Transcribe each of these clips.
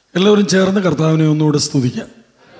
എല്ലാവരും ചേർന്ന് കർത്താവിനെ ഒന്നുകൂടെ സ്തുതിക്കാം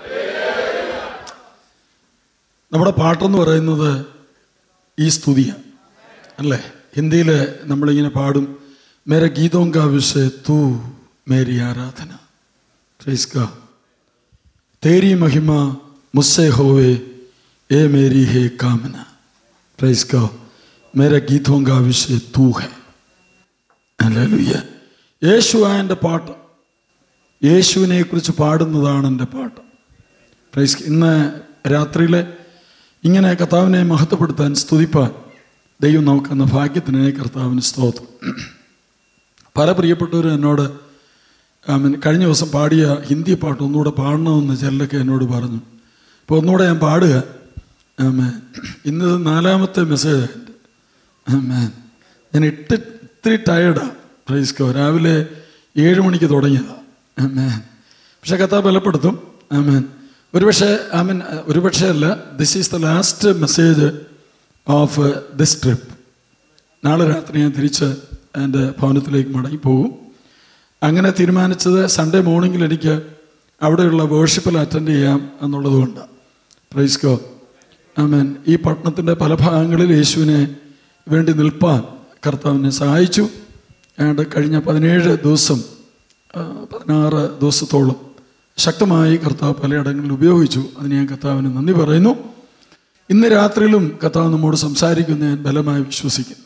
നമ്മുടെ പാട്ടെന്ന് പറയുന്നത് ഈ സ്തുതിയാണ് അല്ലേ ഹിന്ദിയിൽ നമ്മളിങ്ങനെ പാടും മേരെ ഗീതോം കാ വിഷയ തൂ മേരി ആരാധന പ്രൈസ് കാ तेरी महिमा मुझसे होवे ए मेरी है कामना प्रैस का मेरे गीतों का विषय तू है ഹല്ലേലൂയ. യേശു ആ എൻ്റെ പാട്ട് യേശുവിനെ കുറിച്ച് പാടുന്നതാണ് എൻ്റെ പാട്ട് പ്രൈസ് ഇന്ന് രാത്രിയിൽ ഇങ്ങനെ കർത്താവിനെ മഹത്വപ്പെടുത്താൻ സ്തുതിപ്പാൻ ദൈവം നമുക്കെന്ന ഭാഗ്യത്തിന് കർത്താവിന് സ്തോത്രം പല പ്രിയപ്പെട്ടവരും എന്നോട് ആമേൻ കഴിഞ്ഞ ദിവസം പാടിയ ഹിന്ദി പാട്ട് ഒന്നുകൂടെ പാടണമെന്ന് ചിലരൊക്കെ എന്നോട് പറഞ്ഞു അപ്പോൾ ഒന്നുകൂടെ ഞാൻ പാടുക ആമേൻ ഇന്ന് ഇത് നാലാമത്തെ മെസ്സേജ് എൻ്റെ ആമേൻ ഞാൻ ഇട്ട് ഇത്തിരി ടയർഡാണ് പ്രൈസ്കോ രാവിലെ ഏഴ് മണിക്ക് തുടങ്ങിയതാണ് ആമേൻ പക്ഷെ കഥ ബലപ്പെടുത്തും ആമേൻ ഒരുപക്ഷെ ആമേൻ ഒരുപക്ഷെ അല്ല this is the last message of this trip നാളെ രാത്രി ഞാൻ തിരിച്ച് എൻ്റെ ഭവനത്തിലേക്ക് മടങ്ങി പോകും അങ്ങനെ തീരുമാനിച്ചത് സൺഡേ മോർണിംഗിൽ എനിക്ക് അവിടെയുള്ള വേർഷിപ്പിൽ അറ്റൻഡ് ചെയ്യാം എന്നുള്ളതുകൊണ്ടാണ് പ്രൈസ്കോ ആമേൻ ഈ പട്ടണത്തിൻ്റെ പല ഭാഗങ്ങളിൽ യേശുവിനെ വേണ്ടി നിൽപ്പാൻ കർത്താവിനെ സഹായിച്ചു ഏതാണ്ട് കഴിഞ്ഞ പതിനേഴ് ദിവസം ആ, പതിനാറ് ദിവസത്തോളം ശക്തമായി കർത്താവ് പലയിടങ്ങളിൽ ഉപയോഗിച്ചു അതിന് ഞാൻ കർത്താവിന് നന്ദി പറയുന്നു ഇന്ന് രാത്രിയിലും കർത്താവ് നമ്മോട് സംസാരിക്കുന്ന ഞാൻ ബലമായി വിശ്വസിക്കുന്നു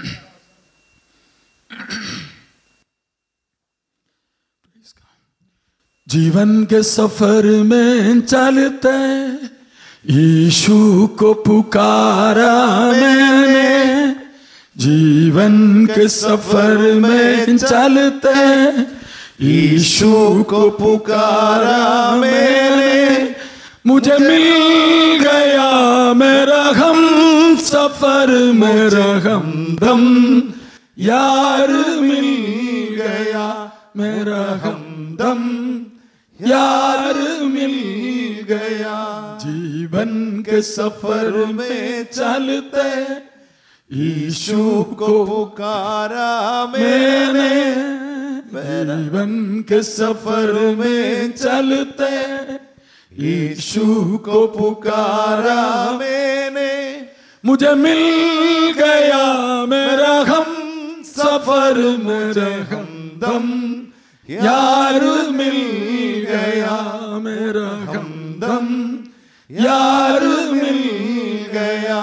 जीवन के सफर में चलते यीशु को पुकारा मैंने जीवन के सफर में चलते यीशु को पुकारा मैंने मुझे मिल गया मेरा हम सफर मेरा हमदम यार मिल गया मेरा हमदम यार मिल गया जीवन के सफर में चलते यीशु को पुकारा मैंने जीवन के सफर में चलते यीशु को पुकारा मैंने मुझे मिल गया मेरा हम सफर मेरा हमदम यार मिल गया मेरा हमदम यार मिल गया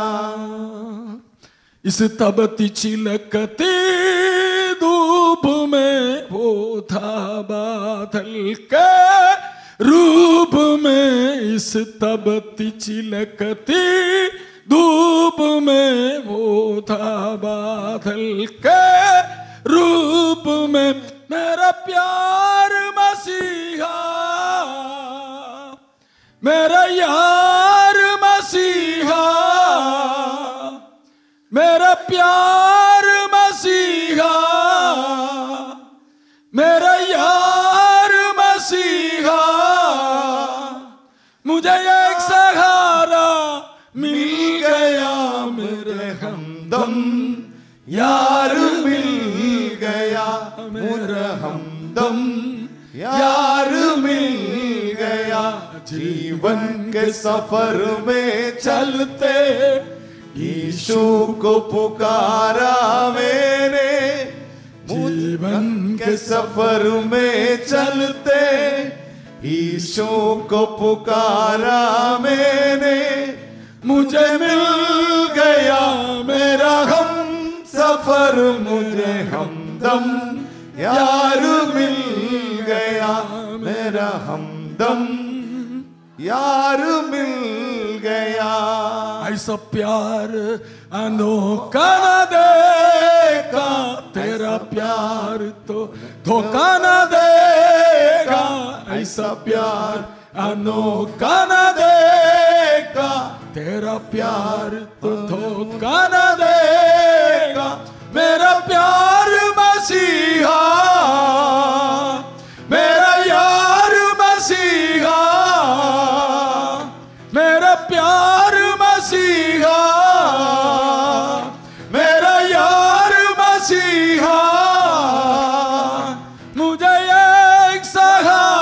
इस तबती चिलकती धूप में वो था बादल के रूप में इस तबती चिलकती धूप में वो था बादल के रूप में मेरा प्यार मसीहा मेरा यार मसीहा मेरा प्यार मसीहा मेरा यार मसीहा मुझे एक सहारा मिल गया मेरे हमदम यार मिल गया मेरा हमदम यार मिल गया जीवन के सफर में चलते यीशु को पुकारा मैंने जीवन के सफर में चलते यीशु को पुकारा मैंने मुझे मिल गया मेरा हम सफर मुझे हमदम यार मिल गया मेरा हमदम यार मिल गया ऐसा प्यार अनोखा न देगा तेरा प्यार तो धोखा न देगा ऐसा प्यार अनोखा न देगा तेरा प्यार तो धोखा न देगा मेरा प्यार मसीहा मेरा यार मसीहा मेरा प्यार मसीहा मेरा यार मसीहा मुझे एक सहारा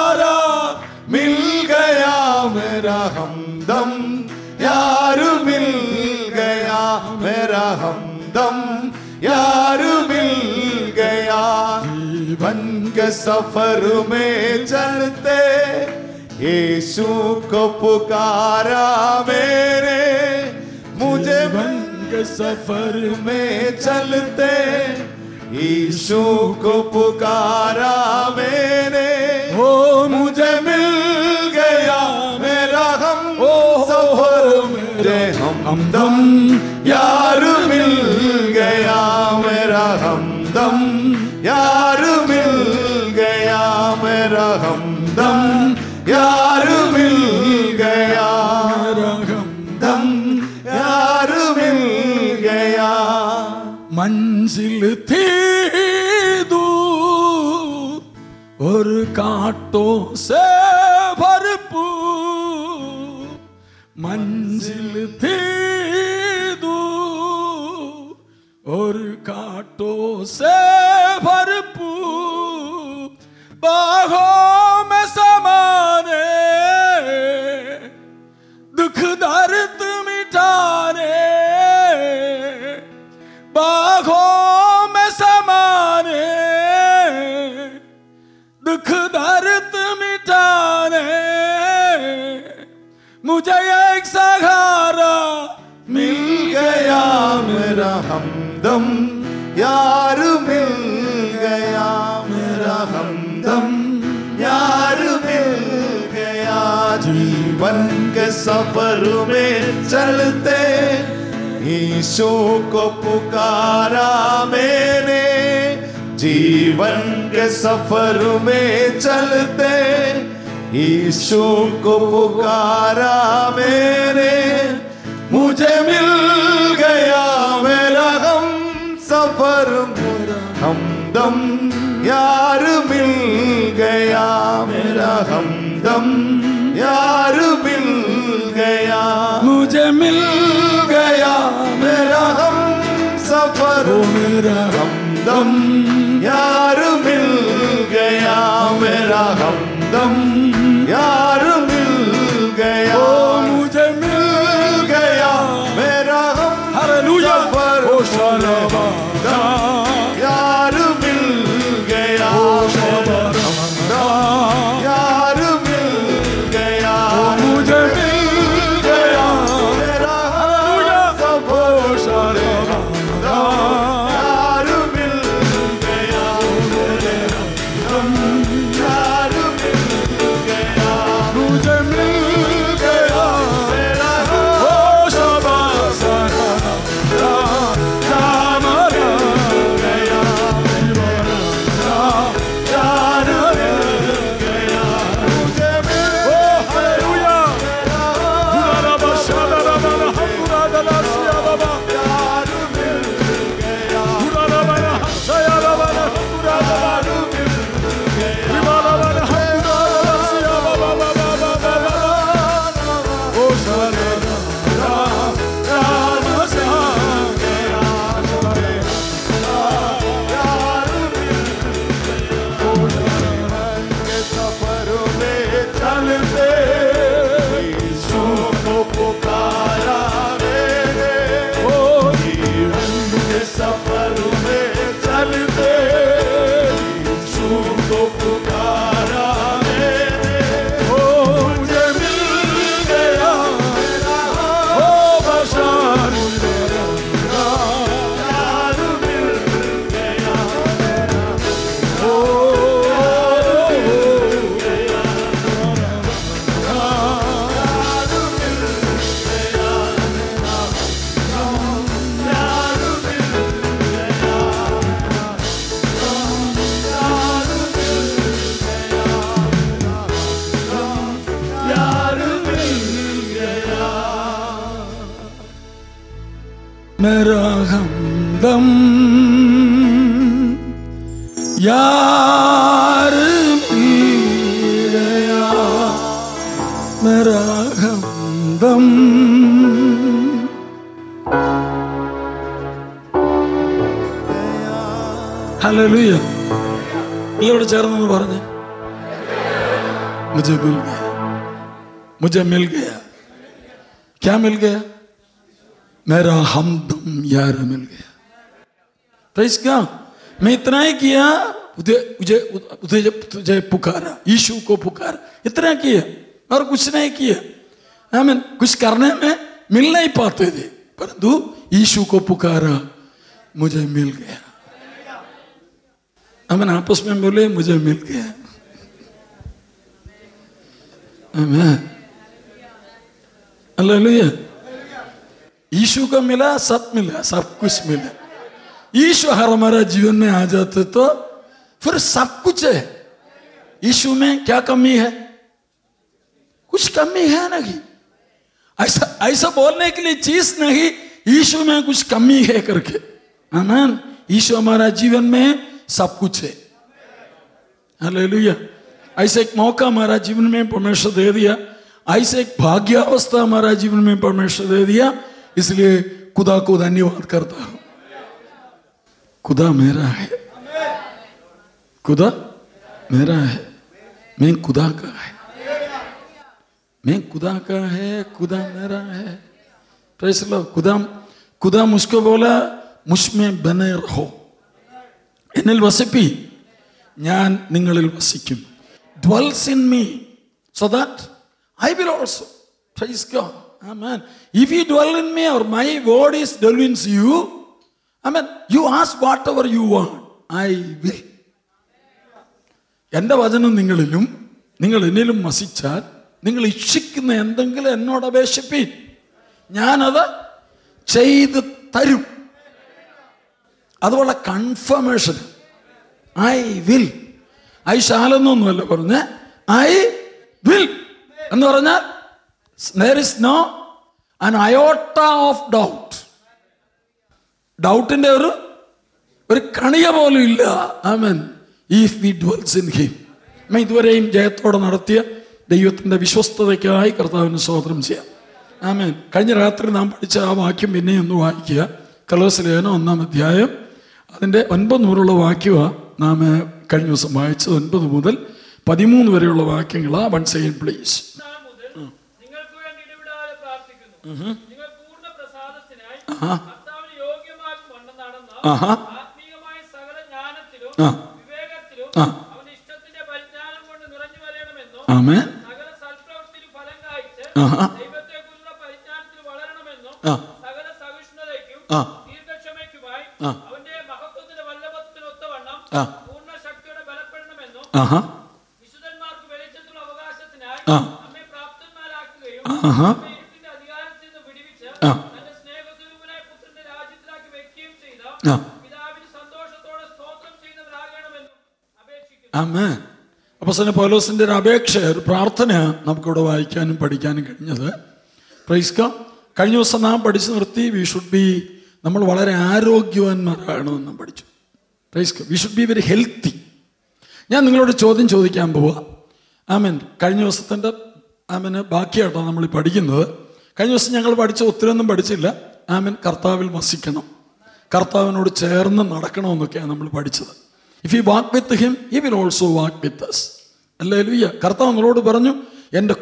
सफर में चलते यीशु को पुकारा मेरे मुझे बन के सफर में चलते यीशु को पुकारा मैंने ओ मुझे मिल गया मेरा हम ओ सफर मेरे हमदम यार मिल गया मेरा हमदम यार मिल गया मेरा हमदम यार मिल गया दम यार मिल गया मंजिल थी दूर और कांटों से भरपूर मंजिल थी दूर और कांटों से भरपूर बाहों में समाने दुख दर्द मिटाने बाहों में समाने दुख दर्द मिटाने मुझे एक सहारा मिल गया मेरा हमदम यार मिल गया मेरा हमदम यार मिल गया जीवन के सफर में चलते ईशु को पुकारा मैंने जीवन के सफर में चलते ईशु को पुकारा मैंने मुझे मिल गया मेरा हम सफर मेरा हमदम यार मिल गया मेरा हमदम यार मिल गया मुझे मिल गया मेरा हम सफर ओ मेरा हमदम यार मिल गया मेरा हमदम यार मिल गया ओ मुझे मिल मिल गया मेरा हम हालेलुया सफर ओ शालाबा यार मिल गया मेरा हमदम यार मिल गया मुझे मिल गया मेरा हालेलुया सफर ओ शालाबा यार मिल गया मेरे हमदम यार मिल गया मुझे मिल गया मेरा ओ शाबा सारा राम गया यार गया मुझे मिल ओ हालेलुया गुलाबा शालाबा हमुरा दलासिया बाबा यार मिल गया गुलाबा शायाबा हमुरा दलासिया विमालाबा हमुरा दलासिया बाबा बाबा बाबा ओ शालाबा राम सा के सफर में चलते यीशु को पुकारा मेरे ओ जीवन के सफर में चलते यीशु को पुकारा मेरे ओ मुझे मिल गया ओ बशार यार मिल गया ओ मेरा हमदम यार मिल गया मेरा हमदम ഹല്ലേലൂയ നിങ്ങളോട് ചേർന്ന് പറഞ്ഞേ मुझे मिल गया मुझे मिल गया क्या मिल गया मेरा हमदम यार मिल गया तो इसका मैं इतना ही किया उदय उदय उदय तुझे पुकारा यीशु को पुकारा इतना किया और कुछ नहीं किया आमीन कुछ करने में मिल नहीं पाते थे परंतु यीशु को पुकारा मुझे मिल गया आमीन आपस में बोले मुझे मिल गया आमीन हालेलुया यीशु को मिला सब मिला सब कुछ मिला यीशु हर हमारा जीवन में आ जाते तो फिर सब कुछ है यीशु में क्या कमी है कुछ कमी है नहीं ऐसा ऐसा बोलने के लिए चीज नहीं यीशु में कुछ कमी है करके आमीन यीशु हमारा जीवन में सब कुछ है हालेलुया ऐसे एक मौका हमारा जीवन में परमेश्वर दे दिया ऐसे एक भाग्यावस्था हमारा जीवन में परमेश्वर दे दिया इसलिए खुदा को धन्यवाद करता हूं खुदा मेरा है खुदा मेरा है मैं खुदा का है मैं खुदा का है खुदा मेरा है प्रेस लो खुदा खुदा मुझको बोला मुझ में बने रहो എന്നിൽ വസിപ്പി ഞാൻ നിങ്ങളിൽ വസിക്കും dwells in me so that I will also praise God amen if you dwell in me or my word is dwell in you amen you ask whatever you want I will എൻ്റെ വചനം നിങ്ങളിലും നിങ്ങൾ എന്നിലും വസിച്ചാൽ നിങ്ങൾ ഇച്ഛിക്കുന്ന എന്തെങ്കിലും എന്നോട് അപേക്ഷിപ്പീൻ ഞാനത് ചെയ്ത് തരും അതുപോലെ കൺഫർമേഷൻ ഐ വിൽ ഐ ശാലെന്നൊന്നുമല്ല പറഞ്ഞ ഐ വിൽ എന്ന് പറഞ്ഞാൽ ദർ ഇസ് നോ അൻ അയോട്ട ഓഫ് ഡൗട്ട് ഡൗട്ടിന്റെ ഒരു ഒരു കണിക പോലും ഇല്ല amen if we dwells in him അമ്മ ഇതുവരെയും ജയത്തോടെ നടത്തിയ ദൈവത്തിന്റെ വിശ്വസ്തതയ്ക്കായി കർത്താവിന് സ്തോത്രം ചെയ്യാം ആമേൻ കഴിഞ്ഞ രാത്രി നാം പഠിച്ച ആ വാക്യം പിന്നെ ഒന്ന് വായിക്കുക കലോസ് ലേഖനം ഒന്നാം അധ്യായം അതിൻ്റെ ഒൻപത് മുതലുള്ള വാക്യമാണ് നാം കഴിഞ്ഞ ദിവസം വായിച്ചത് ഒൻപത് മുതൽ പതിമൂന്ന് വരെയുള്ള വാക്യങ്ങളാ വൺ സെക്കൻഡ് പ്ലീസ് നാൾ മുതൽ നിങ്ങൾക്ക് വേണ്ടി ഇടവിടാതെ പ്രാർത്ഥിക്കുന്നു നിങ്ങൾ പൂർണ്ണ പ്രസാദത്തിനായി ആഹാ. കർത്താവിന് യോഗ്യമാകും വണ്ണം നടന്ന ആഹാ. ആത്മീയമായ സകല ജ്ഞാനത്തിലും ആ. വിവേകത്തിലും ആ. അവന്റെ ഇഷ്ടത്തിന്റെ പരിജ്ഞാനം കൊണ്ട് നിറഞ്ഞു വരണമെന്നും ആമേൻ സകല സൽപ്രവൃത്തിയിൽ ഫലം കായ്ച്ച് ആഹാ. ദൈവത്തെക്കുറിച്ചുള്ള പരിജ്ഞാനത്തിൽ വളരണമെന്നും ആ. സകല സഹിഷ്ണുതയ്ക്കും ആ. ദീർഘക്ഷമയ്ക്കുമായി ആ. അവന്റെ മഹത്വത്തിന്റെ വല്ലഭത്തിനൊത്തവണ്ണം ആ. പൂർണ്ണ ശക്തിയോടെ ബലപ്പെടണമെന്നും ആഹാ വിശുദ്ധന്മാർക്ക് വെളിച്ചത്തിലുള്ള അവകാശത്തിനായി ആ. നമ്മെ പ്രാപ്തന്മാരാക്കുകയും ആഹാ. നമ്മെ ഇരുട്ടിന്റെ അധികാരത്തിൽ നിന്ന് വിടുവിച്ച് ആ. തന്റെ സ്നേഹസ്വരൂപനായ പുത്രന്റെ രാജ്യത്തിലാക്കി വെക്കുകയും ചെയ്ത ആ. പിതാവിന് സന്തോഷത്തോടെ സ്തോത്രം ചെയ്യുന്നവരാകണമെന്നും അപേക്ഷിക്കുന്നു ആമേൻ അപ്പോൾ തന്നെ പൗലോസിന്റെ ഒരു അപേക്ഷ ഒരു പ്രാർത്ഥന നമുക്കിവിടെ വായിക്കാനും പഠിക്കാനും കഴിഞ്ഞത് പ്രൈസ്ക കഴിഞ്ഞ ദിവസം നാം പഠിച്ചു നിർത്തി വി ഷുഡ് ബി നമ്മൾ വളരെ ആരോഗ്യവാന്മാരാകണമെന്ന് നാം പഠിച്ചു praise God we should be very healthy ഞാൻ നിങ്ങളോട് ചോദ്യം ചോദിക്കാൻ പോവാ ആമേൻ കഴിഞ്ഞ ദിവസത്തിൻ്റെ ആമന് ബാക്കിയായിട്ടാണ് നമ്മൾ ഈ പഠിക്കുന്നത് കഴിഞ്ഞ ദിവസം ഞങ്ങൾ പഠിച്ച ഒത്തിരിയൊന്നും പഠിച്ചില്ല ആമൻ കർത്താവിൽ വസിക്കണം കർത്താവിനോട് ചേർന്ന് നടക്കണമെന്നൊക്കെയാണ് നമ്മൾ പഠിച്ചത് if you walk with him he will also walk with us അല്ലേ ലുയ്യ കർത്താവ് നമ്മളോട് പറഞ്ഞു എൻ്റെ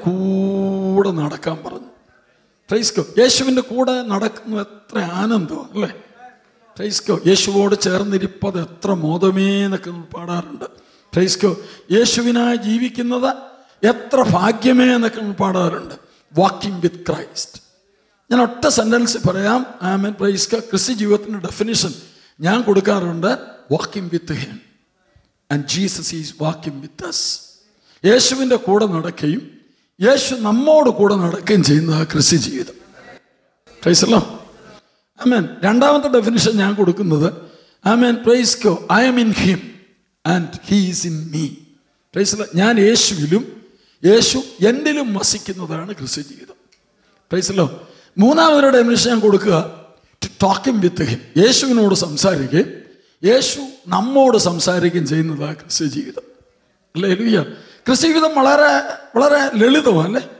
കൂടെ നടക്കാൻ പറഞ്ഞു പ്രൈസ്കോ യേശുവിൻ്റെ കൂടെ നടക്കുന്നു എത്ര ആനന്ദമാണ് അല്ലേ പ്രൈസ്കോ യേശുവോട് ചേർന്നിരിപ്പത് എത്ര മോദമേ എന്നൊക്കെ നമ്മൾ പാടാറുണ്ട് പ്രൈസ്കോ യേശുവിനായി ജീവിക്കുന്നത് എത്ര ഭാഗ്യമേ എന്നൊക്കെ നമ്മൾ പാടാറുണ്ട് വാക്കിംഗ് വിത്ത് ക്രൈസ്റ്റ് ഞാൻ ഒറ്റ സെൻറ്റൻസ് പറയാം ആമൻ പ്രൈസ്ക ക്രിസ്ത്യ ജീവിതത്തിൻ്റെ ഡെഫിനിഷൻ ഞാൻ കൊടുക്കാറുണ്ട് walking with him and Jesus is walking with us യേശുവിൻ്റെ കൂടെ നടക്കുകയും യേശു നമ്മോട് കൂടെ നടക്കുകയും ചെയ്യുന്ന ക്രിസ്ത്യ ജീവിതം പ്രൈസല്ലോ ആമേൻ രണ്ടാമത്തെ ഡെഫിനിഷൻ ഞാൻ കൊടുക്കുന്നത് amen praise God I am in him and he is in me praise ഞാൻ യേശുവിലും യേശു എന്നിലും വസിക്കുന്നതാണ് ക്രിസ്ത്യ ജീവിതം പ്രൈസല്ലോ മൂന്നാമതൊരു ഡെഫിനിഷൻ ഞാൻ കൊടുക്കുക ടു ടോക്കിംഗ് വിത്ത് ഹിം യേശുവിനോട് സംസാരിക്കുകയും യേശു നമ്മോട് സംസാരിക്കുകയും ചെയ്യുന്നതാണ് ക്രിസ്ത്യ ജീവിതം അല്ലേ ലുയ്യ ക്രിസ്ത്യ ജീവിതം വളരെ വളരെ ലളിതമാണ് അല്ലേ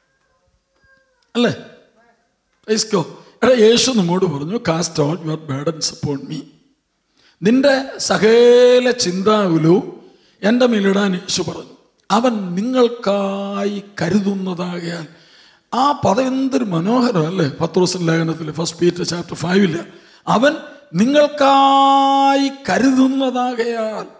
അല്ലേ പ്രൈസ്കോ എടാ യേശു നമ്മോട് പറഞ്ഞു cast all your burdens upon me നിന്റെ സകല ചിന്താകുലവും എൻ്റെ മേലിടാൻ യേശു പറഞ്ഞു അവൻ നിങ്ങൾക്കായി കരുതുന്നതാകയാൽ ആ പദം എന്തൊരു മനോഹരം അല്ലേ പത്രോസൻ ലേഖനത്തിൽ ഫസ്റ്റ് പീറ്റർ ചാപ്റ്റർ ഫൈവില് അവൻ നിങ്ങൾക്കായി കരുതുന്നതാകയാൽ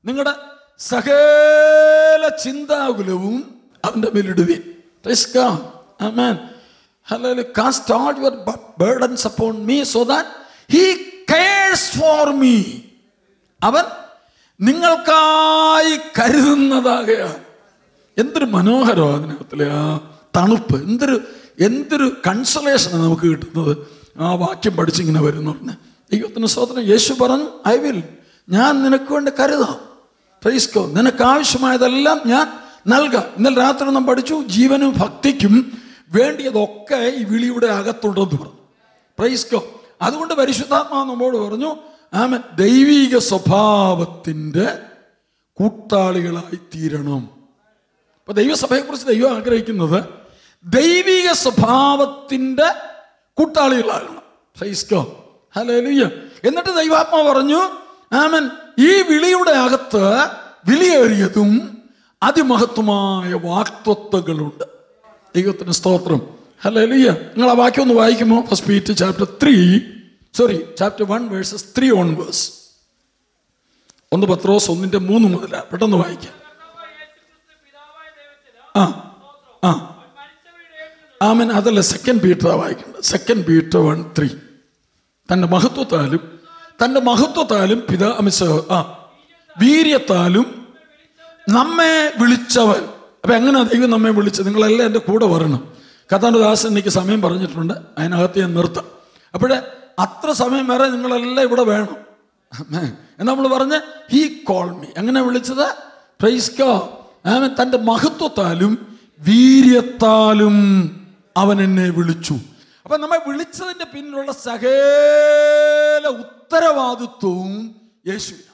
നിങ്ങളുടെ സകല ചിന്താകുലവും അവന്റെ മേലിടുവിൻ Praise God. Amen. Hallelujah. Cast all your bu- burdens upon me so that he cares for me. അവൻ നിങ്ങൾക്കായി കരുതുന്നതാകയാൽ എന്തൊരു മനോഹരമാണ് അതിനകത്തിലെ ആ തണുപ്പ് എന്തൊരു എന്തൊരു കൺസലേഷനാണ് നമുക്ക് കിട്ടുന്നത് ആ വാക്യം പഠിച്ചിങ്ങനെ വരുന്നു പറഞ്ഞ് ദൈവത്തിന് സ്വതന്ത്രം യേശു പറഞ്ഞു ഐ വിൽ ഞാൻ നിനക്ക് വേണ്ടി കരുതാം പ്രൈസ്കോ നിനക്ക് ആവശ്യമായതെല്ലാം ഞാൻ നൽകാം ഇന്നലെ രാത്രി നാം പഠിച്ചു ജീവനും ഭക്തിക്കും വേണ്ടിയതൊക്കെ ഈ വിളിയുടെ അകത്തുണ്ടെന്ന് പറഞ്ഞു പ്രൈസ്കോ അതുകൊണ്ട് പരിശുദ്ധാത്മാവ് നമ്മോട് പറഞ്ഞു ആമൻ ദൈവീക സ്വഭാവത്തിൻ്റെ കൂട്ടാളികളായി തീരണം അപ്പൊ ദൈവസഭയെക്കുറിച്ച് ദൈവം ആഗ്രഹിക്കുന്നത് ദൈവിക സ്വഭാവത്തിന്റെ കൂട്ടാളികളാകണം ഫൈസ്കോ ഹല്ലേലൂയ എന്നിട്ട് ദൈവാത്മാ പറഞ്ഞു ആമൻ ഈ വിളിയുടെ അകത്ത് വിലയേറിയതും അതിമഹത്വമായ വാക്തത്വങ്ങളുണ്ട് ദൈവത്തിന് സ്തോത്രം ഹല്ലേലൂയ നിങ്ങൾ ആ വാക്യം ഒന്ന് വായിക്കുമോ first Peter chapter three sorry chapter one verses three on verse ഒന്ന് പത്രോസ് ഒന്നിന്റെ മൂന്ന് മുതല പെട്ടെന്ന് വായിക്കാം കർത്താവായ യേശുക്രിസ്തു പിതാവായ ദൈവത്തിന് ആ ആ അവൻ മരിച്ചവരുടെ ഇടയിൽ നിന്ന് ആമൻ അതല്ല സെക്കൻഡ് പീറ്റർ വായിക്കുന്നത് സെക്കൻഡ് പീറ്റർ വൺ ത്രീ തന്റെ മഹത്വത്താലും തന്റെ മഹത്വത്താലും പിതാ അമിസ ആ വീര്യത്താലും നമ്മെ വിളിച്ചവൻ അപ്പൊ എങ്ങനെ ദൈവം നമ്മെ വിളിച്ചത് നിങ്ങളെല്ലാം എൻ്റെ കൂടെ വരണം കഥാന്റെ ദാസൻ എനിക്ക് സമയം പറഞ്ഞിട്ടുണ്ട് അതിനകത്ത് ഞാൻ നിർത്താം അപ്പോഴേ അത്ര സമയം വരെ നിങ്ങളെല്ലാം ഇവിടെ വേണം ആമേൻ. എന്ന് നമ്മൾ പറഞ്ഞ് ഹീ കോൾ മീ എങ്ങനെ വിളിച്ചത് പ്രൈസ്കോ ആമൻ തൻ്റെ മഹത്വത്താലും വീര്യത്താലും അവൻ എന്നെ വിളിച്ചു അപ്പൊ നമ്മെ വിളിച്ചതിന്റെ പിന്നിലുള്ള സകല ഉത്തരവാദിത്വവും യേശുവിനാണ്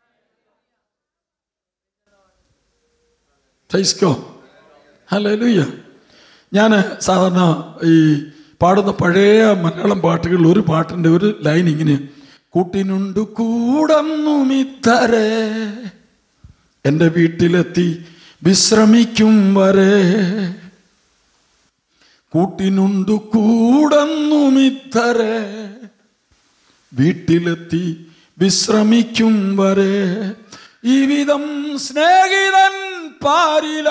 ഫൈസ്കോ ഹല്ലേലൂയ ഞാൻ സാധാരണ ഈ പാടുന്ന പഴയ മലയാളം പാട്ടുകളിൽ ഒരു പാട്ടിൻ്റെ ഒരു ലൈൻ ഇങ്ങനെ കൂട്ടിനുണ്ട് കൂടന്നുമിത്തരേ എൻ്റെ വീട്ടിലെത്തി വിശ്രമിക്കും വരെ കൂട്ടിനുണ്ട് കൂടന്നുമിത്തരേ വീട്ടിലെത്തി വിശ്രമിക്കും വരെ ഈ വിധം സ്നേഹിതൻ പാരില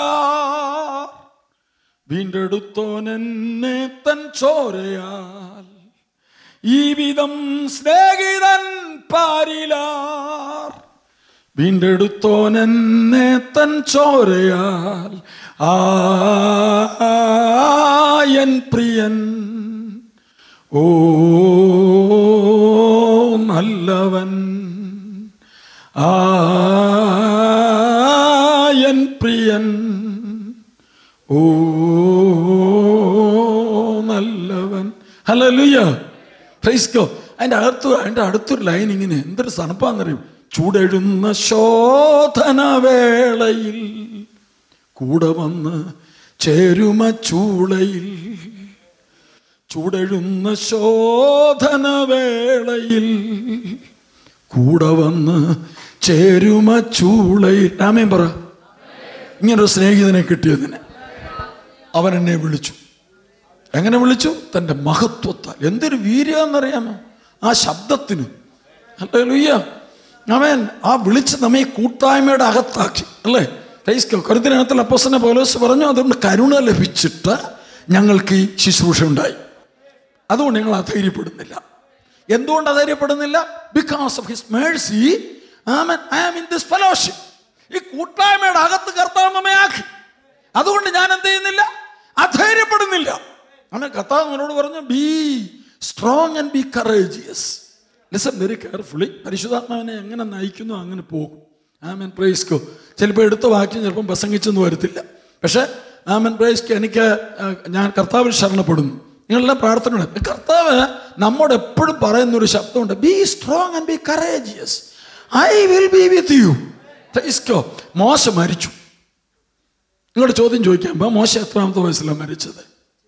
വീണ്ടെടുത്തോൻ എന്നെ തൻ ചോരയാൽ ഈ വിധം സ്നേഹിതൻ പാരിലാർ വീണ്ടെടുത്തോൻ എന്നെ തൻ ചോരയാൽ ആയൻ പ്രിയൻ ഓ നല്ലവൻ ആയൻ പ്രിയൻ ഓ നല്ലവൻ ഹല്ലേലൂയ പ്രൈസ് ഗോ അതിൻ്റെ അകത്ത് അതിൻ്റെ അടുത്തൊരു ലൈൻ ഇങ്ങനെ എന്തൊരു തണുപ്പാന്നറിയും ചൂടെഴുന്ന ശോധന വേളയിൽ കൂടെ വന്ന് ചേരുമ ചൂളയിൽ ചൂടെഴുന്ന ശോധന വേളയിൽ കൂടെ വന്ന് ചേരുമ ചൂളയിൽ രാമേൻ പറ ഇങ്ങനൊരു സ്നേഹിതനെ കിട്ടിയതിന് അവൻ എന്നെ വിളിച്ചു എങ്ങനെ വിളിച്ചു തൻ്റെ മഹത്വത്താൽ എന്തൊരു വീര്യമെന്നറിയാമോ ആ ശബ്ദത്തിന് അല്ലേ അവൻ ആ വിളിച്ച് നമ്മെ ഈ കൂട്ടായ്മയുടെ അകത്താക്കി അല്ലേ കരുത്തിനകത്തിൽ അപ്പോസനെ പോലോസ് പറഞ്ഞു അതുകൊണ്ട് കരുണ ലഭിച്ചിട്ട് ഞങ്ങൾക്ക് ഈ ശുശ്രൂഷ ഉണ്ടായി അതുകൊണ്ട് ഞങ്ങൾ അധൈര്യപ്പെടുന്നില്ല എന്തുകൊണ്ട് അധൈര്യപ്പെടുന്നില്ല because of his mercy I am in this fellowship ഈ കൂട്ടായ്മയുടെ അകത്ത് കർത്താവ് നമ്മെ ആക്കി അതുകൊണ്ട് ഞാൻ എന്ത് ചെയ്യുന്നില്ല അധൈര്യപ്പെടുന്നില്ല അങ്ങനെ കർത്താവ് നമ്മളോട് പറഞ്ഞു be strong and be courageous listen very carefully പരിശുദ്ധാത്മാവിനെ എങ്ങനെ നയിക്കുന്നു അങ്ങനെ പോകും ആമൻ പ്രൈസ്കോ ചിലപ്പോൾ എടുത്ത വാക്യം ചിലപ്പം പ്രസംഗിച്ചൊന്നും വരത്തില്ല പക്ഷേ ആമൻ പ്രൈസ്കോ എനിക്ക് ആ, ഞാൻ കർത്താവിൽ ശരണപ്പെടുന്നു നിങ്ങളെല്ലാം പ്രാർത്ഥന കർത്താവ് നമ്മോട് എപ്പോഴും പറയുന്ന ഒരു ശബ്ദമുണ്ട് be strong and be courageous I will be with you praise God മോശ മരിച്ചു നിങ്ങളുടെ ചോദ്യം ചോദിക്കാൻ മോശ എത്രാമത്തെ വയസ്സിലാണ് മരിച്ചത്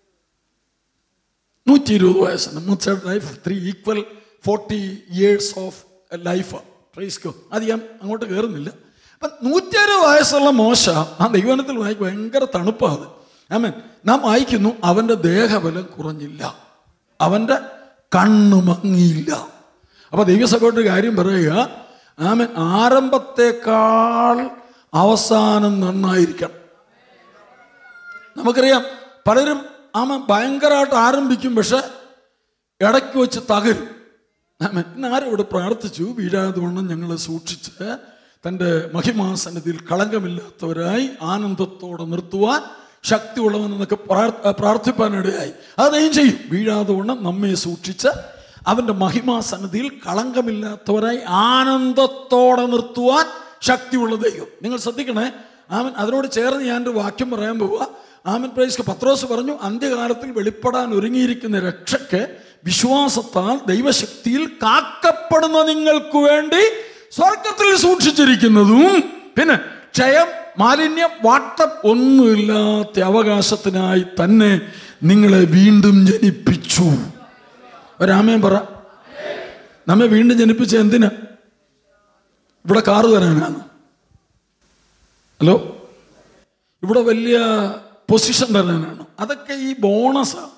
നൂറ്റി ഇരുപത് വയസ്സാണ് മുത്തയുടെ life three equal forty years of life praise God അത് ഞാൻ അങ്ങോട്ട് കയറുന്നില്ല അപ്പം നൂറ്റി അറുപത് വയസ്സുള്ള മോശ ആ ദൈവനത്തിൽ വായിക്കും ഭയങ്കര തണുപ്പാണ് ആമൻ നാം വായിക്കുന്നു അവൻ്റെ ദേഹബലം കുറഞ്ഞില്ല അവൻ്റെ കണ്ണ് മങ്ങിയില്ല അപ്പൊ ദൈവസഭയുടെ കാര്യം പറയുക ആമൻ ആരംഭത്തെക്കാൾ അവസാനം നന്നായിരിക്കണം നമുക്കറിയാം പലരും ആമൻ ഭയങ്കരമായിട്ട് ആരംഭിക്കും പക്ഷെ ഇടയ്ക്ക് വെച്ച് തകരും ആമൻ ഇന്ന് ആരും ഇവിടെ പ്രാർത്ഥിച്ചു വീഴാതെ വണ്ണം ഞങ്ങളെ സൂക്ഷിച്ച് തൻ്റെ മഹിമാസന്നതിയിൽ കളങ്കമില്ലാത്തവരായി ആനന്ദത്തോടെ നിർത്തുവാൻ ശക്തിയുള്ളവനെന്നൊക്കെ പ്രാർ- പ്രാർത്ഥിപ്പാനിടയായി അത് ദൈവം ചെയ്യും വീഴാതെ വണ്ണം നമ്മെ സൂക്ഷിച്ച് അവൻ്റെ മഹിമാസന്നതിയിൽ കളങ്കമില്ലാത്തവരായി ആനന്ദത്തോടെ നിർത്തുവാൻ ശക്തിയുള്ള ദൈവം നിങ്ങൾ ശ്രദ്ധിക്കണേ ആമൻ അതിനോട് ചേർന്ന് ഞാനൊരു വാക്യം പറയാൻ പോവുക ആമൻ പ്രൈസ് പത്രോസ് പറഞ്ഞു അന്ത്യകാലത്തിൽ വെളിപ്പെടാൻ ഒരുങ്ങിയിരിക്കുന്ന രക്ഷയ്ക്ക് വിശ്വാസത്താൽ ദൈവശക്തിയിൽ കാക്കപ്പെടുന്ന നിങ്ങൾക്ക് വേണ്ടി സ്വർഗത്തിൽ സൂക്ഷിച്ചിരിക്കുന്നതും പിന്നെ ക്ഷയം മാലിന്യം വാട്ടം ഒന്നുമില്ലാത്ത അവകാശത്തിനായി തന്നെ നിങ്ങളെ വീണ്ടും ജനിപ്പിച്ചു ഒരാമയം പറ നമ്മെ വീണ്ടും ജനിപ്പിച്ച എന്തിനാ ഇവിടെ കാറ് തരാനാണ് ഹലോ ഇവിടെ വലിയ പൊസിഷൻ തരാനാണ് അതൊക്കെ ഈ ബോണസാണ്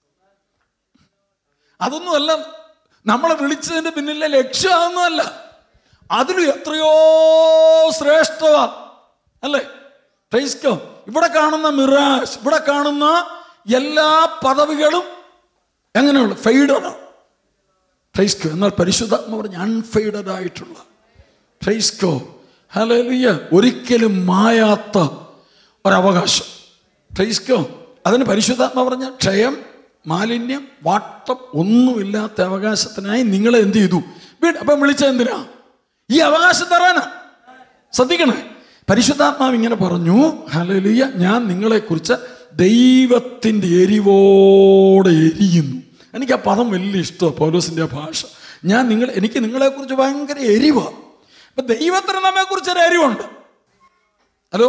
അതൊന്നുമല്ല നമ്മളെ വിളിച്ചതിന്റെ പിന്നിലെ ലക്ഷ്യം അതൊന്നുമല്ല അതിലും എത്രയോ ശ്രേഷ്ഠത അല്ലേ ക്രൈസ്തവം ഇവിടെ കാണുന്ന മിറാഷ് ഇവിടെ കാണുന്ന എല്ലാ പദവികളും എങ്ങനെയുള്ള ഫെയ്ഡാണ് ക്രൈസ്കോ എന്നാൽ പരിശുദ്ധാത്മ പറഞ്ഞ അൺഫെയ്ഡഡ് ആയിട്ടുള്ള ക്രൈസ്കോ ഹലലിയ ഒരിക്കലും മായാത്ത ഒരവകാശം ക്രൈസ്കോ അതിന് പരിശുദ്ധാത്മ പറഞ്ഞ ക്ഷയം മാലിന്യം വാട്ടം ഒന്നുമില്ലാത്ത അവകാശത്തിനായി നിങ്ങളെ എന്ത് ചെയ്തു വീട് അപ്പം വിളിച്ച എന്തിനാ ഈ അവകാശം തരാനാ ശ്രദ്ധിക്കണേ പരിശുദ്ധാത്മാവ് ഇങ്ങനെ പറഞ്ഞു ഹലലിയ ഞാൻ നിങ്ങളെക്കുറിച്ച് ദൈവത്തിൻ്റെ എരിവോടെ എരിയുന്നു എനിക്ക് ആ പദം വലിയ ഇഷ്ടമാണ് പൗലോസിൻ്റെ ആ ഭാഷ ഞാൻ നിങ്ങൾ എനിക്ക് നിങ്ങളെക്കുറിച്ച് ഭയങ്കര എരിവാണ് അപ്പൊ ദൈവത്തിന് നമ്മെക്കുറിച്ച് ഒരു എരിവുണ്ട് ഹലോ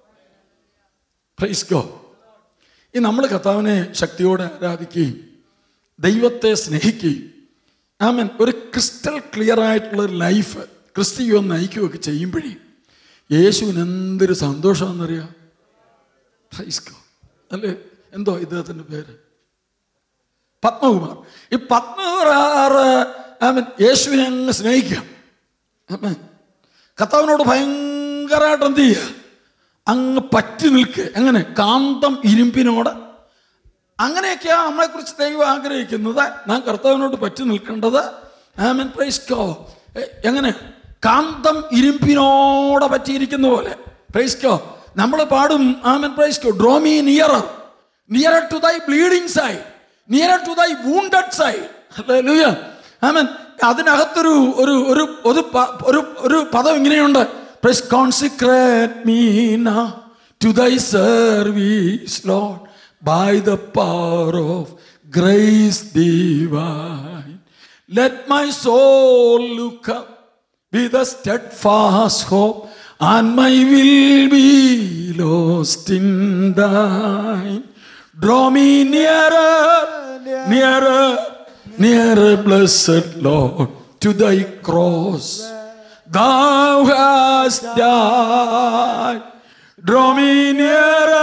പ്രൈസ് ഗോ ഈ നമ്മൾ കർത്താവിനെ ശക്തിയോടെ ആരാധിക്കുകയും ദൈവത്തെ സ്നേഹിക്കുകയും ആമൻ ഒരു ക്രിസ്റ്റൽ ക്ലിയർ ആയിട്ടുള്ള ഒരു ലൈഫ് ക്രിസ്തീയം നയിക്കുകയൊക്കെ ചെയ്യുമ്പോഴേ യേശുവിന് എന്തൊരു സന്തോഷമാണെന്നറിയാം പ്രൈസ് ഗോ അല്ലേ എന്തോ ഇദ്ദേഹത്തിൻ്റെ പേര് പത്മകുമാർ ഈ പത്മകുമാർ ആമൻ യേശുവിനെ അങ്ങ് സ്നേഹിക്കാം ആമേൻ. കർത്താവിനോട് ഭയങ്കരമായിട്ട് എന്ത് ചെയ്യുക അങ്ങ് പറ്റി നിൽക്കുക എങ്ങനെ കാന്തം ഇരുമ്പിനോട് അങ്ങനെയൊക്കെയാണ് നമ്മളെക്കുറിച്ച് ദൈവം ആഗ്രഹിക്കുന്നത് നാം കർത്താവിനോട് പറ്റി നിൽക്കേണ്ടത് ആമൻ പ്രൈസ് കോ എങ്ങനെ കാന്തം ഇരുമ്പിനോടെ പറ്റിയിരിക്കുന്ന പോലെ പ്രൈസ് കോ നമ്മൾ പാടും amen praise God draw me nearer nearer to thy bleeding side nearer to thy wounded side hallelujah amen അതിനകത്തൊരു ഒരു ഒരു ഒരു പ- ഒരു ഒരു പദം ഇങ്ങനെയുണ്ട് praise consecrate me now to thy service Lord by the power of grace divine. Let my soul look up with a steadfast hope, and my will be lost in thine. Draw me nearer, nearer, nearer, blessed Lord, to thy cross. Thou hast died. Draw me nearer.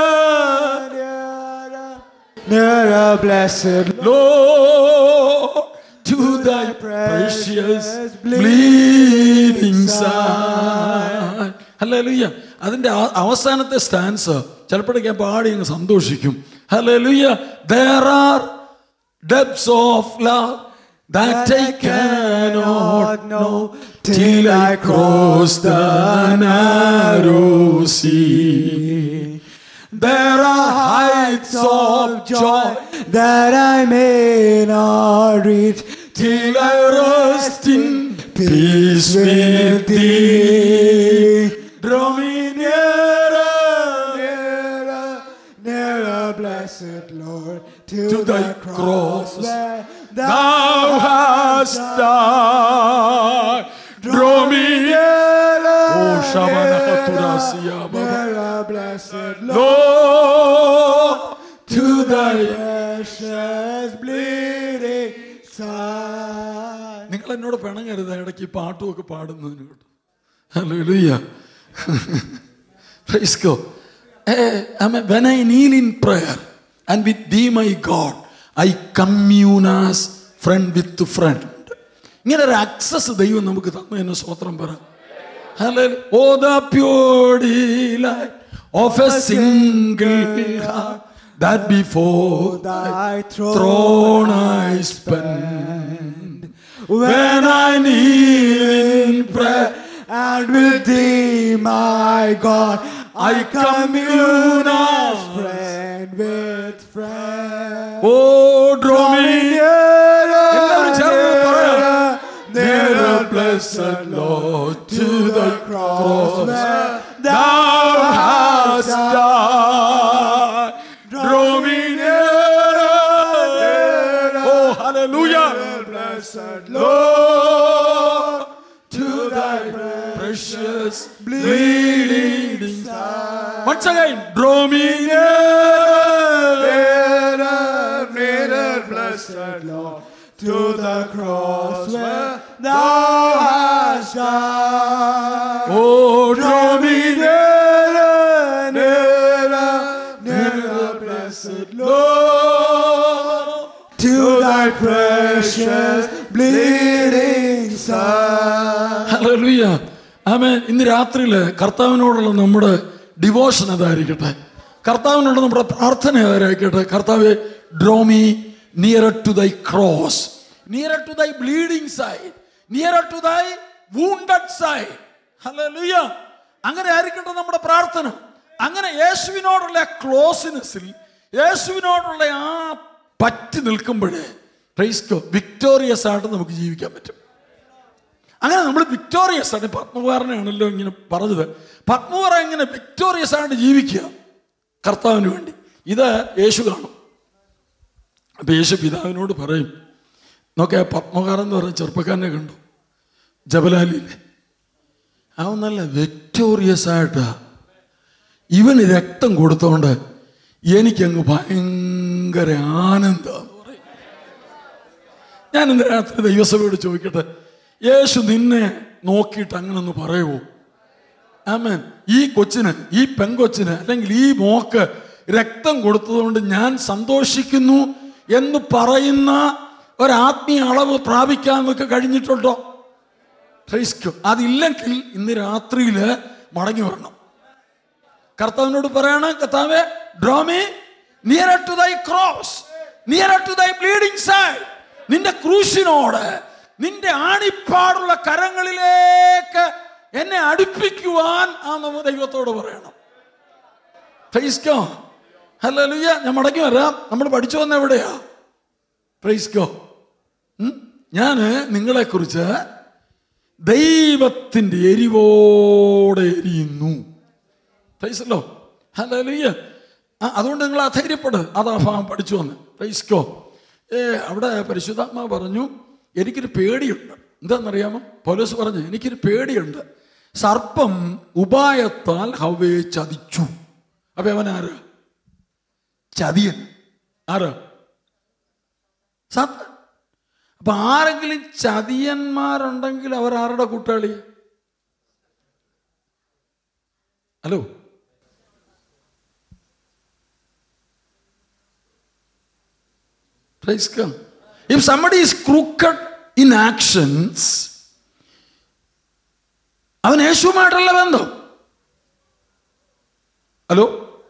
Nearer, blessed Lord, to thy precious bleeding side. Hallelujah അതിന്റെ ആ- അവസാനത്തെ stanza ചിലപ്പോഴൊക്കെ ഞാൻ പാടി അങ്ങ് സന്തോഷിക്കും hallelujah there are depths of love that I cannot know till I cross the narrow sea. There are heights of joy that I may not reach till I rest in peace with thee. Draw me nearer nearer, nearer, blessed Lord, to, to thy thy cross cross. where Thou hast died. Draw me nearer, Oh, Shabana Haturasiya Baba. nearer, blessed Lord, Lord, to thy precious bleeding side. നിങ്ങൾ എന്നോട് പിണങ്ങരുത് ഇടയ്ക്ക് ഈ പാട്ടുമൊക്കെ പാടുന്നതിന് കേട്ടോ hallelujah Praise God. Eh, I mean, when I kneel in prayer and with thee, my God, I commune as friend with friend. ഇങ്ങനെ ഒരു access ദൈവം നമുക്ക് തന്നതിന് സ്വത്രം പറ Hallelujah. Oh, the pure delight of a single heart that before Thy throne I spend. When I kneel in prayer and with thee, my God, I commune as friend with friend. Oh, draw me എല്ലാവരും ചേർന്ന് പറയാം. Nearer, Nearer, blessed blessed Lord, Lord, to the cross where thou thou hast hast died. Draw me nearer. Oh, hallelujah. blessed Lord, to thy precious bleeding side. Once again, draw me nearer. Nearer, nearer, blessed Lord, to the cross where thou hast died. Oh, draw me nearer, nearer, nearer, blessed Lord. to thy precious bleeding Son. Hallelujah amen ഇന്ന് രാത്രിയിൽ കർത്താവിനോടുള്ള നമ്മുടെ devotion അതായിരിക്കട്ടെ കർത്താവിനോട് നമ്മുടെ പ്രാർത്ഥന അതായിരിക്കട്ടെ കർത്താവ് draw me near to thy cross near to thy bleeding side near to thy wounded side hallelujah അങ്ങനെ ആയിരിക്കട്ടെ നമ്മുടെ പ്രാർത്ഥന അങ്ങനെ യേശുവിനോടുള്ള ക്ലോസിനെസ്സിൽ യേശുവിനോടുള്ള ആ പറ്റി നിൽക്കുമ്പോഴേ പ്രൈസ്കോ വിക്ടോറിയസ് ആയിട്ട് നമുക്ക് ജീവിക്കാൻ പറ്റും അങ്ങനെ നമ്മൾ വിക്ടോറിയസ് ആണ് പത്മകുമാരനാണല്ലോ ഇങ്ങനെ പറഞ്ഞത് പത്മകുമാർ ഇങ്ങനെ വിക്ടോറിയസ് ആയിട്ട് ജീവിക്കുക കർത്താവിന് വേണ്ടി ഇത് യേശു കാണും അപ്പൊ യേശു പിതാവിനോട് പറയും നോക്കെ പത്മകാരൻ എന്ന് പറഞ്ഞ ചെറുപ്പക്കാരനെ കണ്ടു ജബലാലിയിലെ അവൻ നല്ല വിക്ടോറിയസ് ആയിട്ട് ഇവന് രക്തം കൊടുത്തോണ്ട് എനിക്കങ്ങ് ഭയങ്കര ആനന്ദം പറയും ഞാൻ ഇന്ന് രാത്രി ദൈവസഭയോട് ചോദിക്കട്ടെ യേശു നിന്നെ നോക്കിയിട്ട് അങ്ങനെ ഒന്ന് പറയുമോ ആമേൻ ഈ കൊച്ചിന് ഈ പെങ്കൊച്ചിന് അല്ലെങ്കിൽ ഈ മോക്ക് രക്തം കൊടുത്തതുകൊണ്ട് ഞാൻ സന്തോഷിക്കുന്നു എന്ന് പറയുന്ന ഒരാത്മീയ അളവ് പ്രാപിക്കാൻ നമുക്ക് കഴിഞ്ഞിട്ടുണ്ടോ ക്രൈസ്കോ അതില്ലെങ്കിൽ ഇന്ന് രാത്രിയിൽ മടങ്ങി വരണം കർത്താവിനോട് പറയാണ് കർത്താവെ draw me near to thy cross near to thy bleeding side നിന്റെ ക്രൂശിനോട് നിന്റെ ആണിപ്പാടുള്ള കരങ്ങളിലേക്ക് എന്നെ അടുപ്പിക്കുവാൻ ആ നമ്മ ദൈവത്തോട് പറയണം പ്രൈസ്കോ ഹല്ലേലൂയ ഞാൻ മടങ്ങി വരാം നമ്മൾ പഠിച്ചു വന്ന എവിടെയാ പ്രൈസ്കോ ഞാൻ നിങ്ങളെക്കുറിച്ച് ദൈവത്തിൻ്റെ എരിവോടെ എരിയുന്നു പ്രൈസല്ലോ ഹല്ലേലൂയ ആ അതുകൊണ്ട് നിങ്ങൾ അധൈര്യപ്പെട് അതാ ഭാഗം പഠിച്ചു വന്ന് പ്രൈസ്കോ ഏ അവിടെ പരിശുദ്ധാത്മാ പറഞ്ഞു എനിക്കൊരു പേടിയുണ്ട് എന്താണെന്നറിയാമോ പോലീസ് പറഞ്ഞു എനിക്കൊരു പേടിയുണ്ട് സർപ്പം ഉപായത്താൽ ഹവയെ ചതിച്ചു അപ്പൊ അവൻ ആരാ ചതിയൻ ആരാ സത്യം അപ്പൊ ആരെങ്കിലും ചതിയന്മാരുണ്ടെങ്കിൽ അവർ ആരുടെ കൂട്ടാളി hello Praise God. If somebody is crooked in actions, അവൻ യേശുവുമായിട്ടുള്ള ബന്ധം ഹലോ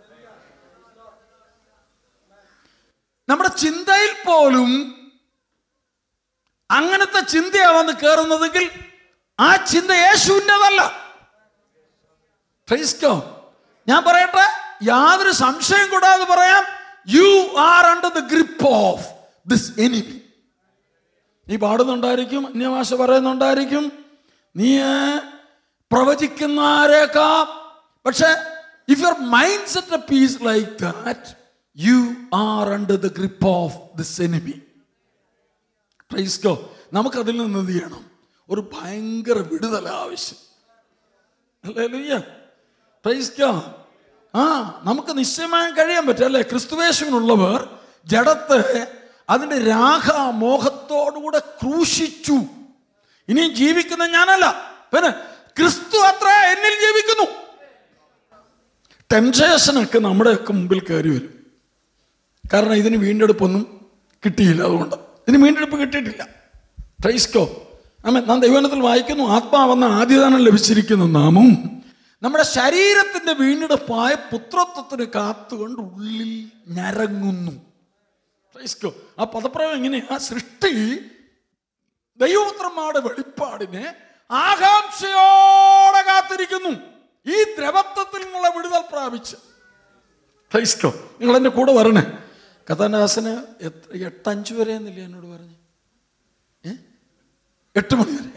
നമ്മുടെ ചിന്തയിൽ പോലും അങ്ങനത്തെ ചിന്തയാ വന്ന് കയറുന്നതെങ്കിൽ ആ ചിന്ത യേശുവിൻ്റെതല്ല Praise God. ഞാൻ പറയട്ടെ യാതൊരു സംശയം കൂടാതെ പറയാം you are under the grip of this enemy നീ പാടുന്നുണ്ടായിരിക്കും അന്യഭാഷ പറയുന്നുണ്ടായിരിക്കും നീ പ്രവചിക്കുന്നവരേക്കാം പക്ഷെ if your mind set a piece like that you are under the grip of this enemy പ്രൈസ്കോ നമുക്കതിൽ നിന്ന് എന്ത് ചെയ്യണം ഒരു ഭയങ്കര വിടുതല ആവശ്യം അല്ലേ പ്രൈസ്കോ ആ നമുക്ക് നിശ്ചയമായും കഴിയാൻ പറ്റും അല്ലേ ക്രിസ്തുവേശുവിനുള്ളവർ ജഡത്തെ അതിന്റെ രാഗമോഹത്തോടുകൂടെ ക്രൂശിച്ചു ഇനിയും ജീവിക്കുന്ന ഞാനല്ല പിന്നെ ക്രിസ്തു അത്ര എന്നിൽ ജീവിക്കുന്നു ടെംപ്റ്റേഷനൊക്കെ നമ്മുടെയൊക്കെ മുമ്പിൽ കയറി വരും കാരണം ഇതിന് വീണ്ടെടുപ്പൊന്നും കിട്ടിയില്ല അതുകൊണ്ട് ഇതിന് വീണ്ടെടുപ്പ് കിട്ടിയിട്ടില്ല ക്രൈസ്കോ ആമേൻ നാം ദൈവനത്തിൽ വായിക്കുന്നു ആത്മാവെന്ന ആദ്യദാനം ലഭിച്ചിരിക്കുന്ന നാമും നമ്മുടെ ശരീരത്തിന്റെ വീണ്ടെടുപ്പായ പുത്രത്വത്തിന് കാത്തുകൊണ്ട് ഉള്ളിൽ ഞരങ്ങുന്നു Praise God. ആ പദപ്രയോഗം എങ്ങനെയാ സൃഷ്ടി ദൈവപുത്രന്മാരുടെ വെളിപ്പാടിനെ ആകാംക്ഷയോടെ കാത്തിരിക്കുന്നു ഈ ദ്രവത്വത്തിൽ നിന്നുള്ള വിടുതൽ പ്രാപിച്ച് ക്രൈസ്റ്റോ നിങ്ങൾ എൻ്റെ കൂടെ വരണേ കഥാനാസന് എത്ര എട്ടഞ്ച് വരെ എന്നില്ല എന്നോട് പറഞ്ഞു ഏ എട്ട് മണി വരെ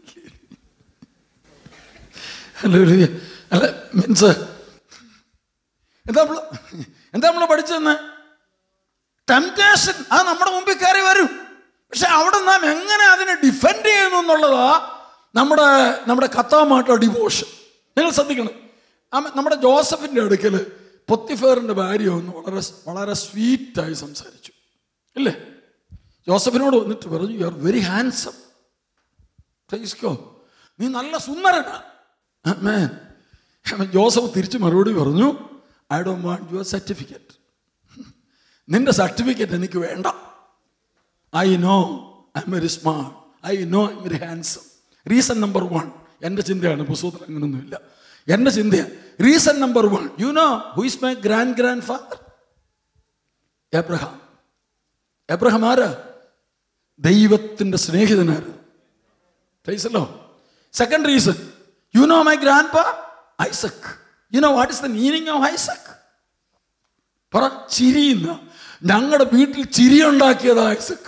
അല്ല ഒരു അല്ല മീൻസ് എന്താ നമ്മൾ എന്താ നമ്മൾ പഠിച്ചെന്ന് ടെംപ്റ്റേഷൻ അത് നമ്മുടെ മുമ്പിൽ കയറി വരും പക്ഷെ അവിടെ നാം എങ്ങനെ അതിനെ ഡിഫെൻഡ് ചെയ്യുന്നു എന്നുള്ളതാ നമ്മുടെ നമ്മുടെ കത്താമാട്ടോ ഡിവോഷൻ നിങ്ങൾ ശ്രദ്ധിക്കണം ആമ- നമ്മുടെ ജോസഫിന്റെ അടുക്കൽ പൊത്തിഫേറിന്റെ ഭാര്യ ഒന്ന് വളരെ വളരെ സ്വീറ്റായി സംസാരിച്ചു ഇല്ലേ ജോസഫിനോട് വന്നിട്ട് പറഞ്ഞു യു ആർ വെരി ഹാൻസം പ്രൈസ്കോ നീ നല്ല സുന്ദരനാ ആമേൻ. ആമേൻ. ജോസഫ് തിരിച്ച് മറുപടി പറഞ്ഞു ഐ ഡോ വാണ്ട് യുവർ സർട്ടിഫിക്കറ്റ് നിന്റെ സർട്ടിഫിക്കറ്റ് എനിക്ക് വേണ്ട I know I'm very smart I know I'm very handsome reason number one എൻ്റെ ചിന്തയാണ് പുസ്തകത്തിൽ അങ്ങനൊന്നുമില്ല എൻ്റെ ചിന്തയാണ് reason number one you know who is my grand grandfather Abraham Abraham ആരാ ദൈവത്തിൻ്റെ സ്നേഹിതനായിരുന്നു പ്രൈസല്ലോ second reason you know my grand grandpa Isaac you know what is the meaning of Isaac പറ ചിരിയുന്ന ഞങ്ങളുടെ വീട്ടിൽ ചിരി ഉണ്ടാക്കിയത് ഐസക്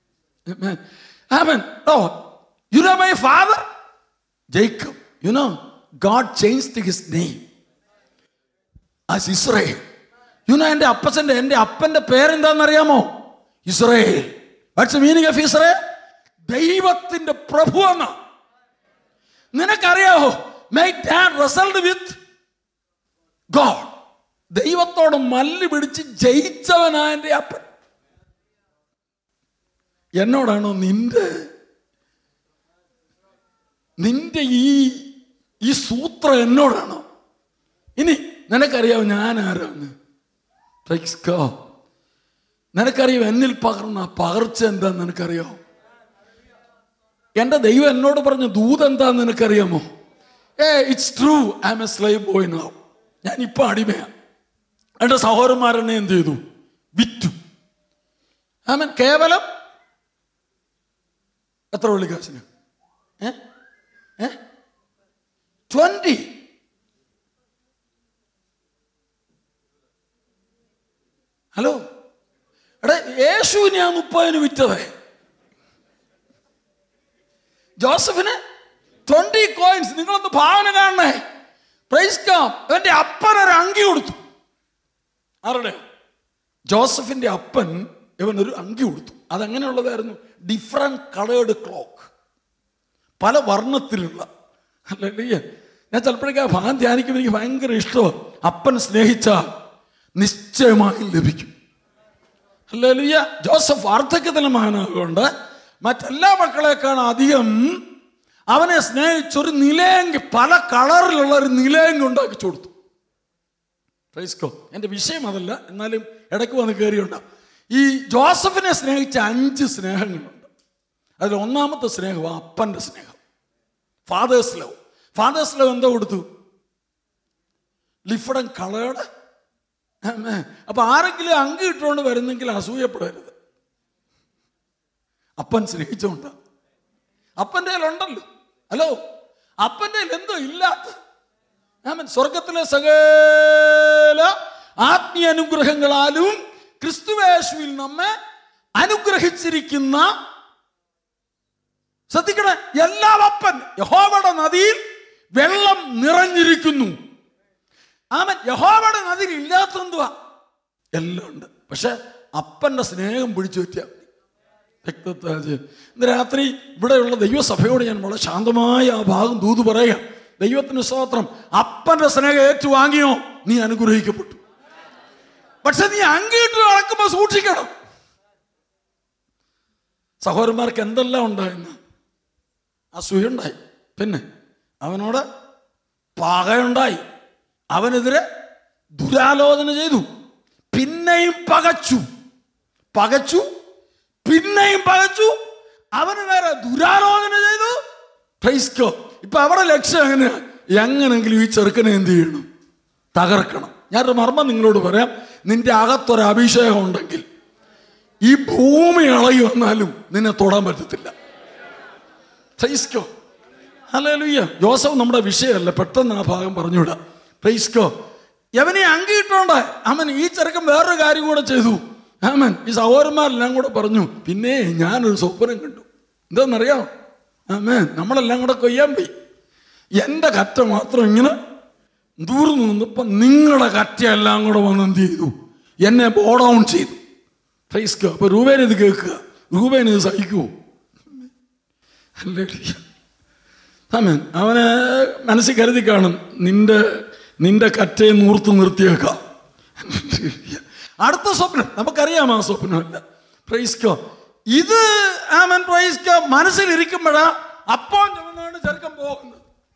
ആമൻ oh you know my father Jacob you know God change his name as Israel you know എൻ്റെ അപ്പച്ചൻ്റെ എൻ്റെ അപ്പൻ്റെ പേരെന്താണെന്നറിയാമോ Israel what's meaning of Israel ദൈവത്തിന്റെ പ്രഭു എന്ന നിനക്കറിയാവോ my dad wrestled with God ദൈവത്തോട് മല്ല് പിടിച്ച് ജയിച്ചവനാ എൻ്റെ അപ്പൻ എന്നോടാണോ നിന്റെ നിന്റെ ഈ ഈ സൂത്രം എന്നോടാണോ ഇനി നിനക്കറിയാവോ ഞാൻ ആരാന്ന് Praise God. നിനക്കറിയാം എന്നിൽ പകർന്ന ആ പകർച്ച എന്താന്ന് നിനക്കറിയാമോ എൻ്റെ ദൈവം എന്നോട് പറഞ്ഞ ദൂത് എന്താന്ന് നിനക്കറിയാമോ ഏ it's true I'm a slave boy now ഞാൻ ഇപ്പൊ അടിമയാണ് എൻ്റെ സഹോദരന്മാരെന്നെ എന്ത് ചെയ്തു വിറ്റു ആമൻ കേവലം എത്ര വെള്ളിക്കാശിന് ഏ ഏ ട്വന്റി ഹലോ എടാ യേശുവിനെ ഞാൻ മുപ്പതിന് വിറ്റതേ ജോസഫിന് ട്വന്റി കോയിൻസ് നിങ്ങളൊന്ന് ഭാവന കാണണേ പ്രൈസ് കാം അവന്റെ അപ്പൻ ഒരു അങ്കി കൊടുത്തു ആരുടെ ജോസഫിന്റെ അപ്പൻ ഇവൻ ഒരു അങ്കി കൊടുത്തു അതെങ്ങനെയുള്ളതായിരുന്നു ഡിഫറെന്റ് കളേർഡ് ക്ലോക്ക് പല വർണ്ണത്തിലുള്ള അല്ലേ ഞാൻ ചിലപ്പോഴേക്ക് ആ ഭാഗം ധ്യാനിക്കുമ്പോൾ എനിക്ക് ഭയങ്കര ഇഷ്ടമാണ് അപ്പൻ സ്നേഹിച്ച നിശ്ചയമായും ലഭിക്കും അല്ലേ ജോസഫ് വാർദ്ധക്യത്തിലെ മകനാകൊണ്ട് മറ്റെല്ലാ മക്കളെക്കാൾ അധികം അവനെ സ്നേഹിച്ചൊരു നിലയെങ്കി പല കളറിലുള്ള ഒരു നിലയെങ്കി ഉണ്ടാക്കി കൊടുത്തു പ്രൈസ്കോ എൻ്റെ വിഷയം അതല്ല എന്നാലും ഇടയ്ക്ക് വന്ന് കയറിയുണ്ട ഈ ജോസഫിനെ സ്നേഹിച്ച അഞ്ച് സ്നേഹങ്ങളുണ്ട് അതിൽ ഒന്നാമത്തെ സ്നേഹം അപ്പൻ്റെ സ്നേഹം ഫാദേഴ്സ് ലവ് ഫാദേഴ്സ് ലവ് എന്താ കൊടുത്തു ലിഫ്ഡൻ കളേർഡ് അപ്പൊ ആരെങ്കിലും അങ്കി ഇട്ടുകൊണ്ട് വരുന്നെങ്കിൽ അസൂയപ്പെടരുത് അപ്പൻ സ്നേഹിച്ചോണ്ട അപ്പൻ്റെ ഉണ്ടല്ലോ ഹലോ അപ്പൻ്റെ എന്തോ ഇല്ലാത്ത ആമൻ സ്വർഗത്തിലെ സകല ആത്മീയ അനുഗ്രഹങ്ങളാലും ക്രിസ്തുവേശുവിൽ നമ്മെ അനുഗ്രഹിച്ചിരിക്കുന്ന ശ്രദ്ധിക്കണേ എല്ലാ അപ്പൻ യഹോവയുടെ നദിയിൽ വെള്ളം നിറഞ്ഞിരിക്കുന്നു ആമൻ യഹോവയുടെ നദിയിൽ ഇല്ലാത്തെന്തുവാ എല്ലാം ഉണ്ട് പക്ഷെ അപ്പന്റെ സ്നേഹം പിടിച്ചു പറ്റിയ വ്യക്തത്വം ഇന്ന് രാത്രി ഇവിടെയുള്ള ദൈവസഭയോട് ഞാൻ വളരെ ശാന്തമായ ആ ഭാഗം ദൂത് പറയാം ദൈവത്തിന് സ്തോത്രം അപ്പന്റെ സ്നേഹം ഏറ്റുവാങ്ങിയോ നീ അനുഗ്രഹിക്കപ്പെട്ടു പക്ഷെ നീ അങ്കിട്ട് നടക്കുമ്പോൾ സൂക്ഷിക്കണം സഹോദരന്മാർക്ക് എന്തെല്ലാം ഉണ്ടായെന്ന് അസൂയുണ്ടായി പിന്നെ അവനോട് പകയുണ്ടായി അവനെതിരെ ദുരാലോചന ചെയ്തു പിന്നെയും പകച്ചു പകച്ചു പിന്നെയും പകച്ചു അവന് നേരെ ദുരാലോചന ചെയ്തു പ്രൈസ്കോ ഇപ്പൊ അവരുടെ ലക്ഷ്യം എങ്ങനെയാ എങ്ങനെങ്കിലും ഈ ചെറുക്കനെ എന്ത് ചെയ്യണം തകർക്കണം ഞാനൊരു മർമ്മം നിങ്ങളോട് പറയാം നിന്റെ അകത്തൊരു അഭിഷേകം ഉണ്ടെങ്കിൽ ഈ ഭൂമി ഇളകി വന്നാലും നിന്നെ തൊടാൻ പറ്റത്തില്ല പ്രൈസ്കോ ഹല്ലേലൂയ ജോസഫ് നമ്മുടെ വിഷയമല്ല പെട്ടെന്ന് ആ ഭാഗം പറഞ്ഞുവിടാ പ്രൈസ്കോ യവനെ അങ്കിട്ടോണ്ട് അവൻ ഈ ചെറുക്കൻ വേറൊരു കാര്യം കൂടെ ചെയ്തു ആമൻ ഈ സഹോദരന്മാരെല്ലാം കൂടെ പറഞ്ഞു പിന്നെ ഞാനൊരു സ്വപ്നം കണ്ടു എന്താണെന്നറിയാം ആമേൻ നമ്മളെല്ലാം കൂടെ കൊയ്യാൻ പോയി എൻ്റെ കറ്റ മാത്രം ഇങ്ങനെ ദൂർന്നു നിന്നപ്പം നിങ്ങളുടെ കറ്റയെല്ലാം കൂടെ വന്ന് എന്ത് ചെയ്തു എന്നെ ബോ ഡൗൺ ചെയ്തു പ്രൈസ്കോ അപ്പൊ രൂപേൻ ഇത് കേൾക്കുക രൂപേൻ ഇത് സഹിക്കുമോ ഹല്ലേലൂയ. ആമേൻ അവന് മനസ്സിൽ കരുതി കാണും നിന്റെ നിന്റെ കറ്റയെ നൂർത്ത് നിർത്തിയേക്കാം അടുത്ത സ്വപ്നം നമുക്കറിയാം ആ സ്വപ്നമല്ല പ്രൈസ്കോ ഇത് ആമൻ പ്രൈസ്കോ മനസ്സിലിരിക്കുമ്പോഴാ അപ്പോൾ ചുമന്നാണ് ചെറുക്കം പോകുന്നത്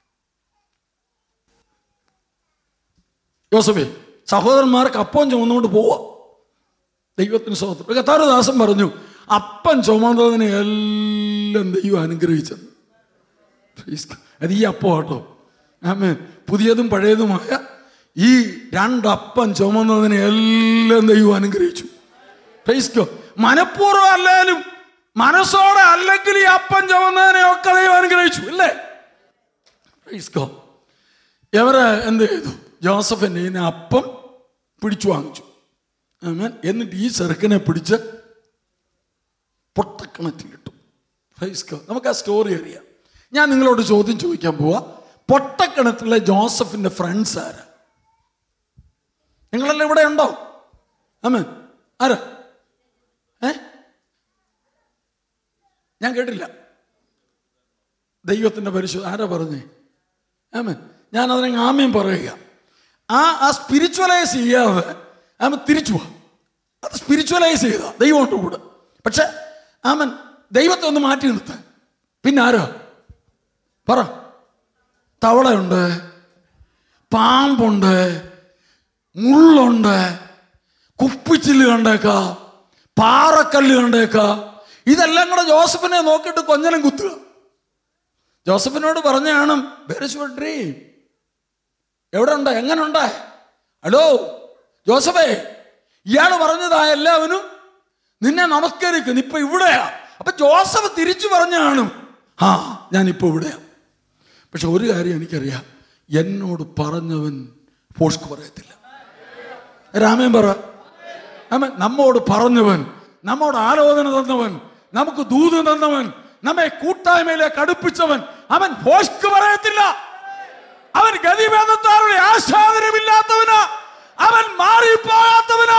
യോസഫേ സഹോദരന്മാർക്ക് അപ്പം ചുമന്നുകൊണ്ട് പോവാ ദൈവത്തിന് സ്വതന്ത്രം കത്താരദാസൻ പറഞ്ഞു അപ്പൻ ചുമന്നതിനെ എല്ലാം ദൈവം അനുഗ്രഹിച്ചത് Praise God. അത് ഈ അപ്പം കേട്ടോ ആമേ പുതിയതും പഴയതുമായ ഈ രണ്ടപ്പം ചുമന്നതിനെ എല്ലാം ദൈവം അനുഗ്രഹിച്ചു ഫേസ്കോ മനഃപൂർവ്വം അല്ലാലും മനസ്സോടെ അല്ലെങ്കിൽ ഈ അപ്പം ചുമന്നതിനെ ഒക്കെ ദൈവം അനുഗ്രഹിച്ചു ഇല്ലേ ഫേസ്കോ എവരെ എന്ത് ചെയ്തു ജോസഫിൻ്റെ ഇതിനെ അപ്പം പിടിച്ചു വാങ്ങിച്ചു ആമേൻ എന്നിട്ട് ഈ ചെറുക്കനെ പിടിച്ച് പൊട്ടക്കിണറ്റിലിട്ടു ഫൈസ്കോ നമുക്ക് ആ സ്റ്റോറി അറിയാം ഞാൻ നിങ്ങളോട് ചോദ്യം ചോദിക്കാൻ പോവാ പൊട്ടക്കിണറ്റിലെ ജോസഫിന്റെ ഫ്രണ്ട്സ് ആരാ നിങ്ങളെല്ലാം ഇവിടെ ഉണ്ടോ ആമേൻ ആരാ ഏ ഞാൻ കേട്ടില്ല ദൈവത്തിന്റെ പരിശോധന ആരാ പറഞ്ഞേ ആമേൻ ഞാൻ അതിനെ ആമ്യം പറയുക ആ ആ സ്പിരിച്വലൈസ് ചെയ്യാതെ ആമൻ തിരിച്ചു പോവാ അത് സ്പിരിച്വലൈസ് ചെയ്ത ദൈവമുണ്ട് കൂടെ പക്ഷെ ആമൻ ദൈവത്തെ ഒന്ന് മാറ്റി നിർത്താൻ പിന്നെ ആരോ പറ തവളയുണ്ട് പാമ്പുണ്ട് മുള്ളുണ്ട് കുപ്പിച്ചില്ല് കണ്ടേക്കാ പാറക്കല്ല് കണ്ടേക്കാ ഇതെല്ലാം കൂടെ ജോസഫിനെ നോക്കിയിട്ട് കൊഞ്ഞനം കുത്തുക ജോസഫിനോട് പറഞ്ഞാണ് ഡ്രീം എവിടെ ഉണ്ട് എങ്ങനെ ഉണ്ട് ഹലോ ജോസഫേ ഇയാൾ പറഞ്ഞതാ എല്ലാവനും നിന്നെ നമസ്കരിക്കുന്നു ഇപ്പൊ ഇവിടെയാ അപ്പൊ ജോസഫ് തിരിച്ചു പറഞ്ഞാണ് ആ ഞാനിപ്പോ ഇവിടെയാ പക്ഷെ ഒരു കാര്യം എനിക്കറിയാം എന്നോട് പറഞ്ഞവൻ പോഷ്ക്ക് പറയത്തില്ല രാമൻ പറ ആമേൻ. നമ്മോട് പറഞ്ഞവൻ നമ്മോട് ആലോചന തന്നവൻ നമുക്ക് ദൂത് തന്നവൻ നമ്മെ കൂട്ടായ്മയിലേക്ക് അടുപ്പിച്ചവൻ അവൻ പോഷ്ക്ക് പറയത്തില്ല അവൻ ഗതിഭേദത്താരുടെ ആശാദനമില്ലാത്തവനാ അവൻ മാറിപ്പോകാത്തവനാ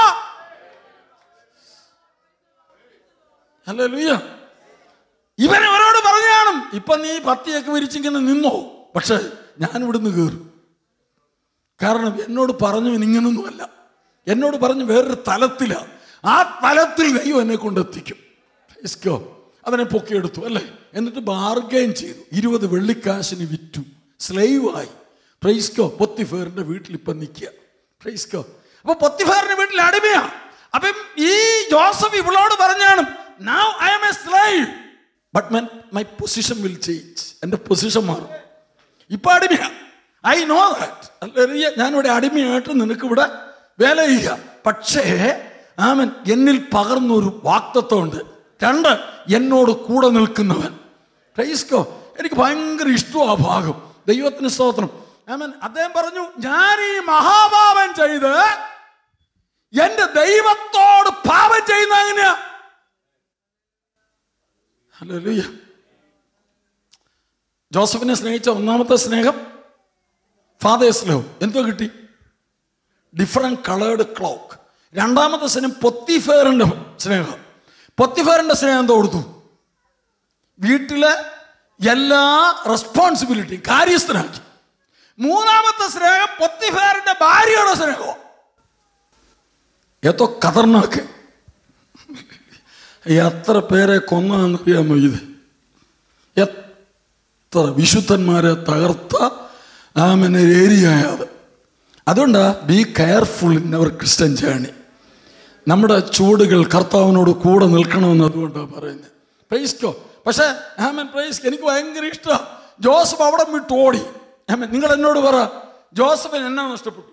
ഹല്ലേലൂയ ഇവൻ അവരോട് പറഞ്ഞു കാണും ഇപ്പൊ നീ പത്തിയൊക്കെ വിരിച്ചിങ്ങനെ നിന്നോ പക്ഷെ ഞാൻ ഇവിടുന്ന് കയറും കാരണം എന്നോട് പറഞ്ഞവൻ ഇങ്ങനൊന്നുമല്ല എന്നോട് പറഞ്ഞു വേറൊരു തലത്തിലാ ആ തലത്തിൽ ദൈവം എന്നെ കൊണ്ടെത്തിക്കും Praise God. അവനെ പൊക്കിയെടുത്തു അല്ലേ എന്നിട്ട് ബാർഗൈൻ ചെയ്തു ഇരുപത് വെള്ളിക്കാശിന് വിറ്റു സ്ലൈവായി പ്രൈസ്കോ പൊത്തിഫേറിന്റെ വീട്ടിൽ ഇപ്പം നിൽക്കുക പ്രൈസ്കോ അപ്പൊ പൊത്തിഫേറിന്റെ വീട്ടിൽ അടിമയാ അപ്പം ഈ ജോസഫ് ഇവളോട് പറഞ്ഞാണ് now I'm a slave but my my position will change എൻ്റെ പൊസിഷൻ മാറും ഇപ്പൊ അടിമയാ ഐ നോ ദാറ്റ് അല്ല ഞാനിവിടെ അടിമയായിട്ട് നിനക്ക് ഇവിടെ വേല ചെയ്യുക പക്ഷേ ആമൻ എന്നിൽ പകർന്നൊരു വാക്തത്വമുണ്ട് രണ്ട് എന്നോട് കൂടെ നിൽക്കുന്നവൻ പ്രൈസ്കോ എനിക്ക് ഭയങ്കര ഇഷ്ടവും ആ ഭാഗം ദൈവത്തിന് സ്തോത്രം ആമൻ അദ്ദേഹം പറഞ്ഞു ഞാൻ ഈ മഹാപാപം ചെയ്ത് എന്റെ ദൈവത്തോട് പാപം ചെയ്യുന്ന എങ്ങനെയാ ഹല്ലേലൂയ ജോസഫിനെ സ്നേഹിച്ച ഒന്നാമത്തെ സ്നേഹം ഫാദേഴ്സ് ലവ് എന്തോ കിട്ടി ഡിഫറെന്റ് കളേർഡ് ക്ലോക്ക് രണ്ടാമത്തെ സ്നേഹം പൊത്തിഫേറിന്റെ സ്നേഹം പൊത്തിഫേറിന്റെ സ്നേഹം എന്തോ കൊടുത്തു വീട്ടിലെ എല്ലാ റെസ്പോൺസിബിലിറ്റിയും കാര്യസ്ഥനാക്കി മൂന്നാമത്തെ സ്നേഹം പൊത്തിഫേറിന്റെ ഭാര്യയുടെ സ്നേഹം ഏതോ കതർനാക്ക് എത്ര പേരെ കൊന്നതെന്നറിയാമോ ഇത് എത്ര വിശുദ്ധന്മാരെ തകർത്ത ആമന ഏരിയയത് അതുകൊണ്ടാ be careful in our Christian journey നമ്മുടെ ചൂടുകൾ കർത്താവിനോട് കൂടെ നിൽക്കണമെന്ന് അതുകൊണ്ടാണ് പറയുന്നത് പ്രൈസ്കോ പക്ഷേ ആമൻ പ്രൈസ് എനിക്ക് ഭയങ്കര ഇഷ്ടമാണ് ജോസഫ് അവിടെ വിട്ട് ഓടി ആമൻ നിങ്ങൾ എന്നോട് പറ ജോസഫിന് എന്നാ നഷ്ടപ്പെട്ടു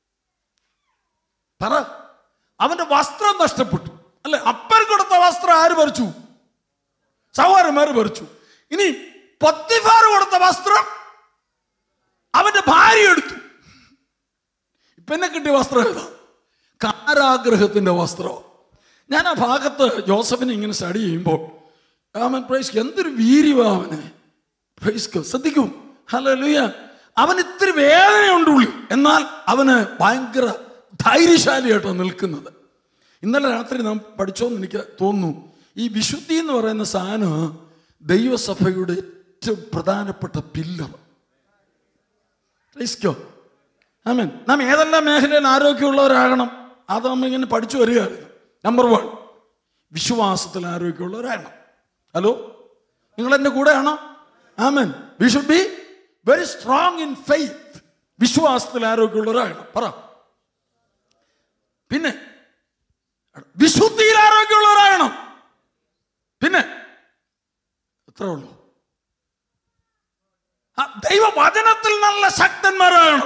പറ അവന്റെ വസ്ത്രം നഷ്ടപ്പെട്ടു അല്ലെ അപ്പൻ കൊടുത്ത വസ്ത്രം ആര് പറിച്ചു സഹോദരന്മാർ പറിച്ചു ഇനി പൊത്തിഫാർ കൊടുത്ത വസ്ത്രം അവന്റെ ഭാര്യ എടുത്തു പിന്നെ കിട്ടിയ വസ്ത്രം ഏതാ കാരാഗ്രഹത്തിന്റെ വസ്ത്രം ഞാൻ ആ ഭാഗത്ത് ജോസഫിനെ ഇങ്ങനെ സ്റ്റഡി ചെയ്യുമ്പോൾ അവൻ പ്രൈസ് എന്തൊരു വീര്യവാ അവന് പ്രൈസ് ശ്രദ്ധിക്കും ഹലോ ലുയ അവൻ ഇത്തിരി വേദനയുണ്ട് ഉള്ളിൽ എന്നാൽ അവന് ഭയങ്കര ധൈര്യശാലിയായിട്ടാണ് നിൽക്കുന്നത് ഇന്നലെ രാത്രി നാം പഠിച്ചോന്ന് എനിക്ക് തോന്നുന്നു ഈ വിശുദ്ധി എന്ന് പറയുന്ന സാധനം ദൈവസഭയുടെ ഏറ്റവും പ്രധാനപ്പെട്ട പില്ലർ ക്രൈസ്തോ ആമേൻ നാം ഏതെല്ലാം മേഖലയിൽ ആരോഗ്യമുള്ളവരാകണം അത് നമ്മൾ ഇങ്ങനെ പഠിച്ചു വരികയായിരുന്നു നമ്പർ വൺ വിശ്വാസത്തിൽ ആരോഗ്യമുള്ളവരാകണം ഹലോ നിങ്ങൾ എൻ്റെ കൂടെയാണോ ആമേൻ we should be very strong in faith വിശ്വാസത്തിൽ ആരോഗ്യമുള്ളവരാകണം പറ പിന്നെ വിശുദ്ധിയിൽ ആരോഗ്യമുള്ളവരാകണം പിന്നെ എത്ര ഉള്ളൂ ആ ദൈവവചനത്തിൽ നല്ല ശക്തന്മാരാകണം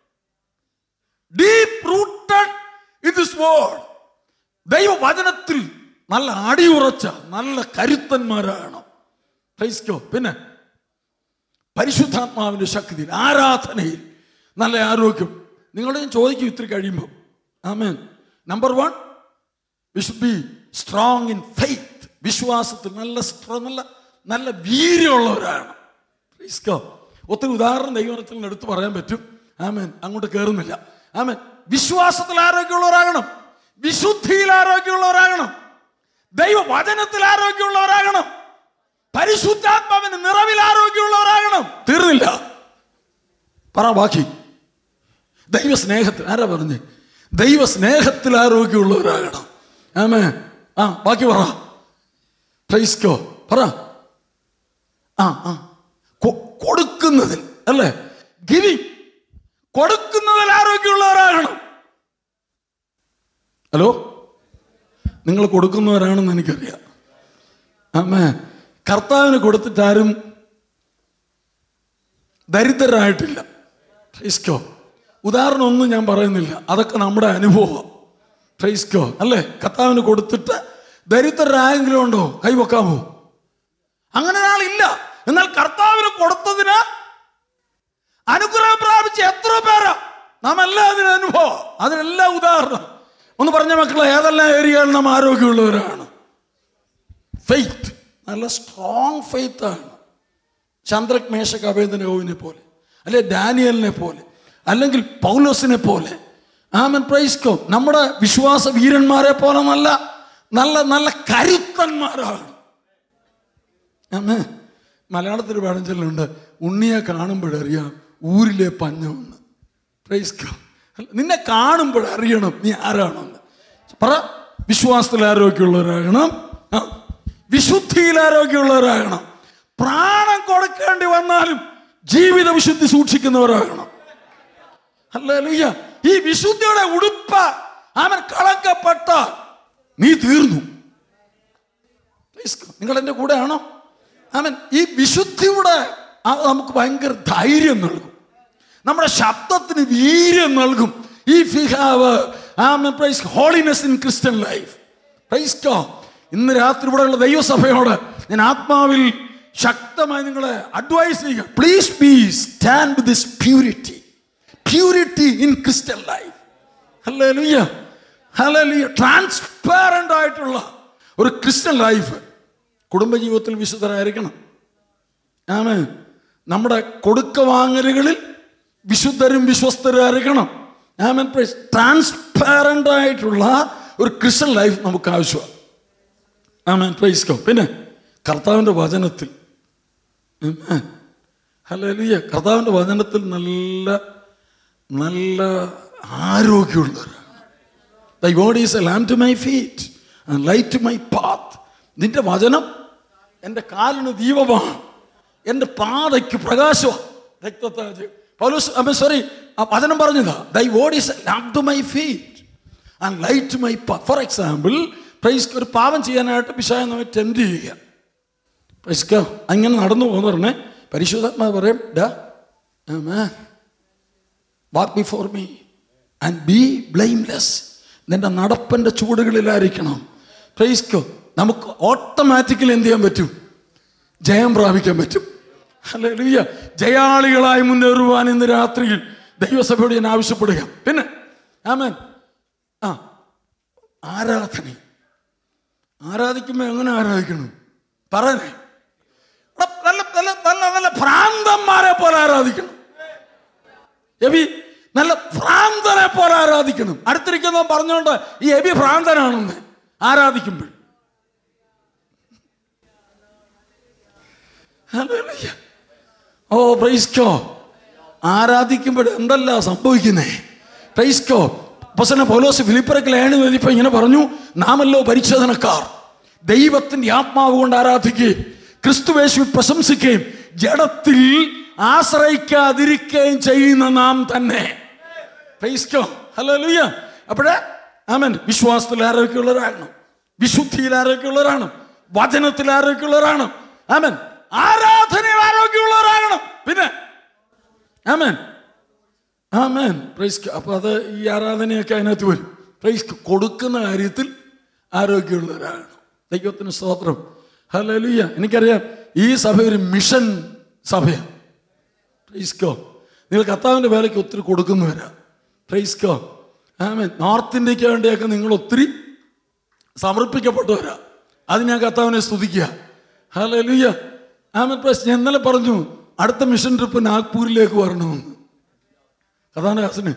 deep rooted in this word ദൈവവചനത്തിൽ നല്ല അടിയുറച്ച നല്ല കരുത്തന്മാരാകണം ക്രൈസ്തോ പിന്നെ പരിശുദ്ധാത്മാവിന്റെ ശക്തിയിൽ ആരാധനയിൽ നല്ല ആരോഗ്യം നിങ്ങളോട് ഞാൻ ചോദിക്കും ഇത്തിരി കഴിയുമ്പോൾ ആമേൻ number one we should be strong in faith വിശ്വാസത്തിൽ നല്ല സ്ട്രോങ് നല്ല നല്ല വീര്യമുള്ളവരാണ് ക്രൈസ്തോ ഒത്തിരി ഉദാഹരണം ദൈവത്തിൽ നിന്ന് എടുത്തു പറയാൻ പറ്റും ആമേൻ അങ്ങോട്ട് കയറുന്നില്ല ആമേൻ വിശ്വാസത്തിൽ ആരോഗ്യമുള്ളവരാകണം വിശുദ്ധിയിൽ ആരോഗ്യമുള്ളവരാകണം ദൈവവചനത്തിൽ ആരോഗ്യമുള്ളവരാകണം പരിശുദ്ധാത്മാവിന് നിറവിൽ ആരോഗ്യമുള്ളവരാകണം തീർന്നില്ല പറ ബാക്കി ദൈവസ്നേഹത്തിൽ ആരാ പറഞ്ഞേ ദൈവസ്നേഹത്തിൽ ആരോഗ്യമുള്ളവരാകണം ആമേ ആ ബാക്കി പറ പ്രൈസ്കോ പറ ആ ആ കൊ- കൊടുക്കുന്നതിൽ അല്ലേ ഗിവിങ് കൊടുക്കുന്നതിൽ ആരോഗ്യമുള്ളവരാകണം ഹലോ നിങ്ങൾ കൊടുക്കുന്നവരാണെന്ന് എനിക്കറിയാം ആമേ കർത്താവിന് കൊടുത്തിട്ടാരും ദരിദ്രരായിട്ടില്ല ഫ്രൈസ്കോ ഉദാഹരണം ഒന്നും ഞാൻ പറയുന്നില്ല അതൊക്കെ നമ്മുടെ അനുഭവം ഫ്രൈസ്കോ അല്ലേ കർത്താവിന് കൊടുത്തിട്ട് ദരിദ്രരായെങ്കിലും ഉണ്ടോ കൈവെക്കാമോ അങ്ങനെ ഒരാളില്ല എന്നാൽ കർത്താവിന് കൊടുത്തതിന് അനുഗ്രഹം പ്രാപിച്ച എത്ര പേരാ നാം എല്ലാം അതിന് അനുഭവം അതിനെല്ലാം ഉദാഹരണം ഒന്ന് പറഞ്ഞ മക്കളെ ഏതെല്ലാം ഏരിയയിൽ നാം ആരോഗ്യമുള്ളവരാണ് ഫെയ്ത്ത് നല്ല സ്ട്രോങ് ഫെയ്ത്ത് ആണ് ചന്ദ്രക് മേശക് അഭേദനോവിനെ പോലെ അല്ലെ ഡാനിയലിനെ പോലെ അല്ലെങ്കിൽ പൗലോസിനെ പോലെ ആമൻ പ്രൈസ്കോ നമ്മുടെ വിശ്വാസ വീരന്മാരെ പോലെ നല്ല നല്ല നല്ല കരുത്തന്മാരാണ് ആമേ മലയാളത്തിൽ പഴഞ്ചൊല്ലുണ്ട് ഉണ്ണിയെ കാണുമ്പോഴറിയാം ഊരിലെ പഞ്ഞമെന്ന് പ്രൈസ്കോ നിന്നെ കാണുമ്പോഴറിയണം നീ ആരാണെന്ന് പറ വിശ്വാസത്തിൽ ആരോഗ്യമുള്ളവരാകണം ആ, വിശുദ്ധിയിൽ ആരോഗ്യമുള്ളവരാകണം പ്രാണം കൊടുക്കേണ്ടി വന്നാലും ജീവിത വിശുദ്ധി സൂക്ഷിക്കുന്നവരാകണം അല്ലേലൂയ്യ ഈ വിശുദ്ധിയുടെ ഉടുപ്പ് അവൻ കളങ്കപ്പെട്ട നീ തീർന്നു Praise God. നിങ്ങൾ എൻ്റെ കൂടെയാണോ അവൻ ഈ വിശുദ്ധിയുടെ അത് നമുക്ക് ഭയങ്കര ധൈര്യം നൽകും നമ്മുടെ ശബ്ദത്തിന് വീര്യം നൽകും ഈ ഫിഹാവ് ആമൻ praise holiness in Christian life praise God ഇന്ന് രാത്രി ഇവിടെയുള്ള ദൈവസഭയോട് ഞാൻ ആത്മാവിൽ ശക്തമായി നിങ്ങളെ അഡ്വൈസ് ചെയ്യുക please be stand with this purity purity in Christian life ഹല്ലേലൂയ ഹല്ലേലൂയ ട്രാൻസ്പാരൻ്റ് ആയിട്ടുള്ള ഒരു ക്രിസ്ത്യൻ ലൈഫ് കുടുംബജീവിതത്തിൽ വിശുദ്ധരായിരിക്കണം ആമേ നമ്മുടെ കൊടുക്ക വാങ്ങലുകളിൽ വിശുദ്ധരും വിശ്വസ്തരായിരിക്കണം ആമൻ പ്രൈസ് ട്രാൻസ്പാരൻ്റ് ആയിട്ടുള്ള ഒരു ക്രിസ്ത്യൻ ലൈഫ് നമുക്ക് ആവശ്യമാണ് ആമൻ പ്രൈസ് കോ പിന്നെ കർത്താവിൻ്റെ വചനത്തിൽ ഹല്ലേലൂയ കർത്താവിൻ്റെ വചനത്തിൽ നല്ല നല്ല ആരോഗ്യമുള്ളവരാണ് thy word is a lamp to my feet and light to my path നിന്റെ വചനം എൻ്റെ കാലിന് ദീപമാണ് എൻ്റെ പാതയ്ക്ക് പ്രകാശമാണ് രക്തത്താജ് പൗലോസ് സോറി ആ വചനം പറഞ്ഞതാ thy word is a lamp to my feet and light to my path for example praise ഒരു പാപം ചെയ്യാനായിട്ട് പിശായ നമ്മെ ടെംപ്റ്റ് ചെയ്യുക പ്രൈസ്ക അങ്ങനെ നടന്നു പോകുന്ന പറഞ്ഞേ പരിശുദ്ധാത്മാവ് പറയും ഡാ walk before me and be blameless നിന്റെ നടപ്പൻ്റെ ചൂടുകളിലായിരിക്കണം പ്രൈസ്കോ നമുക്ക് ഓട്ടോമാറ്റിക്കലി എന്ത് ചെയ്യാൻ പറ്റും ജയം പ്രാപിക്കാൻ പറ്റും ഹല്ലേലൂയ ജയാളികളായി മുന്നേറുവാൻ ഇന്ന് രാത്രിയിൽ ദൈവസഭയോട് ഞാൻ ആവശ്യപ്പെടുക പിന്നെ ആമേൻ ആ ആരാധന ആരാധിക്കുമ്പോൾ എങ്ങനെ ആരാധിക്കണം പറഞ്ഞേ എടാ, നല്ല നല്ല നല്ല നല്ല ഭ്രാന്തന്മാരെ പോലെ ആരാധിക്കണം എബി നല്ല ഭ്രാന്തനെ പോലെ ആരാധിക്കണം അടുത്തിരിക്കുന്നവൻ പറഞ്ഞുകൊണ്ട് ഈ എബി ഭ്രാന്തനാണെന്ന് ആരാധിക്കുമ്പോൾ ഹല്ലേലൂയ. ഓ പ്രൈസ്കോ ആരാധിക്കുമ്പോൾ എന്തല്ല സംഭവിക്കുന്നേ പ്രൈസ്കോ അപ്പസന പൗലോസ് ഫിലിപ്പറക്ക് ലേണി എഴുതിയപ്പോ ഇങ്ങനെ പറഞ്ഞു നാമല്ലോ പരിച്ഛേദനക്കാർ ദൈവത്തിന്റെ ആത്മാവ് കൊണ്ട് ആരാധിക്കുകയും ക്രിസ്തുവേശു പ്രശംസിക്കുകയും ജഡത്തിൽ ആശ്രയിക്കാതിരിക്കുകയും ചെയ്യുന്ന നാം തന്നെ പ്രൈസ്കോ ഹലോ ലൂയ അപ്പോഴേ ആമൻ വിശ്വാസത്തിൽ ആരോഗ്യമുള്ളവരാകണം വിശുദ്ധിയിൽ ആരോഗ്യമുള്ളവരാണ് വചനത്തിൽ ആരോഗ്യമുള്ളവരാണ് ആമൻ ആരാധനയിൽ ആരോഗ്യമുള്ളവരാകണം പിന്നെ ആമൻ ആമേൻ പ്രൈസ് അപ്പൊ അത് ഈ ആരാധനയൊക്കെ അതിനകത്ത് വരും പ്രൈസ് കൊടുക്കുന്ന കാര്യത്തിൽ ആരോഗ്യമുള്ളവരാണ് ദൈവത്തിന് സ്തോത്രം ഹല്ലേലൂയ എനിക്കറിയാം ഈ സഭ ഒരു മിഷൻ സഭയാണ് പ്രൈസ്കോ നിങ്ങൾ കർത്താവിൻ്റെ വേലയ്ക്ക് ഒത്തിരി കൊടുക്കുന്നവരാ പ്രൈസ്കോ ആമേൻ നോർത്ത് ഇന്ത്യക്ക് വേണ്ടിയൊക്കെ നിങ്ങൾ ഒത്തിരി സമർപ്പിക്കപ്പെട്ടവരാ അത് ഞാൻ കർത്താവിനെ സ്തുതിക്കുക ഹല്ലേലൂയ ആമേൻ പ്രൈസ് ഞാൻ ഇന്നലെ പറഞ്ഞു അടുത്ത മിഷൻ ട്രിപ്പ് നാഗ്പൂരിലേക്ക് വരണമെന്ന് അതാണ് ഹസന്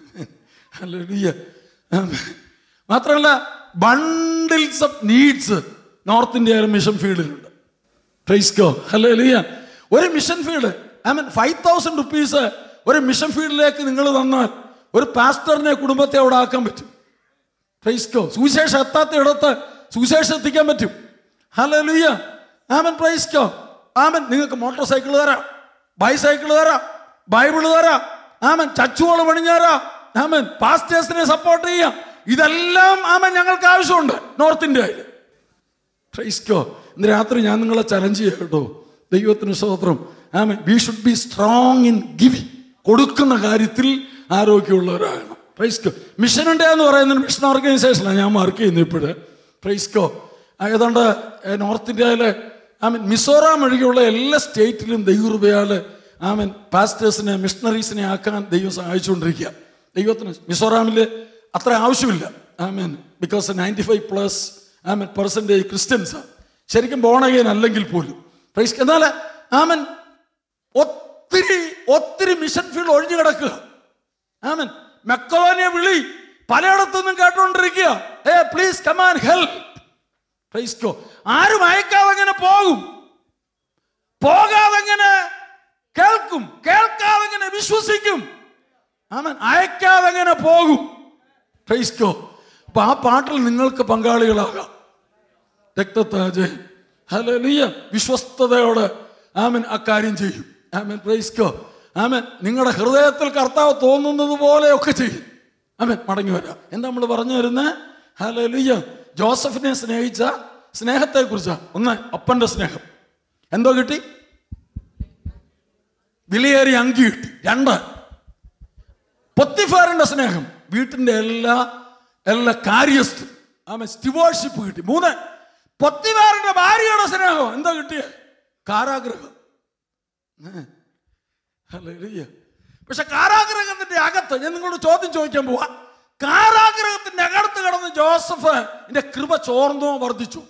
ഹല്ലേലൂയ ആമേൻ. മാത്രമല്ല ബണ്ടിൽസ് ഓഫ് നീഡ്സ് നോർത്ത് ഇന്ത്യയിലെ മിഷൻ ഫീൽഡിലുണ്ട് പ്രൈസ്കോ ഹല്ലേലൂയ ഒരു mission field I mean five thousand rupees ഒരു മിഷൻ ഫീൽഡിലേക്ക് നിങ്ങൾ തന്നാൽ ഒരു പാസ്റ്ററിനെ കുടുംബത്തെ അവിടെ ആക്കാൻ പറ്റും പ്രൈസ്കോ സുവിശേഷം എത്താത്ത ഇടത്ത് സുവിശേഷം എത്തിക്കാൻ പറ്റും ഹല്ലേലൂയ ആമൻ പ്രൈസ്കോ ആമൻ നിങ്ങൾക്ക് മോട്ടോർ സൈക്കിൾ തരാം ബൈസൈക്കിൾ തരാം ബൈബിൾ തരാം ആമൻ ചച്ചുവോള് പണിഞ്ഞാരാ ആമൻ പാസ്റ്റേഴ്സിനെ സപ്പോർട്ട് ചെയ്യാം ഇതെല്ലാം ആമൻ ഞങ്ങൾക്ക് ആവശ്യമുണ്ട് നോർത്ത് ഇന്ത്യയിൽ പ്രൈസ്കോ ഇന്ന് രാത്രി ഞാൻ നിങ്ങളെ ചലഞ്ച് ചെയ്യാം കേട്ടോ ദൈവത്തിന് സ്തോത്രം ആമൻ we should be strong in giving കൊടുക്കുന്ന കാര്യത്തിൽ ആരോഗ്യമുള്ളവരാകണം പ്രൈസ്കോ മിഷൻ ഇന്ത്യ എന്ന് പറയുന്ന മിഷൻ ഓർഗനൈസേഷനാണ് ഞാൻ മാർക്ക് ചെയ്യുന്നത് ഇപ്പോഴ് പ്രൈസ്കോ ഏതാണ്ട് ഏ, നോർത്ത് ഇന്ത്യയിലെ ഐ മീൻ മിസോറാം ഒഴികെയുള്ള എല്ലാ സ്റ്റേറ്റിലും ദൈവകൃപയാൽ ഐ മീൻ പാസ്റ്റേഴ്സിനെ മിഷണറീസിനെ ആക്കാൻ ദൈവം സഹായിച്ചുകൊണ്ടിരിക്കുക ദൈവത്തിന് മിസോറാമിൽ അത്ര ആവശ്യമില്ല I mean because ninety five plus I mean percentage ക്രിസ്ത്യൻസാണ് ശരിക്കും ബോണഗേൻ അല്ലെങ്കിൽ പോലും പ്രൈസ് എന്നാൽ ആമൻ ഒത്തിരി ഒത്തിരി മിഷൻ ഫീൽഡ് ഒഴിഞ്ഞു കിടക്കുക ആമൻ മെക്കോനിയ വിളി പലയിടത്തുനിന്നും കേട്ടോണ്ടിരിക്കുക ഏ പ്ലീസ് കമാൻ ഹെൽപ്പ് പ്രൈസ്കോ ആരും അയക്കാതെ എങ്ങനെ പോകും പോകാതെ എങ്ങനെ കേൾക്കും കേൾക്കാതെ എങ്ങനെ വിശ്വസിക്കും ആമൻ അയക്കാതെ എങ്ങനെ പോകും പ്രൈസ്കോ അപ്പൊ ആ പാട്ടിൽ നിങ്ങൾക്ക് പങ്കാളികളാകാം രക്തത്താജ് ഹല്ലേലൂയ വിശ്വസ്തയോടെ ആമൻ അക്കാര്യം ചെയ്യും ആമൻ പ്രൈസ്കോ ആമൻ നിങ്ങളുടെ ഹൃദയത്തിൽ കർത്താവ് തോന്നുന്നത് പോലെയൊക്കെ ചെയ്യും ആമൻ മടങ്ങി വരാം എന്താ നമ്മൾ പറഞ്ഞു വരുന്നത് ഹല്ലേലൂയ ജോസഫിനെ സ്നേഹിച്ച സ്നേഹത്തെ കുറിച്ചാ ഒന്ന് അപ്പന്റെ സ്നേഹം എന്തോ കിട്ടി വിലയേറിയ അങ്കി കിട്ടി രണ്ട് പൊത്തിഫാറിന്റെ സ്നേഹം വീട്ടിന്റെ എല്ലാ എല്ലാ കാര്യസ്ഥ ആമ സ്റ്റിവേർഷിപ്പ് കിട്ടി മൂന്ന് പൊത്തിഫാറിന്റെ ഭാര്യയുടെ സ്നേഹം എന്താ കിട്ടിയ കാരാഗ്രഹം ഏ. ഹല്ലേലൂയ. പക്ഷെ കാരാഗ്രഹത്തിന്റെ അകത്ത് ഞാൻ നിങ്ങളോട് ചോദ്യം ചോദിക്കാൻ പോവാ കാരാഗ്രഹത്തിന്റെ അകത്ത് കിടന്ന് ജോസഫ് എന്റെ കൃപ ചോർന്നോ വർദ്ധിച്ചു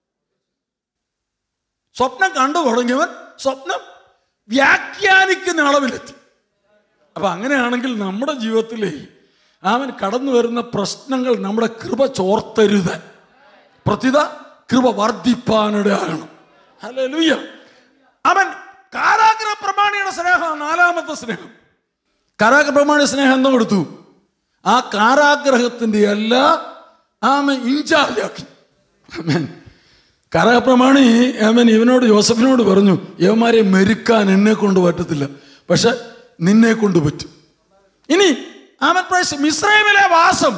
സ്വപ്നം കണ്ടു തുടങ്ങിയവൻ സ്വപ്നം വ്യാഖ്യാനിക്കുന്ന അളവിലെത്തി അപ്പൊ അങ്ങനെയാണെങ്കിൽ നമ്മുടെ ജീവിതത്തിലെ അവൻ കടന്നു വരുന്ന പ്രശ്നങ്ങൾ നമ്മുടെ കൃപ ചോർത്തരുത് പ്രത്യുത കൃപ വർദ്ധിപ്പാനിടയാകണം ഹല്ലേലൂയ അവൻ കാരാഗ്രഹ പ്രമാണിയുടെ സ്നേഹം നാലാമത്തെ സ്നേഹം കാരാഗ്രഹ പ്രമാണി സ്നേഹം എന്തോ കൊടുത്തു ആ കാരാഗ്രഹത്തിന്റെ എല്ലാ ആമൻ ഇൻചാർജാക്കി ആമേൻ കരാപ്രമാണി ആമൻ ഇവനോട് യോസഫിനോട് പറഞ്ഞു യവന്മാരെ മെരുക്കാൻ എന്നെ കൊണ്ട് പറ്റത്തില്ല പക്ഷെ നിന്നെ കൊണ്ട് പറ്റും ഇനി ആമൻ പ്രൈസ് മിസ്രൈമിലെ വാസം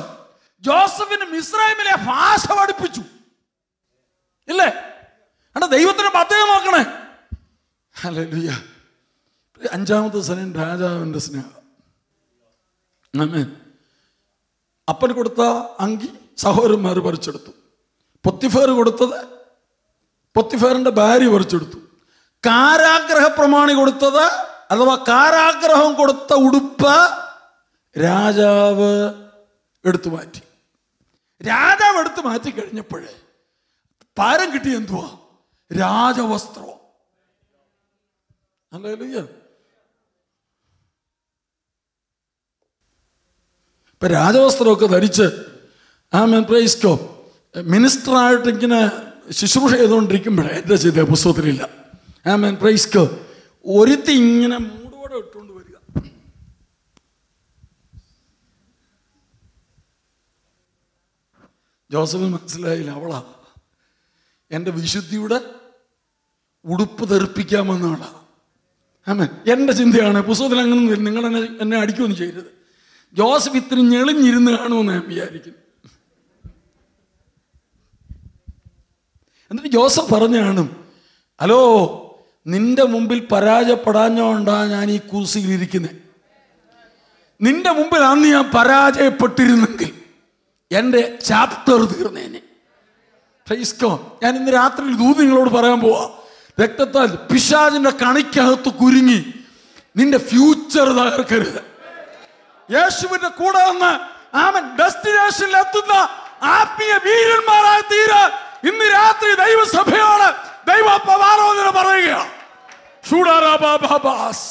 ജോസഫിന് മിസ്രൈമിലെ ഭാഷ പഠിപ്പിച്ചു ഇല്ലേ അവിടെ ദൈവത്തിന്റെ അദ്ദേഹം നോക്കണേ ഹല്ലേലൂയ അഞ്ചാമത്തെ സനൻ രാജാവിൻ്റെ സ്നേഹം ആമേൻ അപ്പൻ കൊടുത്ത അങ്കി സഹോദരന്മാർ പറിച്ചെടുത്തു പൊത്തിഫേർ കൊടുത്തത് പൊത്തിഫേറിന്റെ ഭാര്യ പറിച്ചെടുത്തു കാരാഗ്രഹ പ്രമാണി കൊടുത്തത് അഥവാ കാരാഗ്രഹം കൊടുത്ത ഉടുപ്പ് രാജാവ് എടുത്തു മാറ്റി രാജാവ് എടുത്തു മാറ്റി കഴിഞ്ഞപ്പോഴേ പാരം കിട്ടി എന്തുവാ രാജവസ്ത്രം ഹല്ലേലൂയ ഇപ്പൊ രാജവസ്ത്രമൊക്കെ ധരിച്ച് ആ മെൻ പ്രൈസ്കോ മിനിസ്റ്ററായിട്ട് ഇങ്ങനെ ശുശ്രൂഷ ചെയ്തുകൊണ്ടിരിക്കുമ്പോഴേ എന്താ ചെയ്ത പുസ്തകത്തിലില്ല ആ മെൻ പ്രൈസ്കോ ഒരുത്തി ഇങ്ങനെ മൂടോടെ ഇട്ടുകൊണ്ട് വരിക ജോസഫിന് മനസ്സിലായില്ല അവളാ എൻ്റെ വിശുദ്ധിയുടെ ഉടുപ്പ് തെറിപ്പിക്കാമെന്നാണ് ആമേൻ എൻ്റെ ചിന്തയാണ് പുസ്തകത്തിൽ അങ്ങനെ നിങ്ങൾ എന്നെ എന്നെ അടിക്കുകയൊന്നും ചെയ്യരുത് ജോസഫ് ഇത്തിരി ഞെളിഞ്ഞിരുന്ന് കാണുമെന്ന് ഞാൻ വിചാരിക്കുന്നു എന്നിട്ട് ജോസഫ് പറഞ്ഞു കാണും ഹലോ നിന്റെ മുമ്പിൽ പരാജയപ്പെടാഞ്ഞോണ്ടാ ഞാൻ ഈ കുർസിയിലിരിക്കുന്നത് നിന്റെ മുമ്പിൽ അന്ന് ഞാൻ പരാജയപ്പെട്ടിരുന്നെങ്കിൽ എൻ്റെ ചാപ്റ്റർ തീർന്നേനെ ക്രൈസ്തോ ഞാൻ ഇന്ന് രാത്രി ദൂത് നിങ്ങളോട് പറയാൻ പോവാ രക്തത്താൽ പിശാചിന്റെ കണിക്കകത്ത് കുരുങ്ങി നിന്റെ ഫ്യൂച്ചർ തകർക്കരുത് യേശുവിന്റെ കൂടെ വന്ന് ആമൻ ഡെസ്റ്റിനേഷനിൽ എത്തുന്ന ആത്മീയ വീരന്മാരായി തീരാൻ ഇന്ന് രാത്രി ദൈവസഭയോട് ദൈവ ആലോചന പറയുകയാണ് ഷൂഡാറാബാബാസ്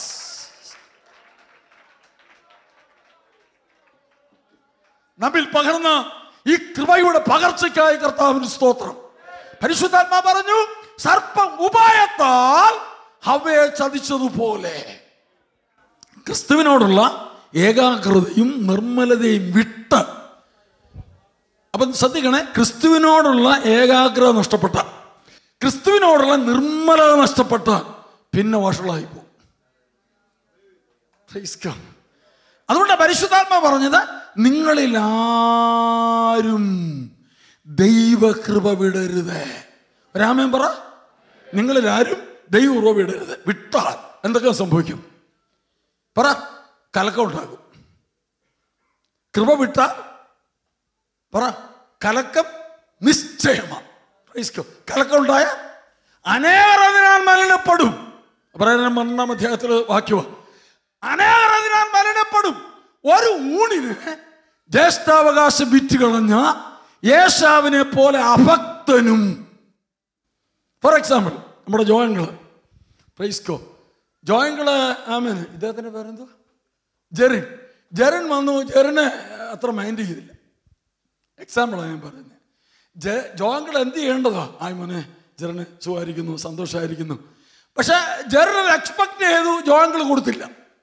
നമ്മിൽ പകർന്ന ഈ കൃപയുടെ പകർച്ചയ്ക്കായി കർത്താവിന് സ്തോത്രം പരിശുദ്ധാത്മാ പറഞ്ഞു സർപ്പം ഉപായത്താൽ ഹവയെ ചതിച്ചതുപോലെ ക്രിസ്തുവിനോടുള്ള ഏകാഗ്രതയും നിർമ്മലതയും വിട്ട് അപ്പം ശ്രദ്ധിക്കണേ ക്രിസ്തുവിനോടുള്ള ഏകാഗ്രത നഷ്ടപ്പെട്ട ക്രിസ്തുവിനോടുള്ള നിർമ്മലത നഷ്ടപ്പെട്ട പിന്നെ വഷളായി പോകും Praise God. അതുകൊണ്ട് പരിശുദ്ധാത്മ പറഞ്ഞത് നിങ്ങളിൽ ആരും ദൈവകൃപ വിടരുത് രാമൻ പറ നിങ്ങളിൽ ആരും ദൈവകൃപ വിടരുത് വിട്ടാൽ എന്തൊക്കെ സംഭവിക്കും പറ കലക്കം ഉണ്ടാകും കൃപ വിട്ടാൽ പറ കലക്കം നിശ്ചയമാണ് Praise God. കലക്കം ഉണ്ടായ അനേകർ അതിനാൽ മലിനപ്പെടും പറയാൻ മണ്ണാം അധ്യായത്തിൽ വാക്യമാണ് അനേകർ അതിനാൽ മലിനപ്പെടും ഒരു ഊണിന് ജ്യേഷ്ഠാവകാശം വിറ്റ് കളഞ്ഞ യേശാവിനെ പോലെ അഭക്തനും ഫോർ എക്സാമ്പിൾ നമ്മുടെ ജോയങ്കള് പ്രൈസ്കോ ജോയങ്കള് ആമേന് ഇദ്ദേഹത്തിന്റെ പേരെന്തോ ജെറിൻ ജെറിൻ വന്നു ജെറിന് അത്ര മൈൻഡ് ചെയ്തില്ല എക്സാമ്പിളാണ് ഞാൻ പറയുന്നത് ജെ ജോയങ്കൾ എന്ത് ചെയ്യേണ്ടതാ ആയി മോനെ ജെറിന് സുഖമായിരിക്കുന്നു സന്തോഷമായിരിക്കുന്നു പക്ഷെ ജെറിന് എക്സ്പെക്ട് ചെയ്തു ജോയങ്കൾ കൊടുത്തില്ല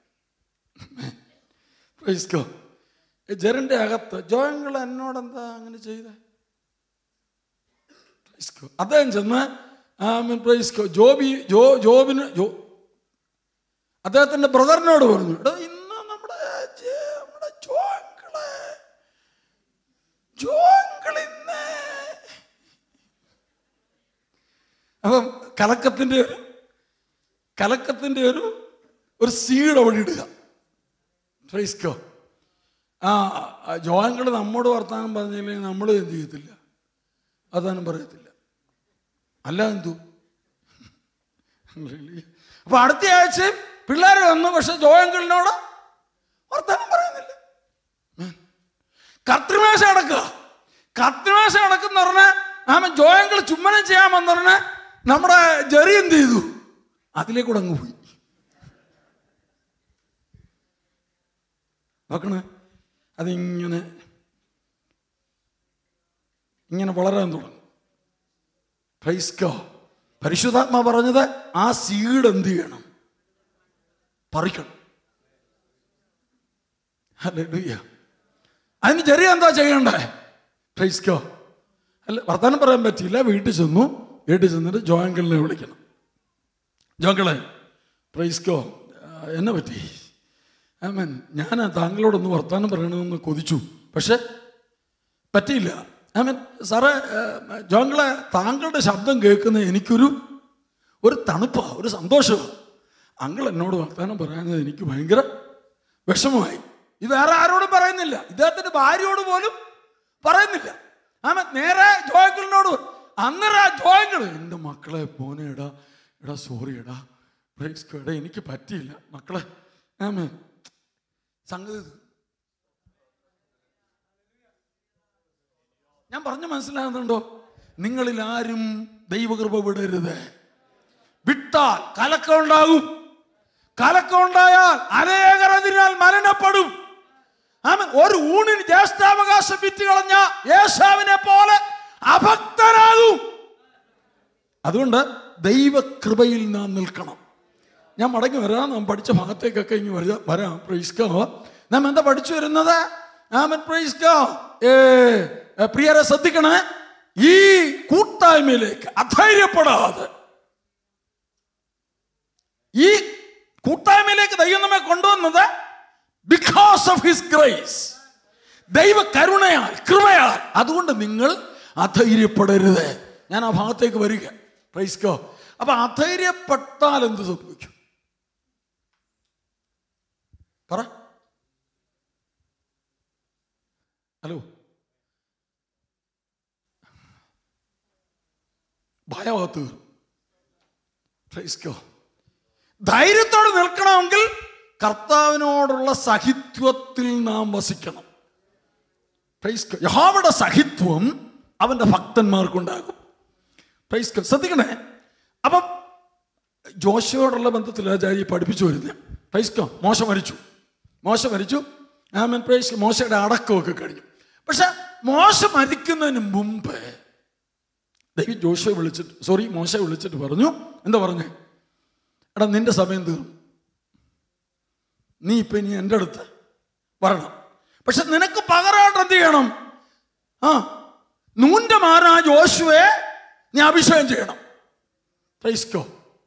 പ്രൈസ്കോ ജെറിന്റെ അകത്ത് ജോയങ്കൾ എന്നോട് എന്താ അങ്ങനെ ചെയ്തേ പ്രൈസ്കോ അദ്ദേഹം ചെന്ന് ആമൻ പ്രൈസ്കോ ജോബി ജോ ജോബിന് ജോ അദ്ദേഹത്തിന്റെ ബ്രദറിനോട് പറഞ്ഞു എടാ ഇന്ന് നമ്മുടെ ജെ- നമ്മുടെ ജോങ്കള് ജോങ്കൾ ഇന്ന് അപ്പം കലക്കത്തിന്റെ ഒരു കലക്കത്തിന്റെ ഒരു ഒരു സീഡ് അവിടെ ഇടുക ഫ്രൈസ്കോ ആ ജോയങ്കൾ നമ്മോട് വർത്താനം പറഞ്ഞില്ലെങ്കിൽ നമ്മൾ എന്ത് ചെയ്യത്തില്ല അതാണ് പറയത്തില്ല അല്ല എന്തു അപ്പൊ അടുത്ത ആഴ്ച പിള്ളേർ വന്നു പക്ഷെ ജോയങ്കളിനോട് വർത്താനം പറയുന്നില്ല കർത്തൃമേശ അടക്കുക കർത്തൃമേശ അടക്കുന്ന പറഞ്ഞാൽ ആമ ജോയങ്കൾ ചുമ്മനം ചെയ്യാമെന്ന് പറഞ്ഞാൽ നമ്മുടെ ജെറി എന്ത് ചെയ്തു അതിലേക്കൂടെ അങ്ങ് പോയി നോക്കണേ അതിങ്ങനെ ഇങ്ങനെ വളരാൻ തുടങ്ങും പ്രൈസ്കോ പരിശുദ്ധാത്മ പറഞ്ഞത് ആ സീഡ് എന്ത് ചെയ്യണം പറിക്കണം ഹല്ലേലൂയ അതിന് ചെറിയ എന്താ ചെയ്യണ്ടേ പ്രൈസ്കോ അല്ല വർത്തമാനം പറയാൻ പറ്റിയില്ല വീട്ടിൽ ചെന്നു വീട്ടിൽ ചെന്നിട്ട് ജോയങ്കളിനെ വിളിക്കണം ജോങ്കളെ പ്രൈസ്കോ ആ, എന്നെ പറ്റി ആമൻ ഞാൻ താങ്കളോടൊന്ന് വർത്തമാനം പറയണമെന്ന് കൊതിച്ചു പക്ഷെ പറ്റിയില്ല ആമൻ സാറേ ആ, ജോങ്കളെ താങ്കളുടെ ശബ്ദം കേൾക്കുന്ന എനിക്കൊരു ഒരു തണുപ്പാ ഒരു സന്തോഷമാണ് അങ്ങൾ എന്നോട് വർത്തമാനം പറയാഞ്ഞത് എനിക്ക് ഭയങ്കര വിഷമമായി ഇത് വേറെ ആരോടും പറയുന്നില്ല ഇദ്ദേഹത്തിന്റെ ഭാര്യയോട് പോലും പറയുന്നില്ല ആമ നേരെ ജോയങ്കിളിനോട് അന്നേരം ആ ജോയങ്കിൾ എൻ്റെ മക്കളെ പോനെ എടാ എടാ സോറി എടാ ബ്രേക്സ് എടാ എനിക്ക് പറ്റിയില്ല മക്കളെ ആമേ സംഗതി ഇത്. ഞാൻ പറഞ്ഞു മനസ്സിലാകുന്നുണ്ടോ നിങ്ങളിൽ ആരും ദൈവകൃപ വിടരുത് വിട്ടാൽ കലക്കം ഉണ്ടാകും കലക്കം ഉണ്ടായാൽ അനേകർ അതിനാൽ മരണപ്പെടും ആമേൻ. ഒരു ഊണിന് ജ്യേഷ്ഠാവകാശം വിറ്റ് കളഞ്ഞ യേശാവിനെ പോലെ അഭക്തനാകും അതുകൊണ്ട് ദൈവകൃപയിൽ നാം നിൽക്കണം ഞാൻ മടങ്ങി വരാം നാം പഠിച്ച ഭാഗത്തേക്കൊക്കെ ഇനി വരാം വരാം പ്രൈസ്കോ നാം എന്താ പഠിച്ചു വരുന്നത് ആമൻ പ്രൈസ്കോ ഏ ഏ, പ്രിയരെ ശ്രദ്ധിക്കണേ ഈ കൂട്ടായ്മയിലേക്ക് അധൈര്യപ്പെടാതെ ഈ കൂട്ടായ്മയിലേക്ക് ദൈവം നമ്മെ കൊണ്ടുവന്നത് ബിക്കോസ് ഓഫ് ഹിസ് ഗ്രേസ് ദൈവ കരുണയാൽ കൃപയാൽ അതുകൊണ്ട് നിങ്ങൾ അധൈര്യപ്പെടരുത് ഞാൻ ആ ഭാഗത്തേക്ക് വരിക പ്രൈസ്കോ അപ്പൊ അധൈര്യപ്പെട്ടാൽ എന്ത് സംഭവിക്കും പറ ഹലോ ഭയഭാഗത്ത് കയറും പ്രൈസ്കോ ധൈര്യത്തോടെ നിൽക്കണമെങ്കിൽ കർത്താവിനോടുള്ള സഹിത്വത്തിൽ നാം വസിക്കണം പ്രൈസ് ഗോ- യഹോവയുടെ സഹിത്വം അവന്റെ ഭക്തന്മാർക്കുണ്ടാകും പ്രൈസ് ഗോ- ശ്രദ്ധിക്കണേ അപ്പം ജോഷയോടുള്ള ബന്ധത്തിൽ ആചാര്യ പഠിപ്പിച്ചു വരുന്നത് പ്രൈസ്കോ മോശ മരിച്ചു മോശ മരിച്ചു ആമൻ പ്രൈസ് മോശയുടെ അടക്കമൊക്കെ കഴിഞ്ഞു പക്ഷെ മോശ മരിക്കുന്നതിന് മുമ്പ് ദൈവം ജോഷയെ വിളിച്ചിട്ട് സോറി മോശയെ വിളിച്ചിട്ട് പറഞ്ഞു എന്താ പറഞ്ഞേ എടാ നിന്റെ സമയം തീർന്നു നീ ഇപ്പൊ ഇനി എൻ്റെ അടുത്ത് വരണം പക്ഷെ നിനക്ക് പകരമായിട്ട് എന്ത് ചെയ്യണം ആ നൂന്റെ മാറാ ജോഷുവെ നീ അഭിഷേകം ചെയ്യണം പ്രൈസ്കോ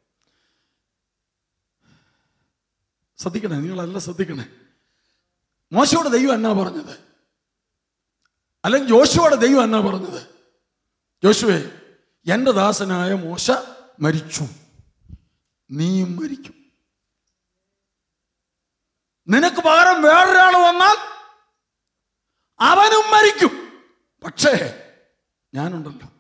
ശ്രദ്ധിക്കണേ നിങ്ങളല്ല ശ്രദ്ധിക്കണേ മോശയോട് ദൈവം എന്നാ പറഞ്ഞത് അല്ലെങ്കിൽ ജോഷുവോടെ ദൈവം എന്നാ പറഞ്ഞത് ജോഷുവേ എൻ്റെ ദാസനായ മോശ മരിച്ചു നീയും മരിക്കും നിനക്ക് പകരം വേറൊരാൾ വന്നാൽ അവനും മരിക്കും പക്ഷേ ഞാനുണ്ടല്ലോ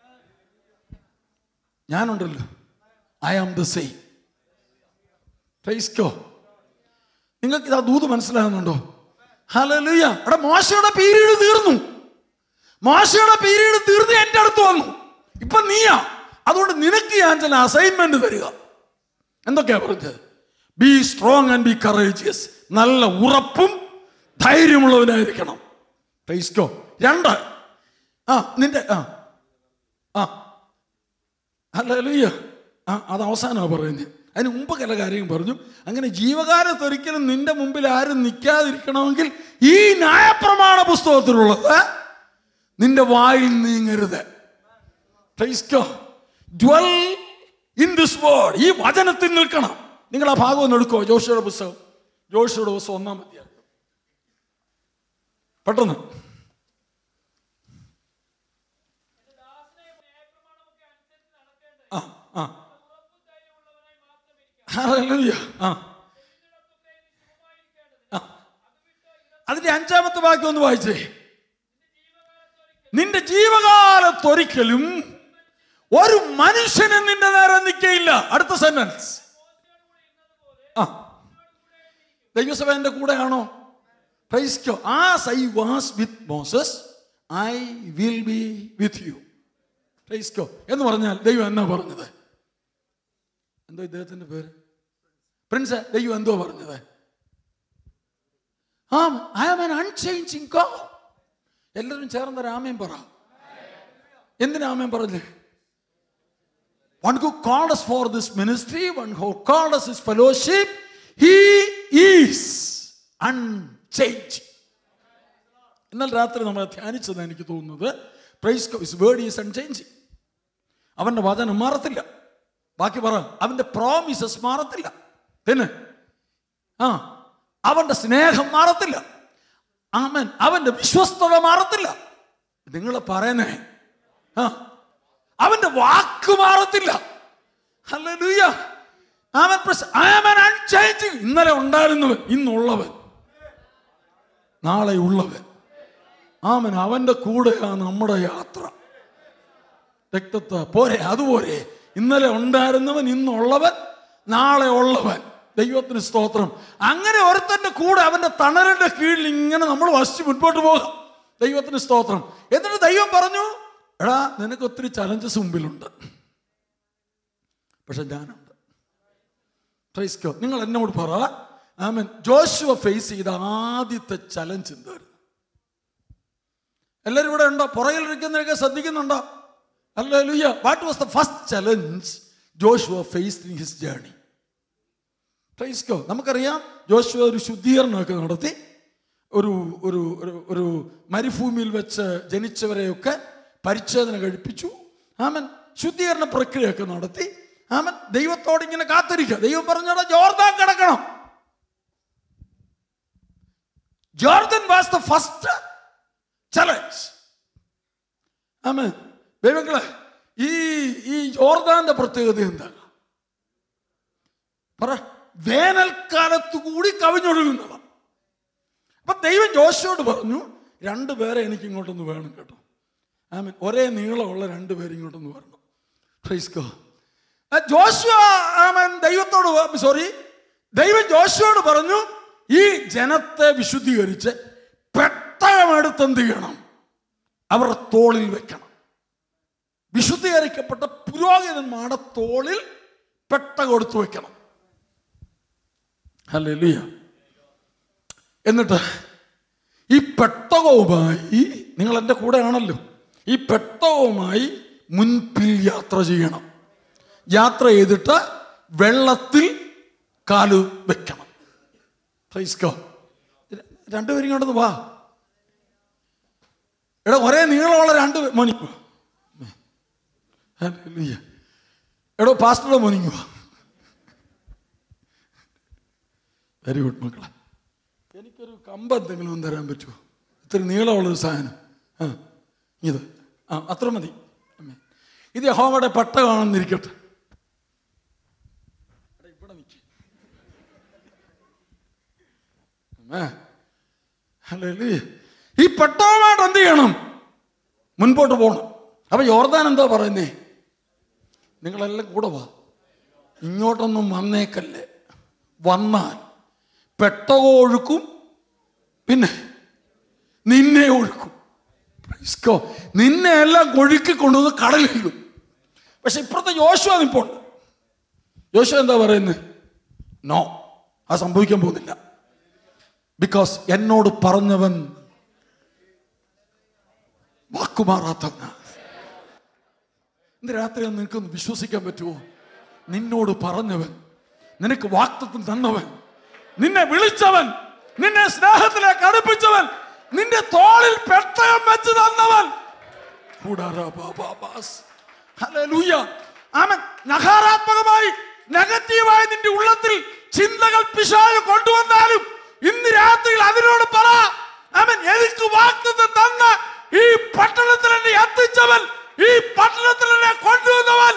ഞാനുണ്ടല്ലോ ഐ ആം ദ സെയിം പ്രൈസ്കോ നിങ്ങൾക്ക് ഇതാ ദൂത് മനസ്സിലാകുന്നുണ്ടോ ഹലലുയ എടാ മോശയുടെ പീരീഡ് തീർന്നു മോശയുടെ പീരീഡ് തീർന്ന് എൻ്റെ അടുത്ത് വന്നു ഇപ്പൊ നീയാ അതുകൊണ്ട് നിനക്ക് ഞാൻ ചില അസൈൻമെന്റ് തരിക എന്തൊക്കെയാ പറഞ്ഞത് be strong and be courageous നല്ല ഉറപ്പും ധൈര്യമുള്ളവനായിരിക്കണം പ്രൈസ്കോ രണ്ട് ആ നിന്റെ ആ ആ അല്ല ആ അത് അവസാനമാണ് പറയുന്നത് അതിന് മുമ്പ് ചില കാര്യം പറഞ്ഞു അങ്ങനെ ജീവകാലത്തൊരിക്കലും നിന്റെ മുമ്പിൽ ആരും നിൽക്കാതിരിക്കണമെങ്കിൽ ഈ ന്യായപ്രമാണ പുസ്തകത്തിലുള്ളത് നിന്റെ വായിൽ നീങ്ങരുത് പ്രൈസ്കോ ഡ്വൽ ഇൻ ദിസ് വേർഡ് ഈ വചനത്തിൽ നിൽക്കണം നിങ്ങൾ ആ ഭാഗം ഒന്ന് എടുക്കോ ജോഷിയുടെ പുസ്തകം ജോഷിയുടെ പുസ്തകം ഒന്നാം അധ്യായം പെട്ടെന്ന് ആ ആ ഹല്ലേലൂയ. ആ ആ. അതിന്റെ അഞ്ചാമത്തെ വാക്യം ഒന്ന് വായിച്ചേ നിന്റെ ജീവകാലത്തൊരിക്കലും ഒരു മനുഷ്യനും നിന്റെ നേരെ നിൽക്കയില്ല അടുത്ത സെന്റൻസ് ആ ദൈവസഭ കൂടെയാണോ പ്രൈസ്കോ as I was with Moses I will be with you പ്രൈസ്കോ എന്ന് പറഞ്ഞാൽ ദൈവം എന്നാ പറഞ്ഞത് എന്തോ ഇദ്ദേഹത്തിന്റെ പേര് പ്രിൻസ് ദൈവം എന്തോ പറഞ്ഞത് ആ I am an unchanging God എല്ലാവരും ചേർന്ന രാമയും പറ എന്തിനാ ആമയും പറഞ്ഞേ One who called us for this ministry, one who called us his fellowship, he is unchanging. എന്നാൽ രാത്രി നമ്മൾ ധ്യാനിച്ചത് എനിക്ക് തോന്നുന്നത് praise his word is unchanging അവന്റെ വചനം മാറത്തില്ല ബാക്കി പറ അവന്റെ പ്രോമിസസ് മാറത്തില്ല പിന്നെ ആ അവന്റെ സ്നേഹം മാറത്തില്ല ആമൻ അവന്റെ വിശ്വസ്തത മാറത്തില്ല നിങ്ങൾ പറയുന്നേ ആ അവന്റെ വാക്ക് മാറത്തില്ല Hallelujah. അവൻ പ്രസ- I am an unchanging. ഇന്നലെ ഉണ്ടായിരുന്നവൻ ഇന്നുള്ളവൻ നാളെ ഉള്ളവൻ ആമൻ അവന്റെ കൂടെയാണ് നമ്മുടെ യാത്ര രക്തത്തെ പോരെ അതുപോലെ ഇന്നലെ ഉണ്ടായിരുന്നവൻ ഇന്നുള്ളവൻ നാളെ ഉള്ളവൻ ദൈവത്തിന് സ്തോത്രം അങ്ങനെ ഒരുത്തന്റെ കൂടെ അവന്റെ തണലിന്റെ കീഴിൽ ഇങ്ങനെ നമ്മൾ വസിച്ച് മുൻപോട്ട് പോകാം ദൈവത്തിന് സ്തോത്രം എന്നിട്ട് ദൈവം പറഞ്ഞു എടാ നിനക്ക് ഒത്തിരി ചലഞ്ചസ് മുമ്പിലുണ്ട് പക്ഷെ ഞാനുണ്ട് Praise God. നിങ്ങൾ എന്നോട് പറ ആമൻ ജോഷുവ ഫേസ് ചെയ്ത ആദ്യത്തെ ചലഞ്ച് എന്തായിരുന്നു എല്ലാവരും ഇവിടെ ഉണ്ടോ പുറകിലിരിക്കുന്നവരൊക്കെ ശ്രദ്ധിക്കുന്നുണ്ടോ അല്ല ലുയ്യ what was the first challenge Joshua faced in his journey പ്രൈസ്കോ നമുക്കറിയാം ജോഷുവ ഒരു ശുദ്ധീകരണമൊക്കെ നടത്തി ഒരു ഒരു ഒരു ഒരു മരുഭൂമിയിൽ വെച്ച് ജനിച്ചവരെയൊക്കെ പരിച്ഛേദന കഴിപ്പിച്ചു ആമൻ ശുദ്ധീകരണ പ്രക്രിയയൊക്കെ നടത്തി ആമൻ ദൈവത്തോട് ഇങ്ങനെ കാത്തിരിക്കുക ദൈവം പറഞ്ഞോടെ ജോർദാൻ കിടക്കണം Jordan was the first challenge ആമൻ ദൈവങ്ങളെ ഈ ഈ ജോർദാന്റെ പ്രത്യേകത എന്താണ് പറ വേനൽക്കാലത്ത് കൂടി കവിഞ്ഞൊഴുകുന്നതാണ് അപ്പൊ ദൈവം ജോശയോട് പറഞ്ഞു രണ്ടുപേരെ എനിക്ക് ഇങ്ങോട്ടൊന്ന് വേണം കേട്ടോ ആമൻ ഒരേ നീളമുള്ള രണ്ടുപേരും ഇങ്ങോട്ടൊന്ന് വരണം Praise God. ആ ജോഷുവ ആമൻ ദൈവത്തോട് സോറി ദൈവം ജോഷുവോട് പറഞ്ഞു ഈ ജനത്തെ വിശുദ്ധീകരിച്ച് പെട്ടകമെടുത്ത് എന്ത് ചെയ്യണം അവരുടെ തോളിൽ വെക്കണം വിശുദ്ധീകരിക്കപ്പെട്ട പുരോഹിതന്മാരുടെ തോളിൽ പെട്ടകം എടുത്തു വെക്കണം ഹല്ലേലൂയ എന്നിട്ട് ഈ പെട്ടകവുമായി നിങ്ങൾ എൻ്റെ കൂടെ ആണല്ലോ ഈ പെട്ടകവുമായി മുൻപിൽ യാത്ര ചെയ്യണം യാത്ര ചെയ്തിട്ട് വെള്ളത്തിൽ കാല് വെക്കണം Praise God. രണ്ടുപേരും ഇങ്ങോട്ടൊന്ന് വാ എടാ ഒരേ നീളമുള്ള രണ്ട് പേ- മോനിക്ക് വാ. Hallelujah. എടോ പാസ്റ്ററുടെ മോനിങ് വാ വെരി ഗുഡ് മക്കളെ എനിക്കൊരു കമ്പ് എന്തെങ്കിലും ഒന്ന് തരാൻ പറ്റുമോ ഇത്തിരി നീളമുള്ളൊരു സാധനം ആ ഇത് ആ അത്ര മതി അമ്മേ. ഇത് യഹോവയുടെ പട്ട കാണുന്നിരിക്കട്ടെ എടാ, ഇവിടെ നിൽക്ക്. അമ്മേ. ഹല്ലേലൂയ. ഈ പട്ടവുമായിട്ട് എന്ത് ചെയ്യണം മുൻപോട്ട് പോകണം അപ്പൊ യോർദാൻ എന്താ പറയുന്നേ നിങ്ങളെല്ലാം കൂടെ വാ ഇങ്ങോട്ടൊന്നും വന്നേക്കല്ലേ വന്നാൽ പെട്ടകോ ഒഴുക്കും പിന്നെ നിന്നെ ഒഴുക്കും Praise God. നിന്നെ എല്ലാം ഒഴുക്കി കൊണ്ടുവന്ന് കടലിടും പക്ഷെ ഇപ്പുറത്തെ യോശുവ നിപ്പോണ്ട് യോശുവ എന്താ പറയുന്നത് നോ അത് സംഭവിക്കാൻ പോകുന്നില്ല ബിക്കോസ് എന്നോട് പറഞ്ഞവൻ വാക്കുമാറാത്തവനാണ് ഇന്ന് രാത്രി നിനക്കൊന്ന് വിശ്വസിക്കാൻ പറ്റുമോ നിന്നോട് പറഞ്ഞവൻ നിനക്ക് വാക്തത്വം തന്നവൻ നിന്നെ വിളിച്ചവൻ നിന്നെ സ്നേഹത്തിലേക്ക് അടുപ്പിച്ചവൻ നിന്റെ തോളിൽ പെട്ടകം വെച്ച് തന്നവൻ കൂടാരാ ബാബാ ബാസ്. ഹല്ലേലൂയ. ആമേൻ. നകാരാത്മകമായി നെഗറ്റീവായി നിന്റെ ഉള്ളത്തിൽ ചിന്തകൾ പിശാച് കൊണ്ടുവന്നാലും ഇന്ന് രാത്രിയിൽ അതിനോട് പറ അവൻ എനിക്ക് വാക്തത്വം തന്ന ഈ പട്ടണത്തിൽ എന്നെ എത്തിച്ചവൻ ഈ പട്ടണത്തിൽ എന്നെ കൊണ്ടുവന്നവൻ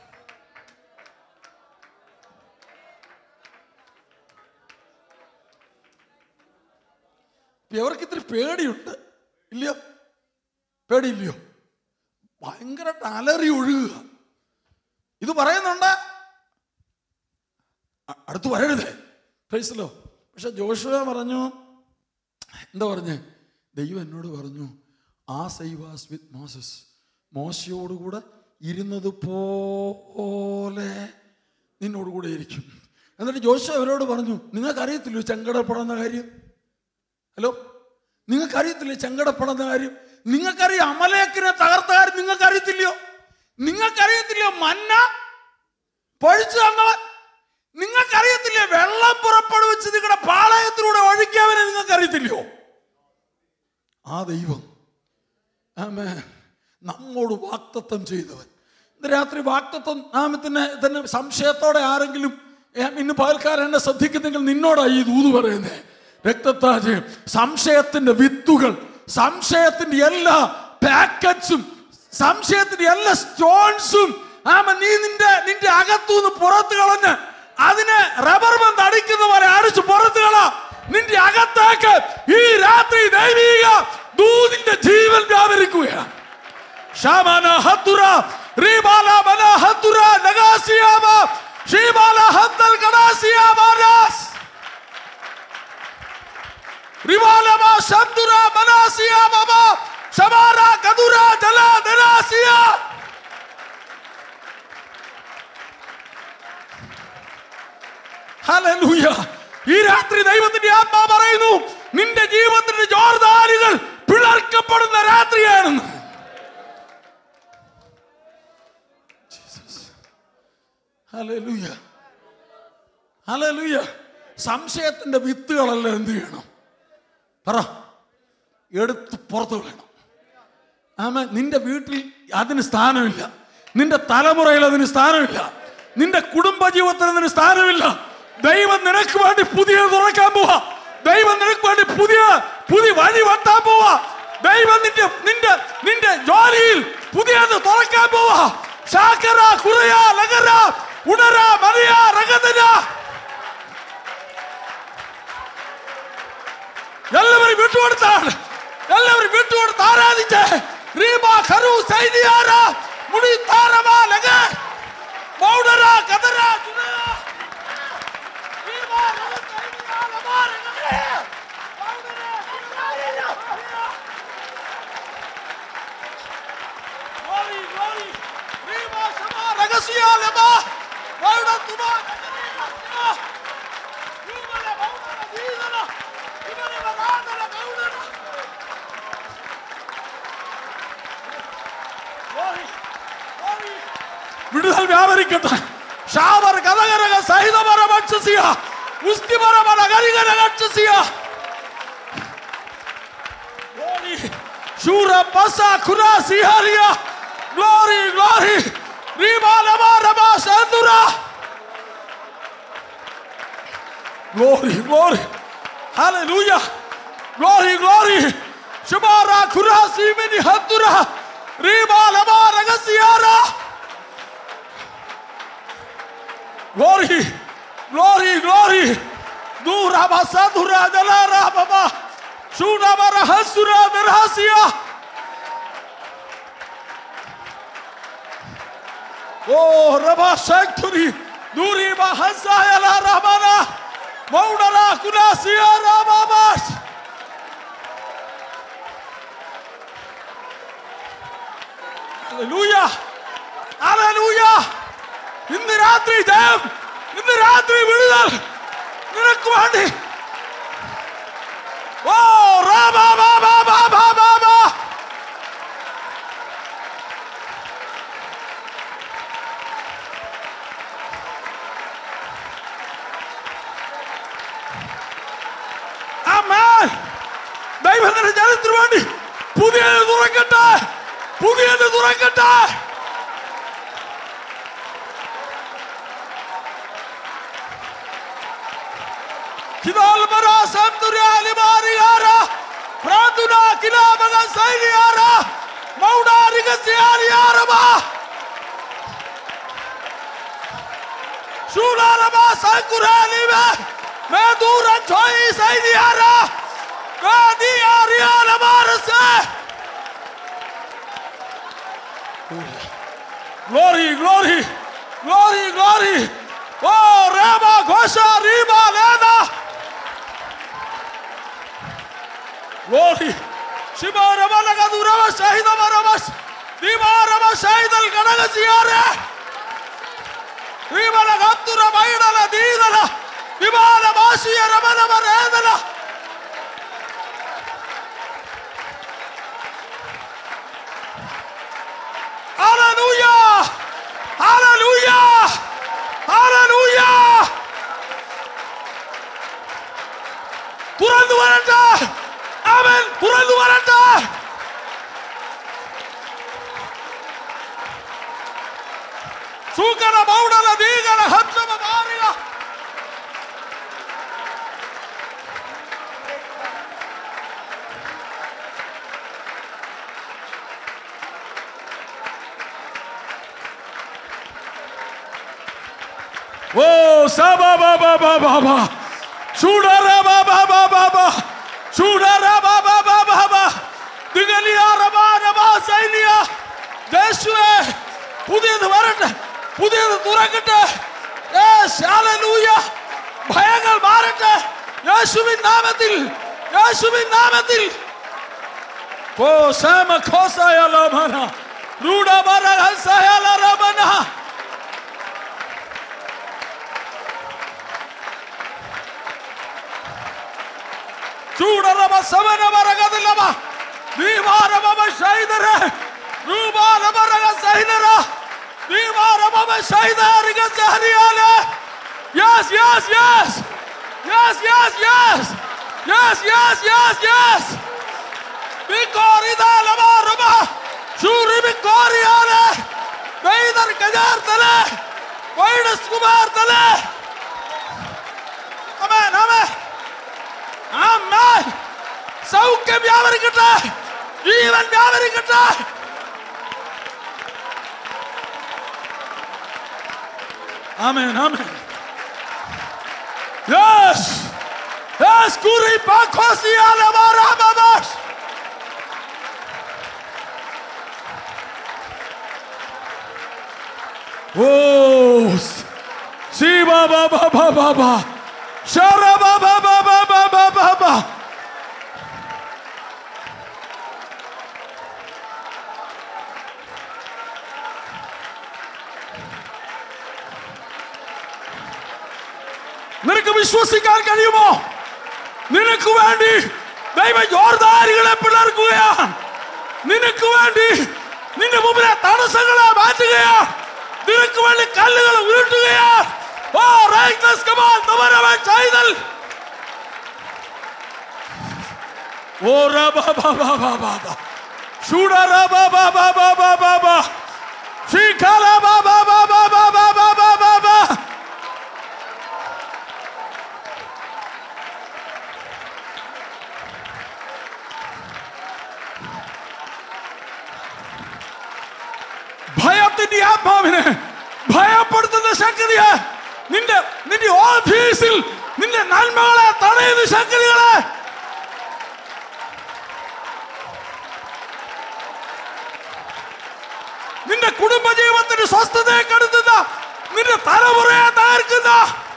ഇവർക്ക് ഇത്തിരി പേടിയുണ്ട് ഇല്ലയോ പേടിയില്ലയോ ഭയങ്കരമായിട്ട് അലറി ഒഴുകുക ഇത് പറയുന്നുണ്ട് അ- അടുത്ത് വരരുതേ ഫേസിലോ പക്ഷെ ജോഷുവ പറഞ്ഞു എന്താ പറഞ്ഞേ ദൈവം എന്നോട് പറഞ്ഞു ആ സൈവാസ് വിത്ത് മോസസ് മോശയോടുകൂടെ ഇരുന്നത് പോലെ നിന്നോടുകൂടെ ഇരിക്കും എന്നിട്ട് ജോഷു അവരോട് പറഞ്ഞു നിങ്ങൾക്കറിയത്തില്ലോ ചങ്കടപ്പെടുന്ന കാര്യം ഹലോ നിങ്ങൾക്കറിയത്തില്ലേ ചങ്കടപ്പെടുന്ന കാര്യം നിങ്ങൾക്കറിയാം അമലേക്കിനെ തകർത്ത കാര്യം നിങ്ങൾക്കറിയത്തില്ലയോ നിങ്ങൾക്കറിയത്തില്ലയോ മന്ന പൊഴിച്ചു തന്നവൻ നിങ്ങൾക്കറിയത്തില്ലേ വെള്ളം പുറപ്പെടുവിച്ച് നിങ്ങളുടെ പാളയത്തിലൂടെ ഒഴുക്കിയവനെ നിങ്ങൾക്കറിയത്തില്ലയോ ആ ദൈവം ആമേ നമ്മോട് വാക്തത്വം ചെയ്തവൻ ഇന്ന് രാത്രി വാക്തത്വം നാമത്തിന് തന്നെ സംശയത്തോടെ ആരെങ്കിലും ഏ, ഇന്ന് പകൽക്കാരൻ എന്നെ ശ്രദ്ധിക്കുന്നെങ്കിൽ നിന്നോടായി ഈ ദൂത് പറയുന്നത് രക്തത്താജ് സംശയത്തിന്റെ വിത്തുകൾ സംശയത്തിന്റെ എല്ലാ പാക്കറ്റ്സും സംശയത്തിന്റെ എല്ലാ സ്റ്റോൺസും ആമ നീ നിന്റെ നിന്റെ അകത്തുനിന്ന് പുറത്ത് കളഞ്ഞ് അതിനെ റബ്ബർ ബന്ധം അടിക്കുന്ന പോലെ അടിച്ച് പുറത്ത് കള നിന്റെ അകത്തേക്ക് ഈ രാത്രി ദൈവിക ദൂതിന്റെ ജീവൻ വ്യാപരിക്കുകയാണ് ഷാമാന ഹത്തുറ റീബാല മന ഹത്തുറ നഗാസിയാമ ഷീബാല ഹത്തൽ കടാസിയാമാനാസ് റിവാലമ ശബ്ദുര മനാസിയാമമ ഷമാര കദുര ജല ദലാസിയ ഹല്ലേലൂയ ഈ രാത്രി ദൈവത്തിന്റെ ആത്മാ പറയുന്നു നിന്റെ ജീവിതത്തിന്റെ ജോർദാനുകൾ പിളർക്കപ്പെടുന്ന രാത്രിയാണെന്ന് ഹല്ലേലൂയ ഹല്ലേലൂയ സംശയത്തിന്റെ വിത്തുകളെല്ലാം എന്ത് ചെയ്യണം പറ എടുത്ത് പുറത്തു കളയണം ആമ നിന്റെ വീട്ടിൽ അതിന് സ്ഥാനമില്ല നിന്റെ തലമുറയിൽ അതിന് സ്ഥാനമില്ല നിന്റെ കുടുംബ ജീവിതത്തിൽ അതിന് സ്ഥാനമില്ല ദൈവം നിനക്ക് വേണ്ടി പുതിയ തുറക്കാൻ പോവാ ദൈവം നിനക്ക് വേണ്ടി പുതിയ പുതിയ വഴി വെട്ടാൻ പോവാ ദൈവം നിന്റെ നിന്റെ നിന്റെ ജോലിയിൽ പുതിയത് തുറക്കാൻ പോവാ ശാക്കര കുറയ ലഗര ഉണര മറിയ രഗതന എല്ലാവരും വിട്ടുകൊടുത്താണ് എല്ലാവരും വിട്ടുകൊടുത്ത് ആരാധിച്ച് റീബ ഖരു സൈദിയാര മുടി താരമ Laga മൗഡര കദര ജുനയ Reeba Laga സൈദിയാ ലബ രഗ മൗഡര Glory, glory. Rima Shama Ragasia Lema. Mauda Tuma Ragasia. Yumala Mauda Vidana. Yumala Varada La Gaudana. Glory, glory. വിടുതൽ വ്യാപരിക്കട്ടെ ഷാവർ കഥകരക സഹിതമര ഭക്ഷസിയ ഉസ്തിമരമര കരികര ഭക്ഷസിയ Glory. Shura pasa kura siharia. Glory, glory. Riba lama rama sandura. Glory, glory. Hallelujah. Glory, glory. Shabara kura simini handura. Riba lama ragasiara. Glory, glory, glory. Dura basadura dalara baba. Shuna bara hasura berhasia. Oh, Rabba Sanctuary. Duri bahasaya la ramana. Maudara kunasia ramamas. Hallelujah. Hallelujah. ഇന്ന് രാത്രി ജയം ഇന്ന് രാത്രി വിടുതൽ നിനക്ക് വേണ്ടി ഓ റാബാ ബാ ബാ ബാ ബാ ബാ ബാ ആമേൻ ദൈവത്തിന്റെ ജനത്തിന് വേണ്ടി പുതിയത് തുറക്കട്ടെ പുതിയത് തുറക്കട്ടെ കിതാൽ മരാ സന്തുര്യ ലിമാരിയാര പ്രാതുന കിലാമക സൈനിയാര മൗഡാരിക സിയാരിയാരമാ ശൂലാലമാ സൈകുരാലിവേ മേ ദൂരൻ ചോയി സൈനിയാര ഗാദിയാരിയാലമാരസേ Glory, glory, glory, glory. Oh, Rama, Gosha, Rima, Lena. Glory. Shiva, Rama, Nagadu, Rama, Shahida, Ramas. Diva, Rama, Shahidal, Ganaga, Siare. Diva, Nagatu, Ramaida, Didala. Diva, Ramasi, Rama, Rama, Redala. Hallelujah! Hallelujah! Hallelujah! തുറന്നു വരട്ടെ അവൻ തുറന്നു വരട്ടെ സൂക്കട മൗടല ദീകട ഹംസമ മാറിയ ഓ സബ ബ ബ ബ ബ ബ ചൂടറ ബ ബ ബ ബ ബ ചൂടറ ബ ബ ബ ബ ബ ദിഗലിയ റബ റബ സൈലിയ യേശുവേ പുതിയത് വരട്ടെ പുതിയത് തുറക്കട്ടെ യേശ് ഹല്ലേലൂയ ഭയങ്ങൾ മാറട്ടെ യേശുവിൻ നാമത്തിൽ യേശുവിൻ നാമത്തിൽ ഓ ശമ ഖോസയ ലമന റൂഡ ബറ ഹസയ ലറബന ചൂടറബ സമന ബറഗദലബ ദീവാരബ ശൈദര റൂബാലബറഗ സൈദര ദീവാരബ ശൈദരിഗ സഹരിയാല yes yes yes yes yes yes yes yes yes yes ബിക്കോറിദാലബറബ ശൂരി ബിക്കോറിയാല ബൈദർ കജാർതല വൈഡസ് കുമാർതല ആമേൻ ആമേൻ ആമേൻ സൗഖ്യം വ്യാപരിക്കട്ടെ ജീവൻ വ്യാപരിക്കട്ടെ ആമേൻ ആമേൻ യെസ് യെസ് കുറി പാഖോസിയാല മാറാബാബാഷ് ഓ സി ബാ ബാ ബാ ബാ ബാ ബാ ഷറ ബാ ബാ ബാ ബാ ബാ ബാ ബാ ബാ നിനക്ക് വിശ്വസിക്കാൻ കഴിയുമോ നിനക്ക് വേണ്ടി ദൈവ യോർദാരികളെ പിളർക്കുകയാണ് നിനക്ക് വേണ്ടി നിന്റെ മുമ്പിലെ തടസ്സങ്ങളെ മാറ്റുകയാണ് നിനക്ക് വേണ്ടി കല്ലുകൾ ഉരുട്ടുകയാണ് ഓ റൈറ്റ്നസ് കമാൻ നവരവൻ ചെയ്തൽ ഓ റബ ബ ബ ബ ബ ബ ഷൂഡ റബ ബ ബ ബ ബ ബ ബ ശീഖല ബ ബ ബ ബ ബ ബ ബ ബ ബ ബ ഭയത്തിന്റെ ആത്മാവിനെ ഭയപ്പെടുത്തുന്ന ശക്തിയെ നിന്റെ നിന്റെ ഓഫീസിൽ നിന്റെ നന്മകളെ തടയുന്ന ശക്തികളെ നിന്റെ കുടുംബജീവിതത്തിന് സ്വസ്ഥതയെ കെടുത്തുന്ന നിന്റെ തലമുറയെ തകർക്കുന്ന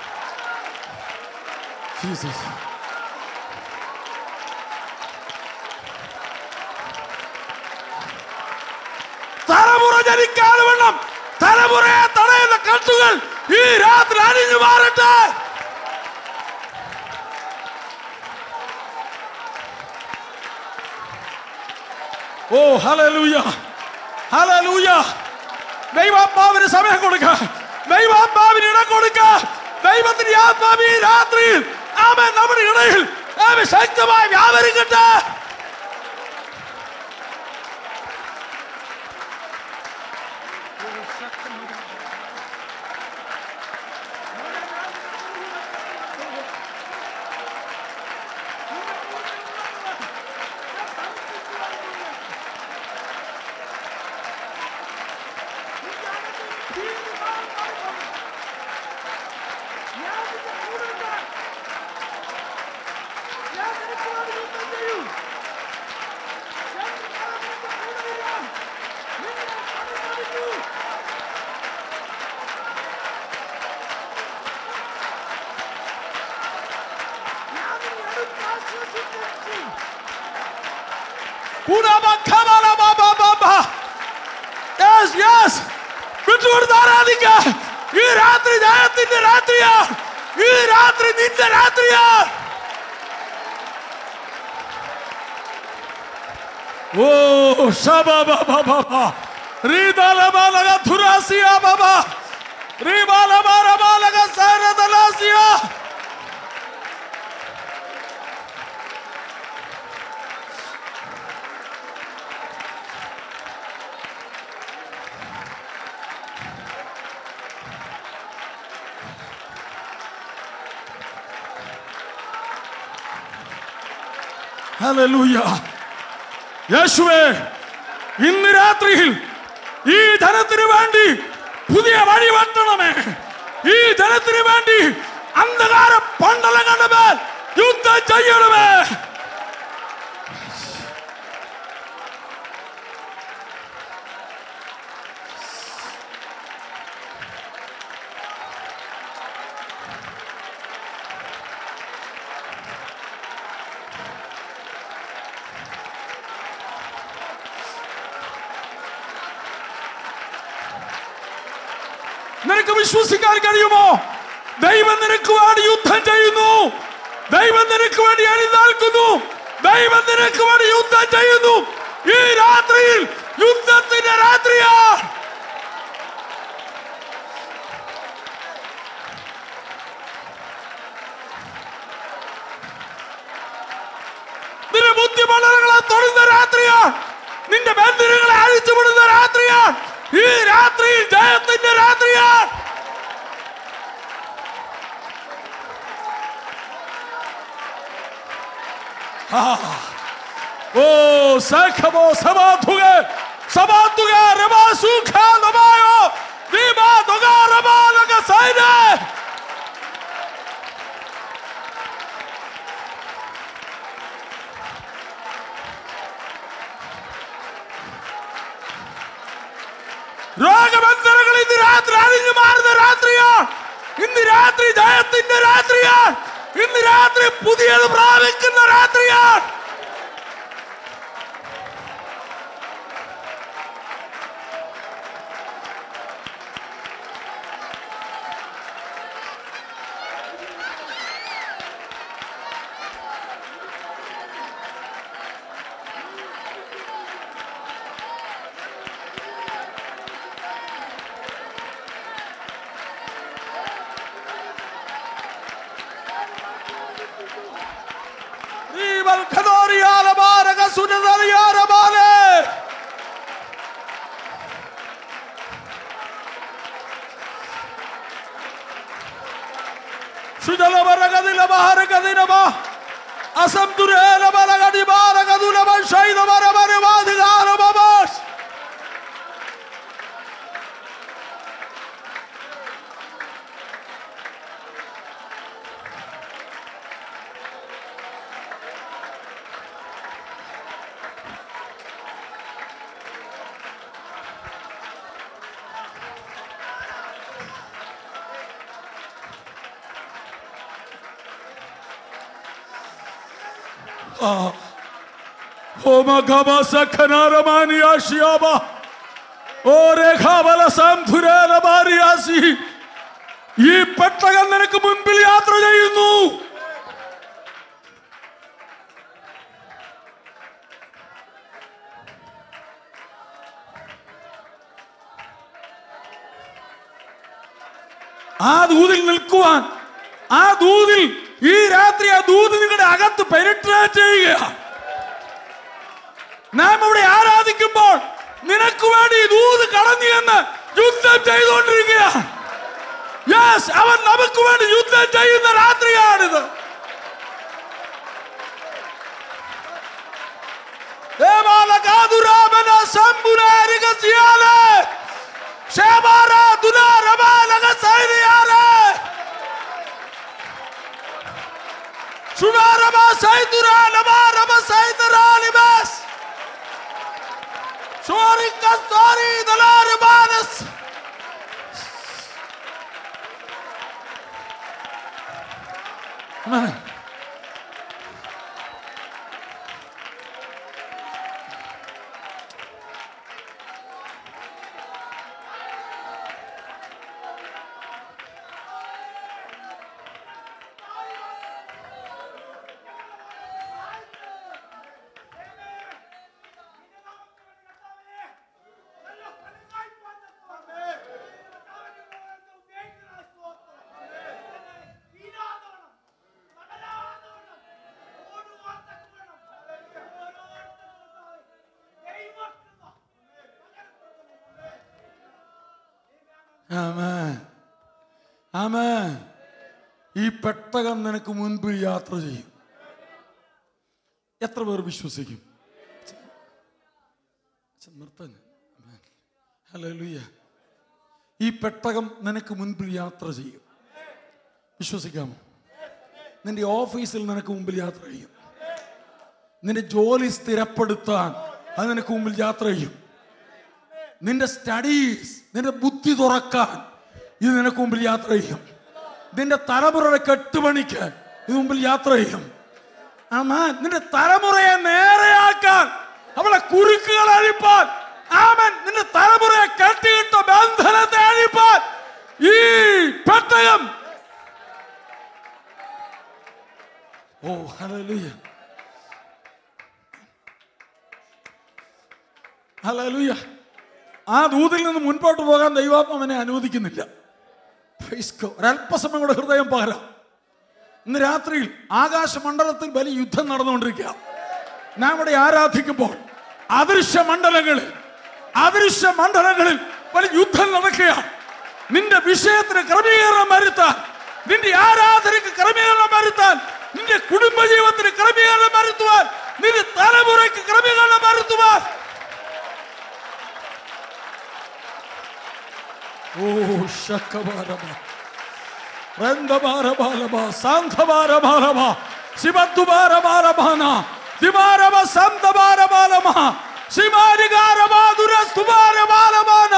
ജീസസ് തലമുറ ജനിക്കാതെ വേണം തലമുറയെ തടയുന്ന കട്ടുകൾ ഈ രാത്രി അണിഞ്ഞു മാറട്ടെ ഓ ഹലലൂയ ഹലലൂയ ദൈവാത്മാവിന് സമയം കൊടുക്ക ദൈവാത്മാവിന് ഇടം കൊടുക്ക ദൈവത്തിന്റെ ആത്മാവ് ഈ രാത്രിയിൽ ആമൻ നമ്മുടെ ഇടയിൽ ആമൻ ശക്തമായി വ്യാപരിക്കട്ടെ Yes, yes. വിട്ടുകൊടുത്ത് ആരാധിക്ക ഈ രാത്രി ജയത്തിന്റെ രാത്രിയാ ഈ രാത്രി നിന്റെ രാത്രിയാ ഓ ശബബബബബ റീദലബലഗ ധുരാസിയ ബബ റീബലബലബലഗ സരദലാസിയ ഹല്ലേലൂയ യേശുവേ ഇന്ന് രാത്രിയിൽ ഈ ധനത്തിന് വേണ്ടി പുതിയ വഴി വെട്ടണമേ ഈ ജനത്തിന് വേണ്ടി അന്ധകാര പണ്ടലങ്ങളുടെ മേൽ യുദ്ധം ചെയ്യണമേ നിനക്ക് വിശ്വസിക്കാൻ കഴിയുമോ ദൈവം നിനക്ക് വേണ്ടി യുദ്ധം ചെയ്യുന്നു ദൈവം നിനക്ക് വേണ്ടി എഴുന്നേൽക്കുന്നു ദൈവം നിനക്ക് വേണ്ടി യുദ്ധം ചെയ്യുന്നു ഈ രാത്രിയിൽ യുദ്ധത്തിന്റെ രാത്രിയാ നിന്റെ ബുദ്ധിമണ്ഡലങ്ങളെ തൊടുന്ന രാത്രിയാണ് നിന്റെ ബന്ധനങ്ങളെ അഴിച്ചുവിടുന്ന രാത്രിയാണ് ഈ രാത്രിയിൽ ജയത്തിന്റെ രാത്രിയാണ് ആ. ഓ സഖമോ സമാധുക സമാധുക രമാസുഖ നമായോ ദീപാ ദുഗ രമാലക സൈന രോഗബന്ധനങ്ങൾ ഇന്ന് രാത്രി അഴിഞ്ഞു മാറുന്ന രാത്രിയാണ് ഇന്ന് രാത്രി ജയത്തിന്റെ രാത്രിയാണ് ഇന്ന് രാത്രി പുതിയത് പ്രാപിക്കുന്ന രാത്രിയാണ് Rival Kadoriana Maraga Sunadariana Male. Sudala Maragadila Maharagadinama. Asam Durela Maragadi Maragadula Shaida Maramari Madigara Mamas. Omagama Sakana Ramani Ashiaba. Ore Khabala Samthurela Mariasi. ഈ പെട്ടകം നിനക്ക് മുൻപിൽ യാത്ര ചെയ്യുന്നു ആ ദൂതിൽ നിൽക്കുവാൻ ആ ദൂതിൽ ഈ രാത്രി ആ ദൂത് നിങ്ങളുടെ അകത്ത് പെനിട്രേറ്റ് ചെയ്യുക നാം ഇവിടെ ആരാധിക്കുമ്പോൾ നിനക്ക് വേണ്ടി ഈ ദൂത് കടന്നു എന്ന് യുദ്ധം ചെയ്തുകൊണ്ടിരിക്കുക യെസ് അവൻ നമുക്ക് വേണ്ടി യുദ്ധം ചെയ്യുന്ന രാത്രിയാണിത് ദേവാല കാതുരാമന ശംഭുരാരിക സിയാലെ ഷേമാര ദുനാരമാലക സൈനിയാലെ സുനാരമ സൈതുരാ നമാരമ സൈതരാലിബസ് ഷോറിക്ക സോറി ദലാരിബാനസ് Man. ആമേൻ ആമേൻ ഈ പെട്ടകം നിനക്ക് മുൻപിൽ യാത്ര ചെയ്യും എത്ര പേർ വിശ്വസിക്കും നിർത്താൻ ഹല്ലേലൂയ ഈ പെട്ടകം നിനക്ക് മുൻപിൽ യാത്ര ചെയ്യും വിശ്വസിക്കാമോ നിന്റെ ഓഫീസിൽ നിനക്ക് മുമ്പിൽ യാത്ര ചെയ്യും നിന്റെ ജോലി സ്ഥിരപ്പെടുത്താൻ അത് നിനക്ക് മുമ്പിൽ യാത്ര ചെയ്യും നിന്റെ സ്റ്റഡീസ് നിന്റെ ബുദ്ധി തുറക്കാൻ ഇത് നിനക്ക് മുമ്പിൽ യാത്ര ചെയ്യും നിന്റെ തലമുറയുടെ കെട്ടുപണിക്ക് ഇത് മുമ്പിൽ യാത്ര ചെയ്യും ആമാൻ നിന്റെ തലമുറയെ നേരെയാക്കാൻ അവളെ കുരുക്കുകൾ അഴിപ്പാൻ ആമൻ നിന്റെ തലമുറയെ കെട്ടിയിട്ട ബന്ധനത്തെ അഴിപ്പാൻ ഈ പെട്ടകം ഓ ഹല്ലേലൂയ ഹല്ലേലൂയ ആ ദൂതിൽ നിന്ന് മുൻപോട്ട് പോകാൻ ദൈവാത്മ അവനെ അനുവദിക്കുന്നില്ല Praise God. ഒരല്പസമയം കൂടെ ഹൃദയം പകരാം ഇന്ന് രാത്രിയിൽ ആകാശമണ്ഡലത്തിൽ വലിയ യുദ്ധം നടന്നുകൊണ്ടിരിക്കുക നാം ഇവിടെ ആരാധിക്കുമ്പോൾ അദൃശ്യ മണ്ഡലങ്ങളിൽ അദൃശ്യ മണ്ഡലങ്ങളിൽ വലിയ യുദ്ധം നടക്കുകയാണ് നിന്റെ വിഷയത്തിന് ക്രമീകരണം വരുത്താൻ നിന്റെ ആരാധനയ്ക്ക് ക്രമീകരണം വരുത്താൻ നിന്റെ കുടുംബജീവിതത്തിന് ക്രമീകരണം വരുത്തുവാൻ നിന്റെ തലമുറയ്ക്ക് ക്രമീകരണം വരുത്തുവാൻ ഓ ശക്കബാരബ റന്ദബാരബാലബ സാന്ധബാരബാലബ ശിവദ്ദുബാരബാലബാന ദിബാരബ സന്തബാരബാലമ ശിമാരികാരബാദുരസ്തുബാരബാലബാന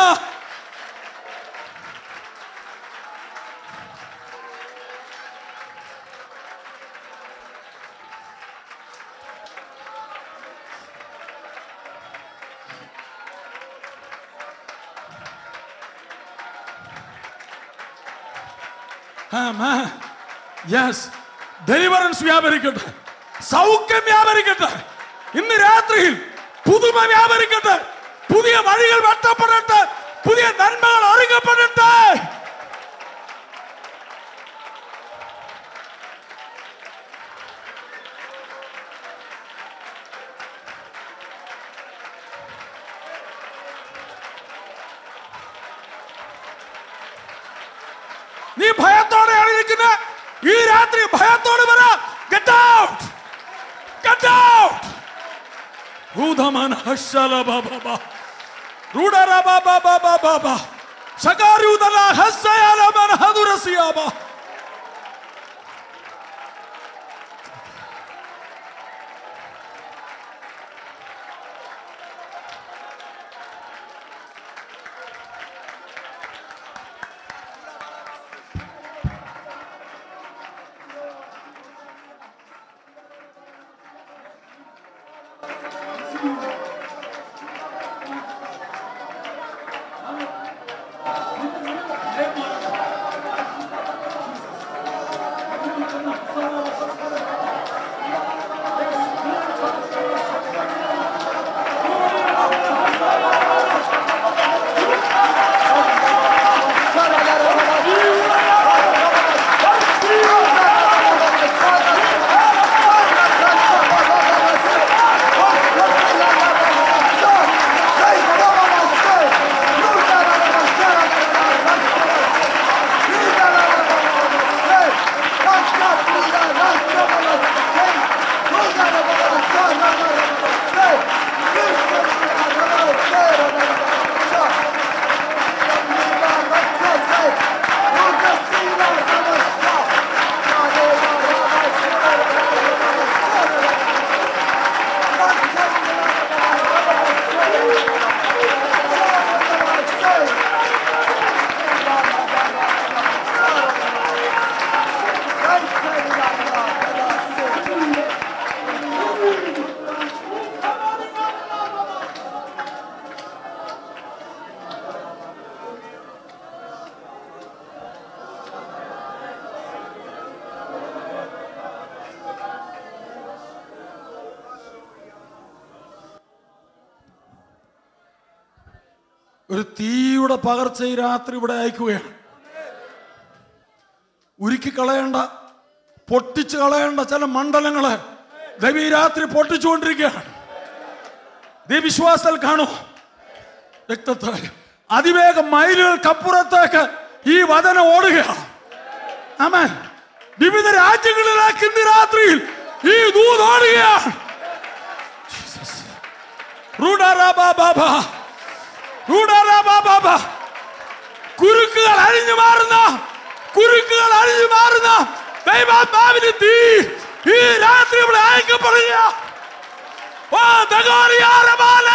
യെസ് ഡെലിവറൻസ് വ്യാപരിക്കട്ടെ സൗഖ്യം വ്യാപരിക്കട്ടെ ഇന്ന് രാത്രിയിൽ പുതുമ വ്യാപരിക്കട്ടെ പുതിയ വഴികൾ വെട്ടപ്പെടട്ടെ പുതിയ നന്മകൾ അറിയപ്പെടട്ടെ നീ ഭയത്തോടെയാണ് ഇരിക്കുന്നത് ഈ രാത്രി ഭയത്തോട് പറ ഗെറ്റ് ഔട്ട് ഗെറ്റ് ഔട്ട് ഭൂതമൻ ഹശല ബാബ റൂഡറ ബാബ ബാബ ബാബ ശകാരൂദല ഹസ്സയാല മൻ ഹദുരസിയാബ ഒരു തീയുടെ പകർച്ച ഈ രാത്രി ഇവിടെ അയക്കുകയാണ് ഉരുക്കി കളയേണ്ട പൊട്ടിച്ച് കളയേണ്ട ചില മണ്ഡലങ്ങള് ദൈവം ഈ രാത്രി പൊട്ടിച്ചുകൊണ്ടിരിക്കുകയാണ് ദൈവവിശ്വാസത്തിൽ കാണൂ രക്തത്താൽ അതിവേഗം മൈലുകൾക്കപ്പുറത്തേക്ക് ഈ വചനം ഓടുകയാണ് ആമേൻ വിവിധ രാജ്യങ്ങളിലേക്ക് ഇന്ന് രാത്രിയിൽ ഈ ദൂത് ഓടുകയാണ് ജീസസ്. റൂഡാറാബാബാബാ. റൂഡാറാബാബാബാ. കുരു അഴിഞ്ഞു മാറുന്ന കുരുക്കുകൾ അഴിഞ്ഞു മാറുന്ന ദൈവാത്മാവിന് തീ ഈ രാത്രി ഇവിടെ അയക്കപ്പെടുക ഓ ദഗോറിയാരമാല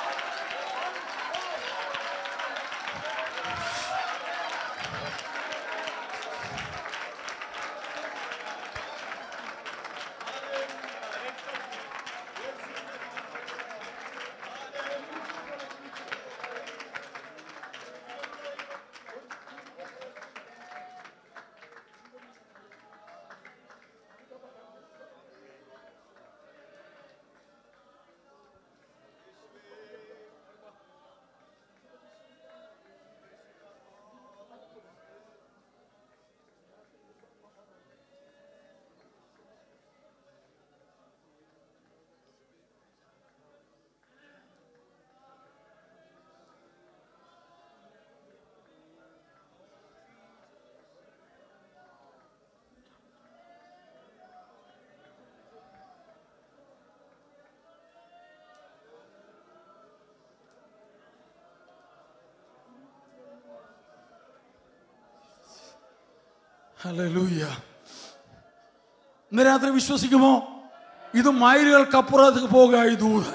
ഹല്ലേലൂയ ഇന്ന് രാത്രി വിശ്വസിക്കുമോ ഇത് മൈലുകൾക്കപ്പുറത്തേക്ക് പോകുക ഈ ദൂത്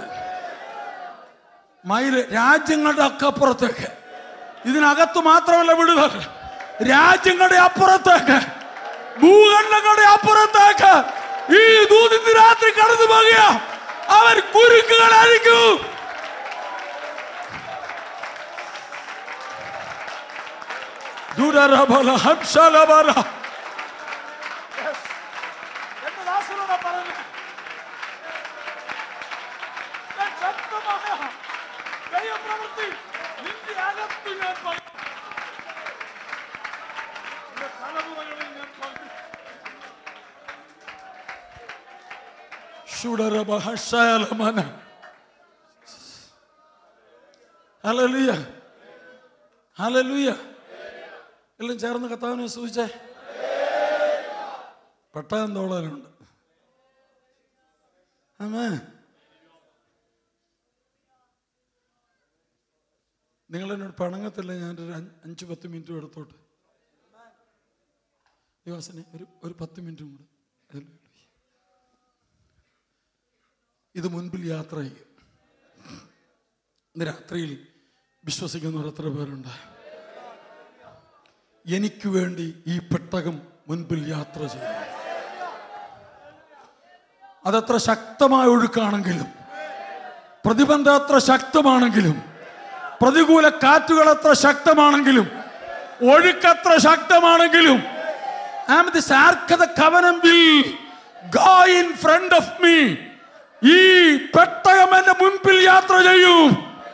മൈല് രാജ്യങ്ങളുടെ അക്കപ്പുറത്തേക്ക് ഇതിനകത്ത് മാത്രമല്ല വിടുതൽ രാജ്യങ്ങളുടെ അപ്പുറത്തേക്ക് ഭൂഖണ്ഡങ്ങളുടെ അപ്പുറത്തേക്ക് ഈ ദൂത് ഇന്ന് രാത്രി കടന്നു പോകുക അവർ കുരുക്കുകൾ അഴിക്കും ദുരരബല ഹംസലബല. Yes. എന്റെ ദാസനോടാ പറയുന്നത്. ഞാൻ ശക്തമായ ദൈവപ്രവൃത്തി നിന്റെ അകത്ത് ഞാൻ പകരും. നിന്റെ തലമുറകളിൽ ഞാൻ പകരും. ശുഡരബ ഹംസലമന. ഹല്ലേലൂയ ഹല്ലേലൂയ എല്ലാം ചേർന്ന് കത്താവിനെ സൂചിച്ചേ പെട്ടകം തോളനുണ്ട് ആമേ നിങ്ങൾ എന്നോട് പണങ്ങത്തില്ല ഞാനൊരു അഞ്ച് അഞ്ച് പത്ത് മിനിറ്റ് എടുത്തോട്ട് യുവാസനെ ഒരു ഒരു പത്ത് മിനിറ്റും കൂടെ ഹല്ലേലൂയ. ഇത് മുൻപിൽ യാത്ര ചെയ്യും ഇന്ന് രാത്രിയിൽ വിശ്വസിക്കുന്നവർ എത്ര പേരുണ്ട് എനിക്ക് വേണ്ടി ഈ പെട്ടകം മുൻപിൽ യാത്ര ചെയ്യും അതെത്ര ശക്തമായ ഒഴുക്കാണെങ്കിലും പ്രതിബന്ധം എത്ര ശക്തമാണെങ്കിലും പ്രതികൂല കാറ്റുകൾ എത്ര ശക്തമാണെങ്കിലും ഒഴുക്കത്ര ശക്തമാണെങ്കിലും I am this ark of the covenant will go in front of me. ഈ പെട്ടകം എന്റെ മുൻപിൽ യാത്ര ചെയ്യും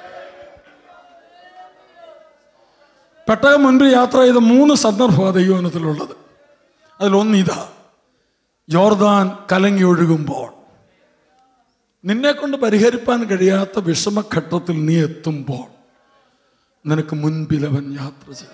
പെട്ടകം മുൻപിൽ യാത്ര ചെയ്ത മൂന്ന് സന്ദർഭമാണ് ദൈവനത്തിലുള്ളത് അതിലൊന്ന് ഇതാ ജോർദാൻ കലങ്ങി ഒഴുകുമ്പോൾ നിന്നെ കൊണ്ട് പരിഹരിപ്പാൻ കഴിയാത്ത വിഷമഘട്ടത്തിൽ നീ എത്തുമ്പോൾ നിനക്ക് മുൻപിൽ അവൻ യാത്ര ചെയ്യും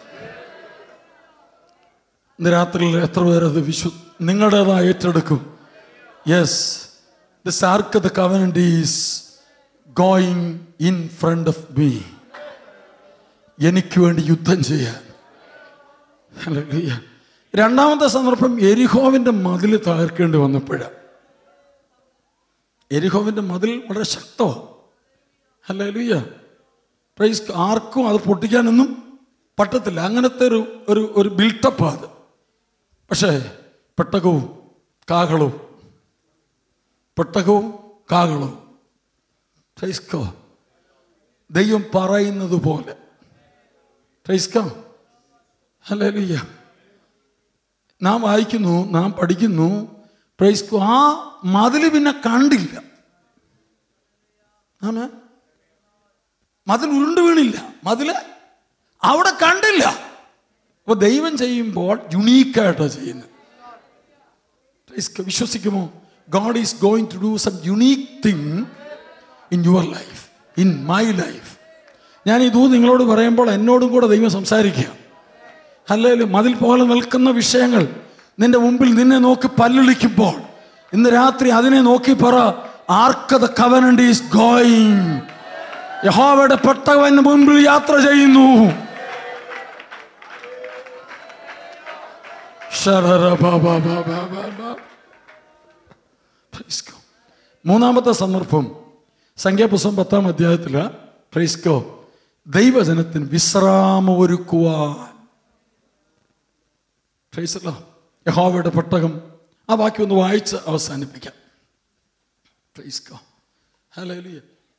ഇന്ന് രാത്രിയിൽ എത്ര പേരത് വിശ്വ നിങ്ങളുടേതായി ഏറ്റെടുക്കും yes this ark the covenant is going in front of me എനിക്ക് വേണ്ടി യുദ്ധം ചെയ്യാൻ ഹല്ലേലൂയ. രണ്ടാമത്തെ സന്ദർഭം എരിഹോവിന്റെ മതിൽ തകർക്കേണ്ടി വന്നപ്പോഴാണ് എരിഹോവിന്റെ മതിൽ വളരെ ശക്തമാണ് ഹല്ലേലൂയ പ്രൈസ് ആർക്കും അത് പൊട്ടിക്കാനൊന്നും പറ്റത്തില്ല അങ്ങനത്തെ ഒരു ഒരു ഒരു ബിൽട്ടപ്പാണ് അത് പക്ഷേ പെട്ടകവും കാകളവും പെട്ടകവും കാകളവും പ്രൈസ്കോ ദൈവം പറയുന്നത് പോലെ പ്രൈസ്കോ ഹല്ലേലൂയ നാം വായിക്കുന്നു നാം പഠിക്കുന്നു പ്രൈസ്കോ ആ മതിൽ പിന്നെ കണ്ടില്ല ആമേ മതിൽ ഉരുണ്ടു വീണില്ല മതില് അവിടെ കണ്ടില്ല അപ്പൊ ദൈവം ചെയ്യുമ്പോൾ യുണീക്കായിട്ടാണ് ചെയ്യുന്നത് Praise God. വിശ്വസിക്കുമോ God is going to do some unique thing in your life in my life ഞാൻ ഇതു നിങ്ങളോട് പറയുമ്പോൾ എന്നോടും കൂടെ ദൈവം സംസാരിക്കുക അല്ലെങ്കിൽ മതിൽ പോലെ നിൽക്കുന്ന വിഷയങ്ങൾ നിന്റെ മുമ്പിൽ നിന്നെ നോക്കി പല്ലിളിക്കുമ്പോൾ ഇന്ന് രാത്രി അതിനെ നോക്കി പറ ആർക്കത് കവനന്റ് ഈസ് ഗോയിങ് യഹോവയുടെ പെട്ടവന് മുമ്പിൽ യാത്ര ചെയ്യുന്നു ഷററ ബാ ബാ ബാ ബാ ബാ ബാ. Praise God. മൂന്നാമത്തെ സന്ദർഭം സംഖ്യാപുസ്തകം പത്താം അധ്യായത്തില് പ്രൈസ്കോ ദൈവജനത്തിന് വിശ്രാമം ഒരുക്കുവാൻ പ്രൈസല്ലോ യഹോവയുടെ പെട്ടകം ആ വാക്യം ഒന്ന് വായിച്ച് അവസാനിപ്പിക്കാം പ്രൈസ്കോ ഹല്ലേലൂയ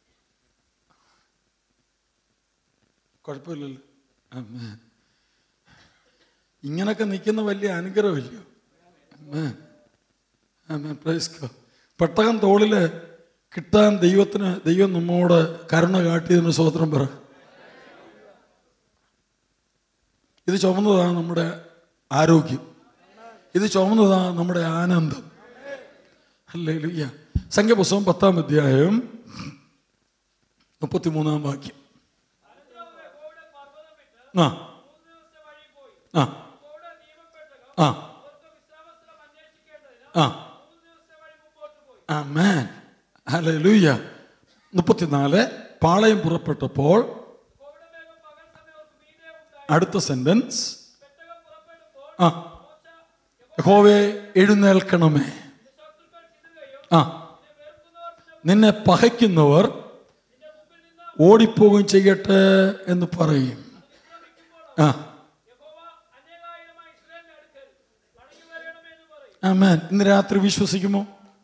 കുഴപ്പമില്ലല്ലോ ആമേൻ. ഇങ്ങനൊക്കെ നിൽക്കുന്ന വലിയ അനുഗ്രഹമില്ലയോ ആമേൻ. ആമേൻ. Praise God. പെട്ടകം തോളില് കിട്ടാൻ ദൈവത്തിന് ദൈവം നമ്മോട് കരുണ കാട്ടിയതിന് സ്വതന്ത്രം പറ ഇത് ചുമന്നതാണ് നമ്മുടെ ആരോഗ്യം ഇത് ചുമന്നതാണ് നമ്മുടെ ആനന്ദം അല്ലേ ലുയ്യ സംഖ്യപുസ്തകം പത്താം അധ്യായം മുപ്പത്തിമൂന്നാം വാക്യം ആ ആ ആ ആ ആമേൻ ഹല്ലേലൂയ മുപ്പത്തിനാല് പാളയം പുറപ്പെട്ടപ്പോൾ അടുത്ത സെന്റൻസ് ആ യഹോവേ എഴുന്നേൽക്കണമേ ആ നിന്നെ പകയ്ക്കുന്നവർ ഓടിപ്പോവുകയും ചെയ്യട്ടെ എന്ന് പറയും ആ ആമേൻ ഇന്ന് രാത്രി വിശ്വസിക്കുമോ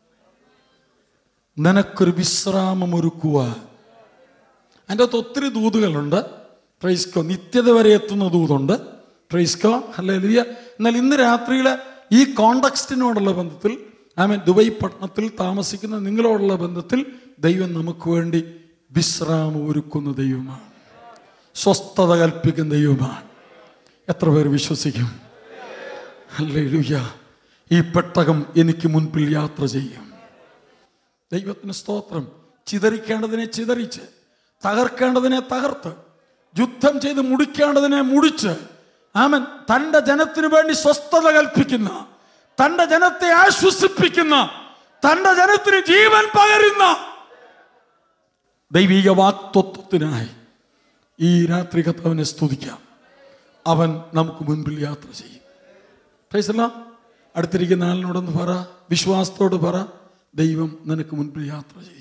നിനക്കൊരു വിശ്രാമം ഒരുക്കുവാൻ അതിൻ്റെ അകത്ത് ഒത്തിരി ദൂതുകളുണ്ട് പ്രൈസ്കോ നിത്യത വരെ എത്തുന്ന ദൂതുണ്ട് പ്രൈസ്കോ അല്ലേ ലിയ എന്നാൽ ഇന്ന് രാത്രിയിലെ ഈ കോണ്ടക്സ്റ്റിനോടുള്ള ബന്ധത്തിൽ ഐ മീൻ ദുബൈ പട്ടണത്തിൽ താമസിക്കുന്ന നിങ്ങളോടുള്ള ബന്ധത്തിൽ ദൈവം നമുക്ക് വേണ്ടി വിശ്രാമം ഒരുക്കുന്ന ദൈവമാണ് സ്വസ്ഥത കൽപ്പിക്കുന്ന ദൈവമാണ് എത്ര പേർ വിശ്വസിക്കും അല്ലേ ഈ പെട്ടകം എനിക്ക് മുൻപിൽ യാത്ര ചെയ്യും ദൈവത്തിന് സ്തോത്രം ചിതറിക്കേണ്ടതിനെ ചിതറിച്ച് തകർക്കേണ്ടതിനെ തകർത്ത് യുദ്ധം ചെയ്ത് മുടിക്കേണ്ടതിനെ മുടിച്ച് ആമൻ തൻ്റെ ജനത്തിനു വേണ്ടി സ്വസ്ഥത കൽപ്പിക്കുന്ന തൻ്റെ ജനത്തെ ആശ്വസിപ്പിക്കുന്ന തൻ്റെ ജനത്തിന് ജീവൻ പകരുന്ന ദൈവിക വാക്തത്വത്തിനായി ഈ രാത്രി കർത്താവിനെ സ്തുതിക്കാം അവൻ നമുക്ക് മുൻപിൽ യാത്ര ചെയ്യും പ്രൈസല്ല അടുത്തിരിക്കുന്ന ആളിനോടൊന്ന് പറ വിശ്വാസത്തോട് പറ ദൈവം നിനക്ക് മുൻപിൽ യാത്ര ചെയ്യും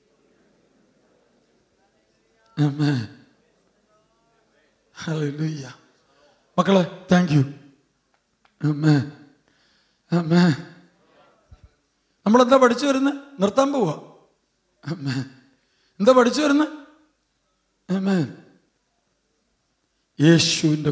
Amen. Hallelujah. മക്കളെ താങ്ക് യു അമ്മേ അമ്മേ നമ്മളെന്താ പഠിച്ചു വരുന്നത് നിർത്താൻ പോവാ അമ്മേ എന്താ പഠിച്ചു വരുന്നത് അമ്മേ യേശുവിൻ്റെ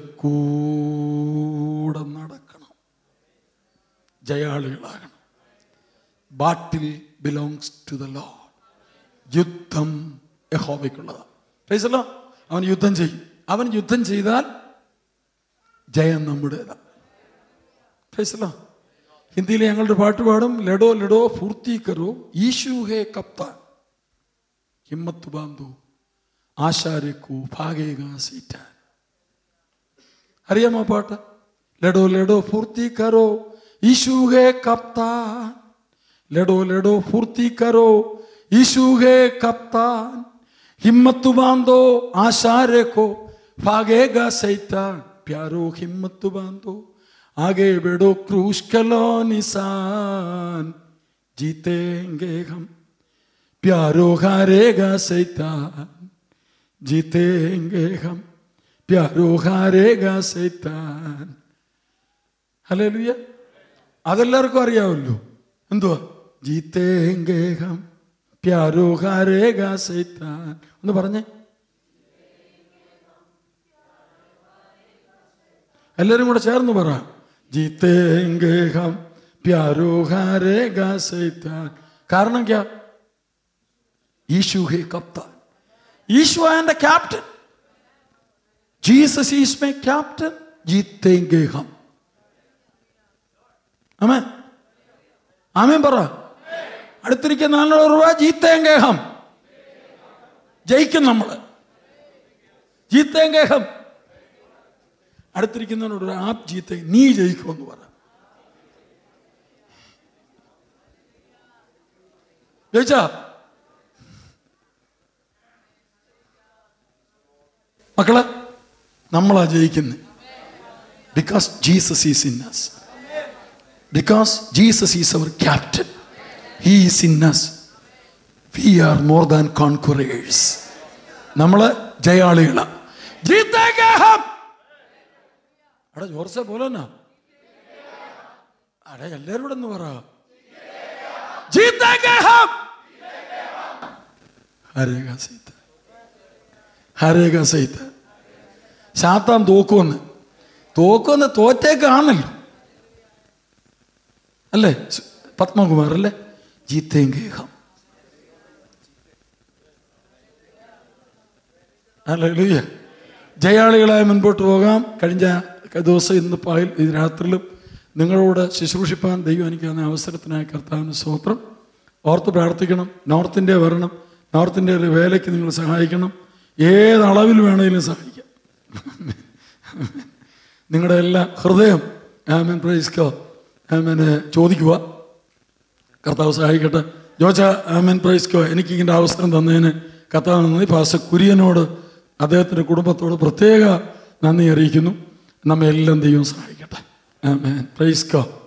കൂടെ നടക്കണം ജയാളികളാകണം battle belongs to the Lord യുദ്ധം യഹോവയ്ക്കുള്ളതാണ് പ്രൈസല്ലോ അവൻ യുദ്ധം ചെയ്യും അവൻ യുദ്ധം ചെയ്താൽ ജയം നമ്മുടേതാണ് പ്രൈസല്ലോ ഹിന്ദിയിലെ ഞങ്ങളുടെ പാട്ട് പാടും ലഡോ ലഡോ പൂർത്തീകരോ ഈശു ഹേ കപ്താൻ ഹിമ്മത്ത് ബാന്ധു ആശാരക്കു ഭാഗേക സീറ്റാൻ അറിയാമോ പാട്ട് ലഡോ ലഡോ പൂർത്തീകരോ ഈശു ഹേ കപ്താൻ ലഡോ ലഡോ പൂർത്തീകരോ ഈശു ഹേ കപ്താൻ हिम्मत बांधो आशा रखो भागेगा सैतान प्यारो हिम्मत बांधो आगे बढ़ो क्रूश कलो निशान जीतेंगे हम प्यारो हारेगा सैतान जीतेंगे हम प्यारो हारेगा सैताൻ ഹല്ലേലൂയ അതെല്ലാവർക്കും അറിയാമല്ലോ എന്തുവാ ജീത്തേങ്കേ ഹം പ്യാരോ ഹാരേഗാ സൈത്താൻ ഒന്ന് പറഞ്ഞേ എല്ലാരും കൂടെ ചേർന്ന് പറ ജീത്തേങ്കേ ഹം പ്യാരോ ഹാരേഗാ സൈത്താൻ കാരണം ക്യാ ഈശു ഹേ കപ്താൻ ഈശു and captain Jesus is my captain ജീത്തേങ്കേ ഹം ആമേൻ ആമേൻ പറ അടുത്തിരിക്കുന്ന നാനൂറ് രൂപ ജീത്തേങ്കേഹം ജയിക്കും നമ്മൾ ജീത്തേങ്കേഹം അടുത്തിരിക്കുന്നവനോട് ഒരു ആപ്പ് ജീത്തേ നീ ജയിക്കുമെന്ന് പറ ജയിച്ചാ മക്കളെ നമ്മളാ ജയിക്കുന്നത് because Jesus is in us because Jesus is our captain he is in us we are more than conquerors നമ്മള് ജയാളികളാണ് ജീത്തേക്കാം അവിടെ ജോർസെ പോലെ തന്നെ അടെ എല്ലാവരും കൂടെ ഒന്ന് പറ ജീത്തേക്കാം ഹരേക സൈത്ത് ഹരേക സൈത്ത് ശാത്താൻ തോക്കുമെന്ന് തോക്കുമെന്ന് തോറ്റേക്കാണല്ലോ അല്ലേ സ്- പത്മകുമാർ അല്ലേ ജീത്തേങ്കേഹം അല്ലെ ജയാളികളായി മുൻപോട്ട് പോകാം കഴിഞ്ഞ ദിവസം ഇന്ന് പകൽ ഈ രാത്രിയിലും നിങ്ങളോട് ശുശ്രൂഷിപ്പാൻ ദൈവം എനിക്ക് തന്ന അവസരത്തിനായി കർത്താവിന് സ്വത്രം ഓർത്ത് പ്രാർത്ഥിക്കണം നോർത്ത് ഇന്ത്യ വരണം നോർത്ത് ഇന്ത്യയിലെ വേലയ്ക്ക് നിങ്ങൾ സഹായിക്കണം ഏത് അളവിൽ വേണമെങ്കിലും സഹായിക്കാം നിങ്ങളുടെ എല്ലാ ഹൃദയം ആമൻ പ്രൈസ്കോ ആമന് ചോദിക്കുക കർത്താവ് സഹായിക്കട്ടെ ജോച്ച ആമൻ പ്രൈസ്കോ എനിക്ക് ഇങ്ങനെ അവസരം തന്നതിന് കർത്താവ് നന്ദി പാസ്റ്റർ കുര്യനോട് അദ്ദേഹത്തിൻ്റെ കുടുംബത്തോട് പ്രത്യേക നന്ദി അറിയിക്കുന്നു നമ്മെ എല്ലാം ദൈവം സഹായിക്കട്ടെ ആമേൻ പ്രൈസ്കോ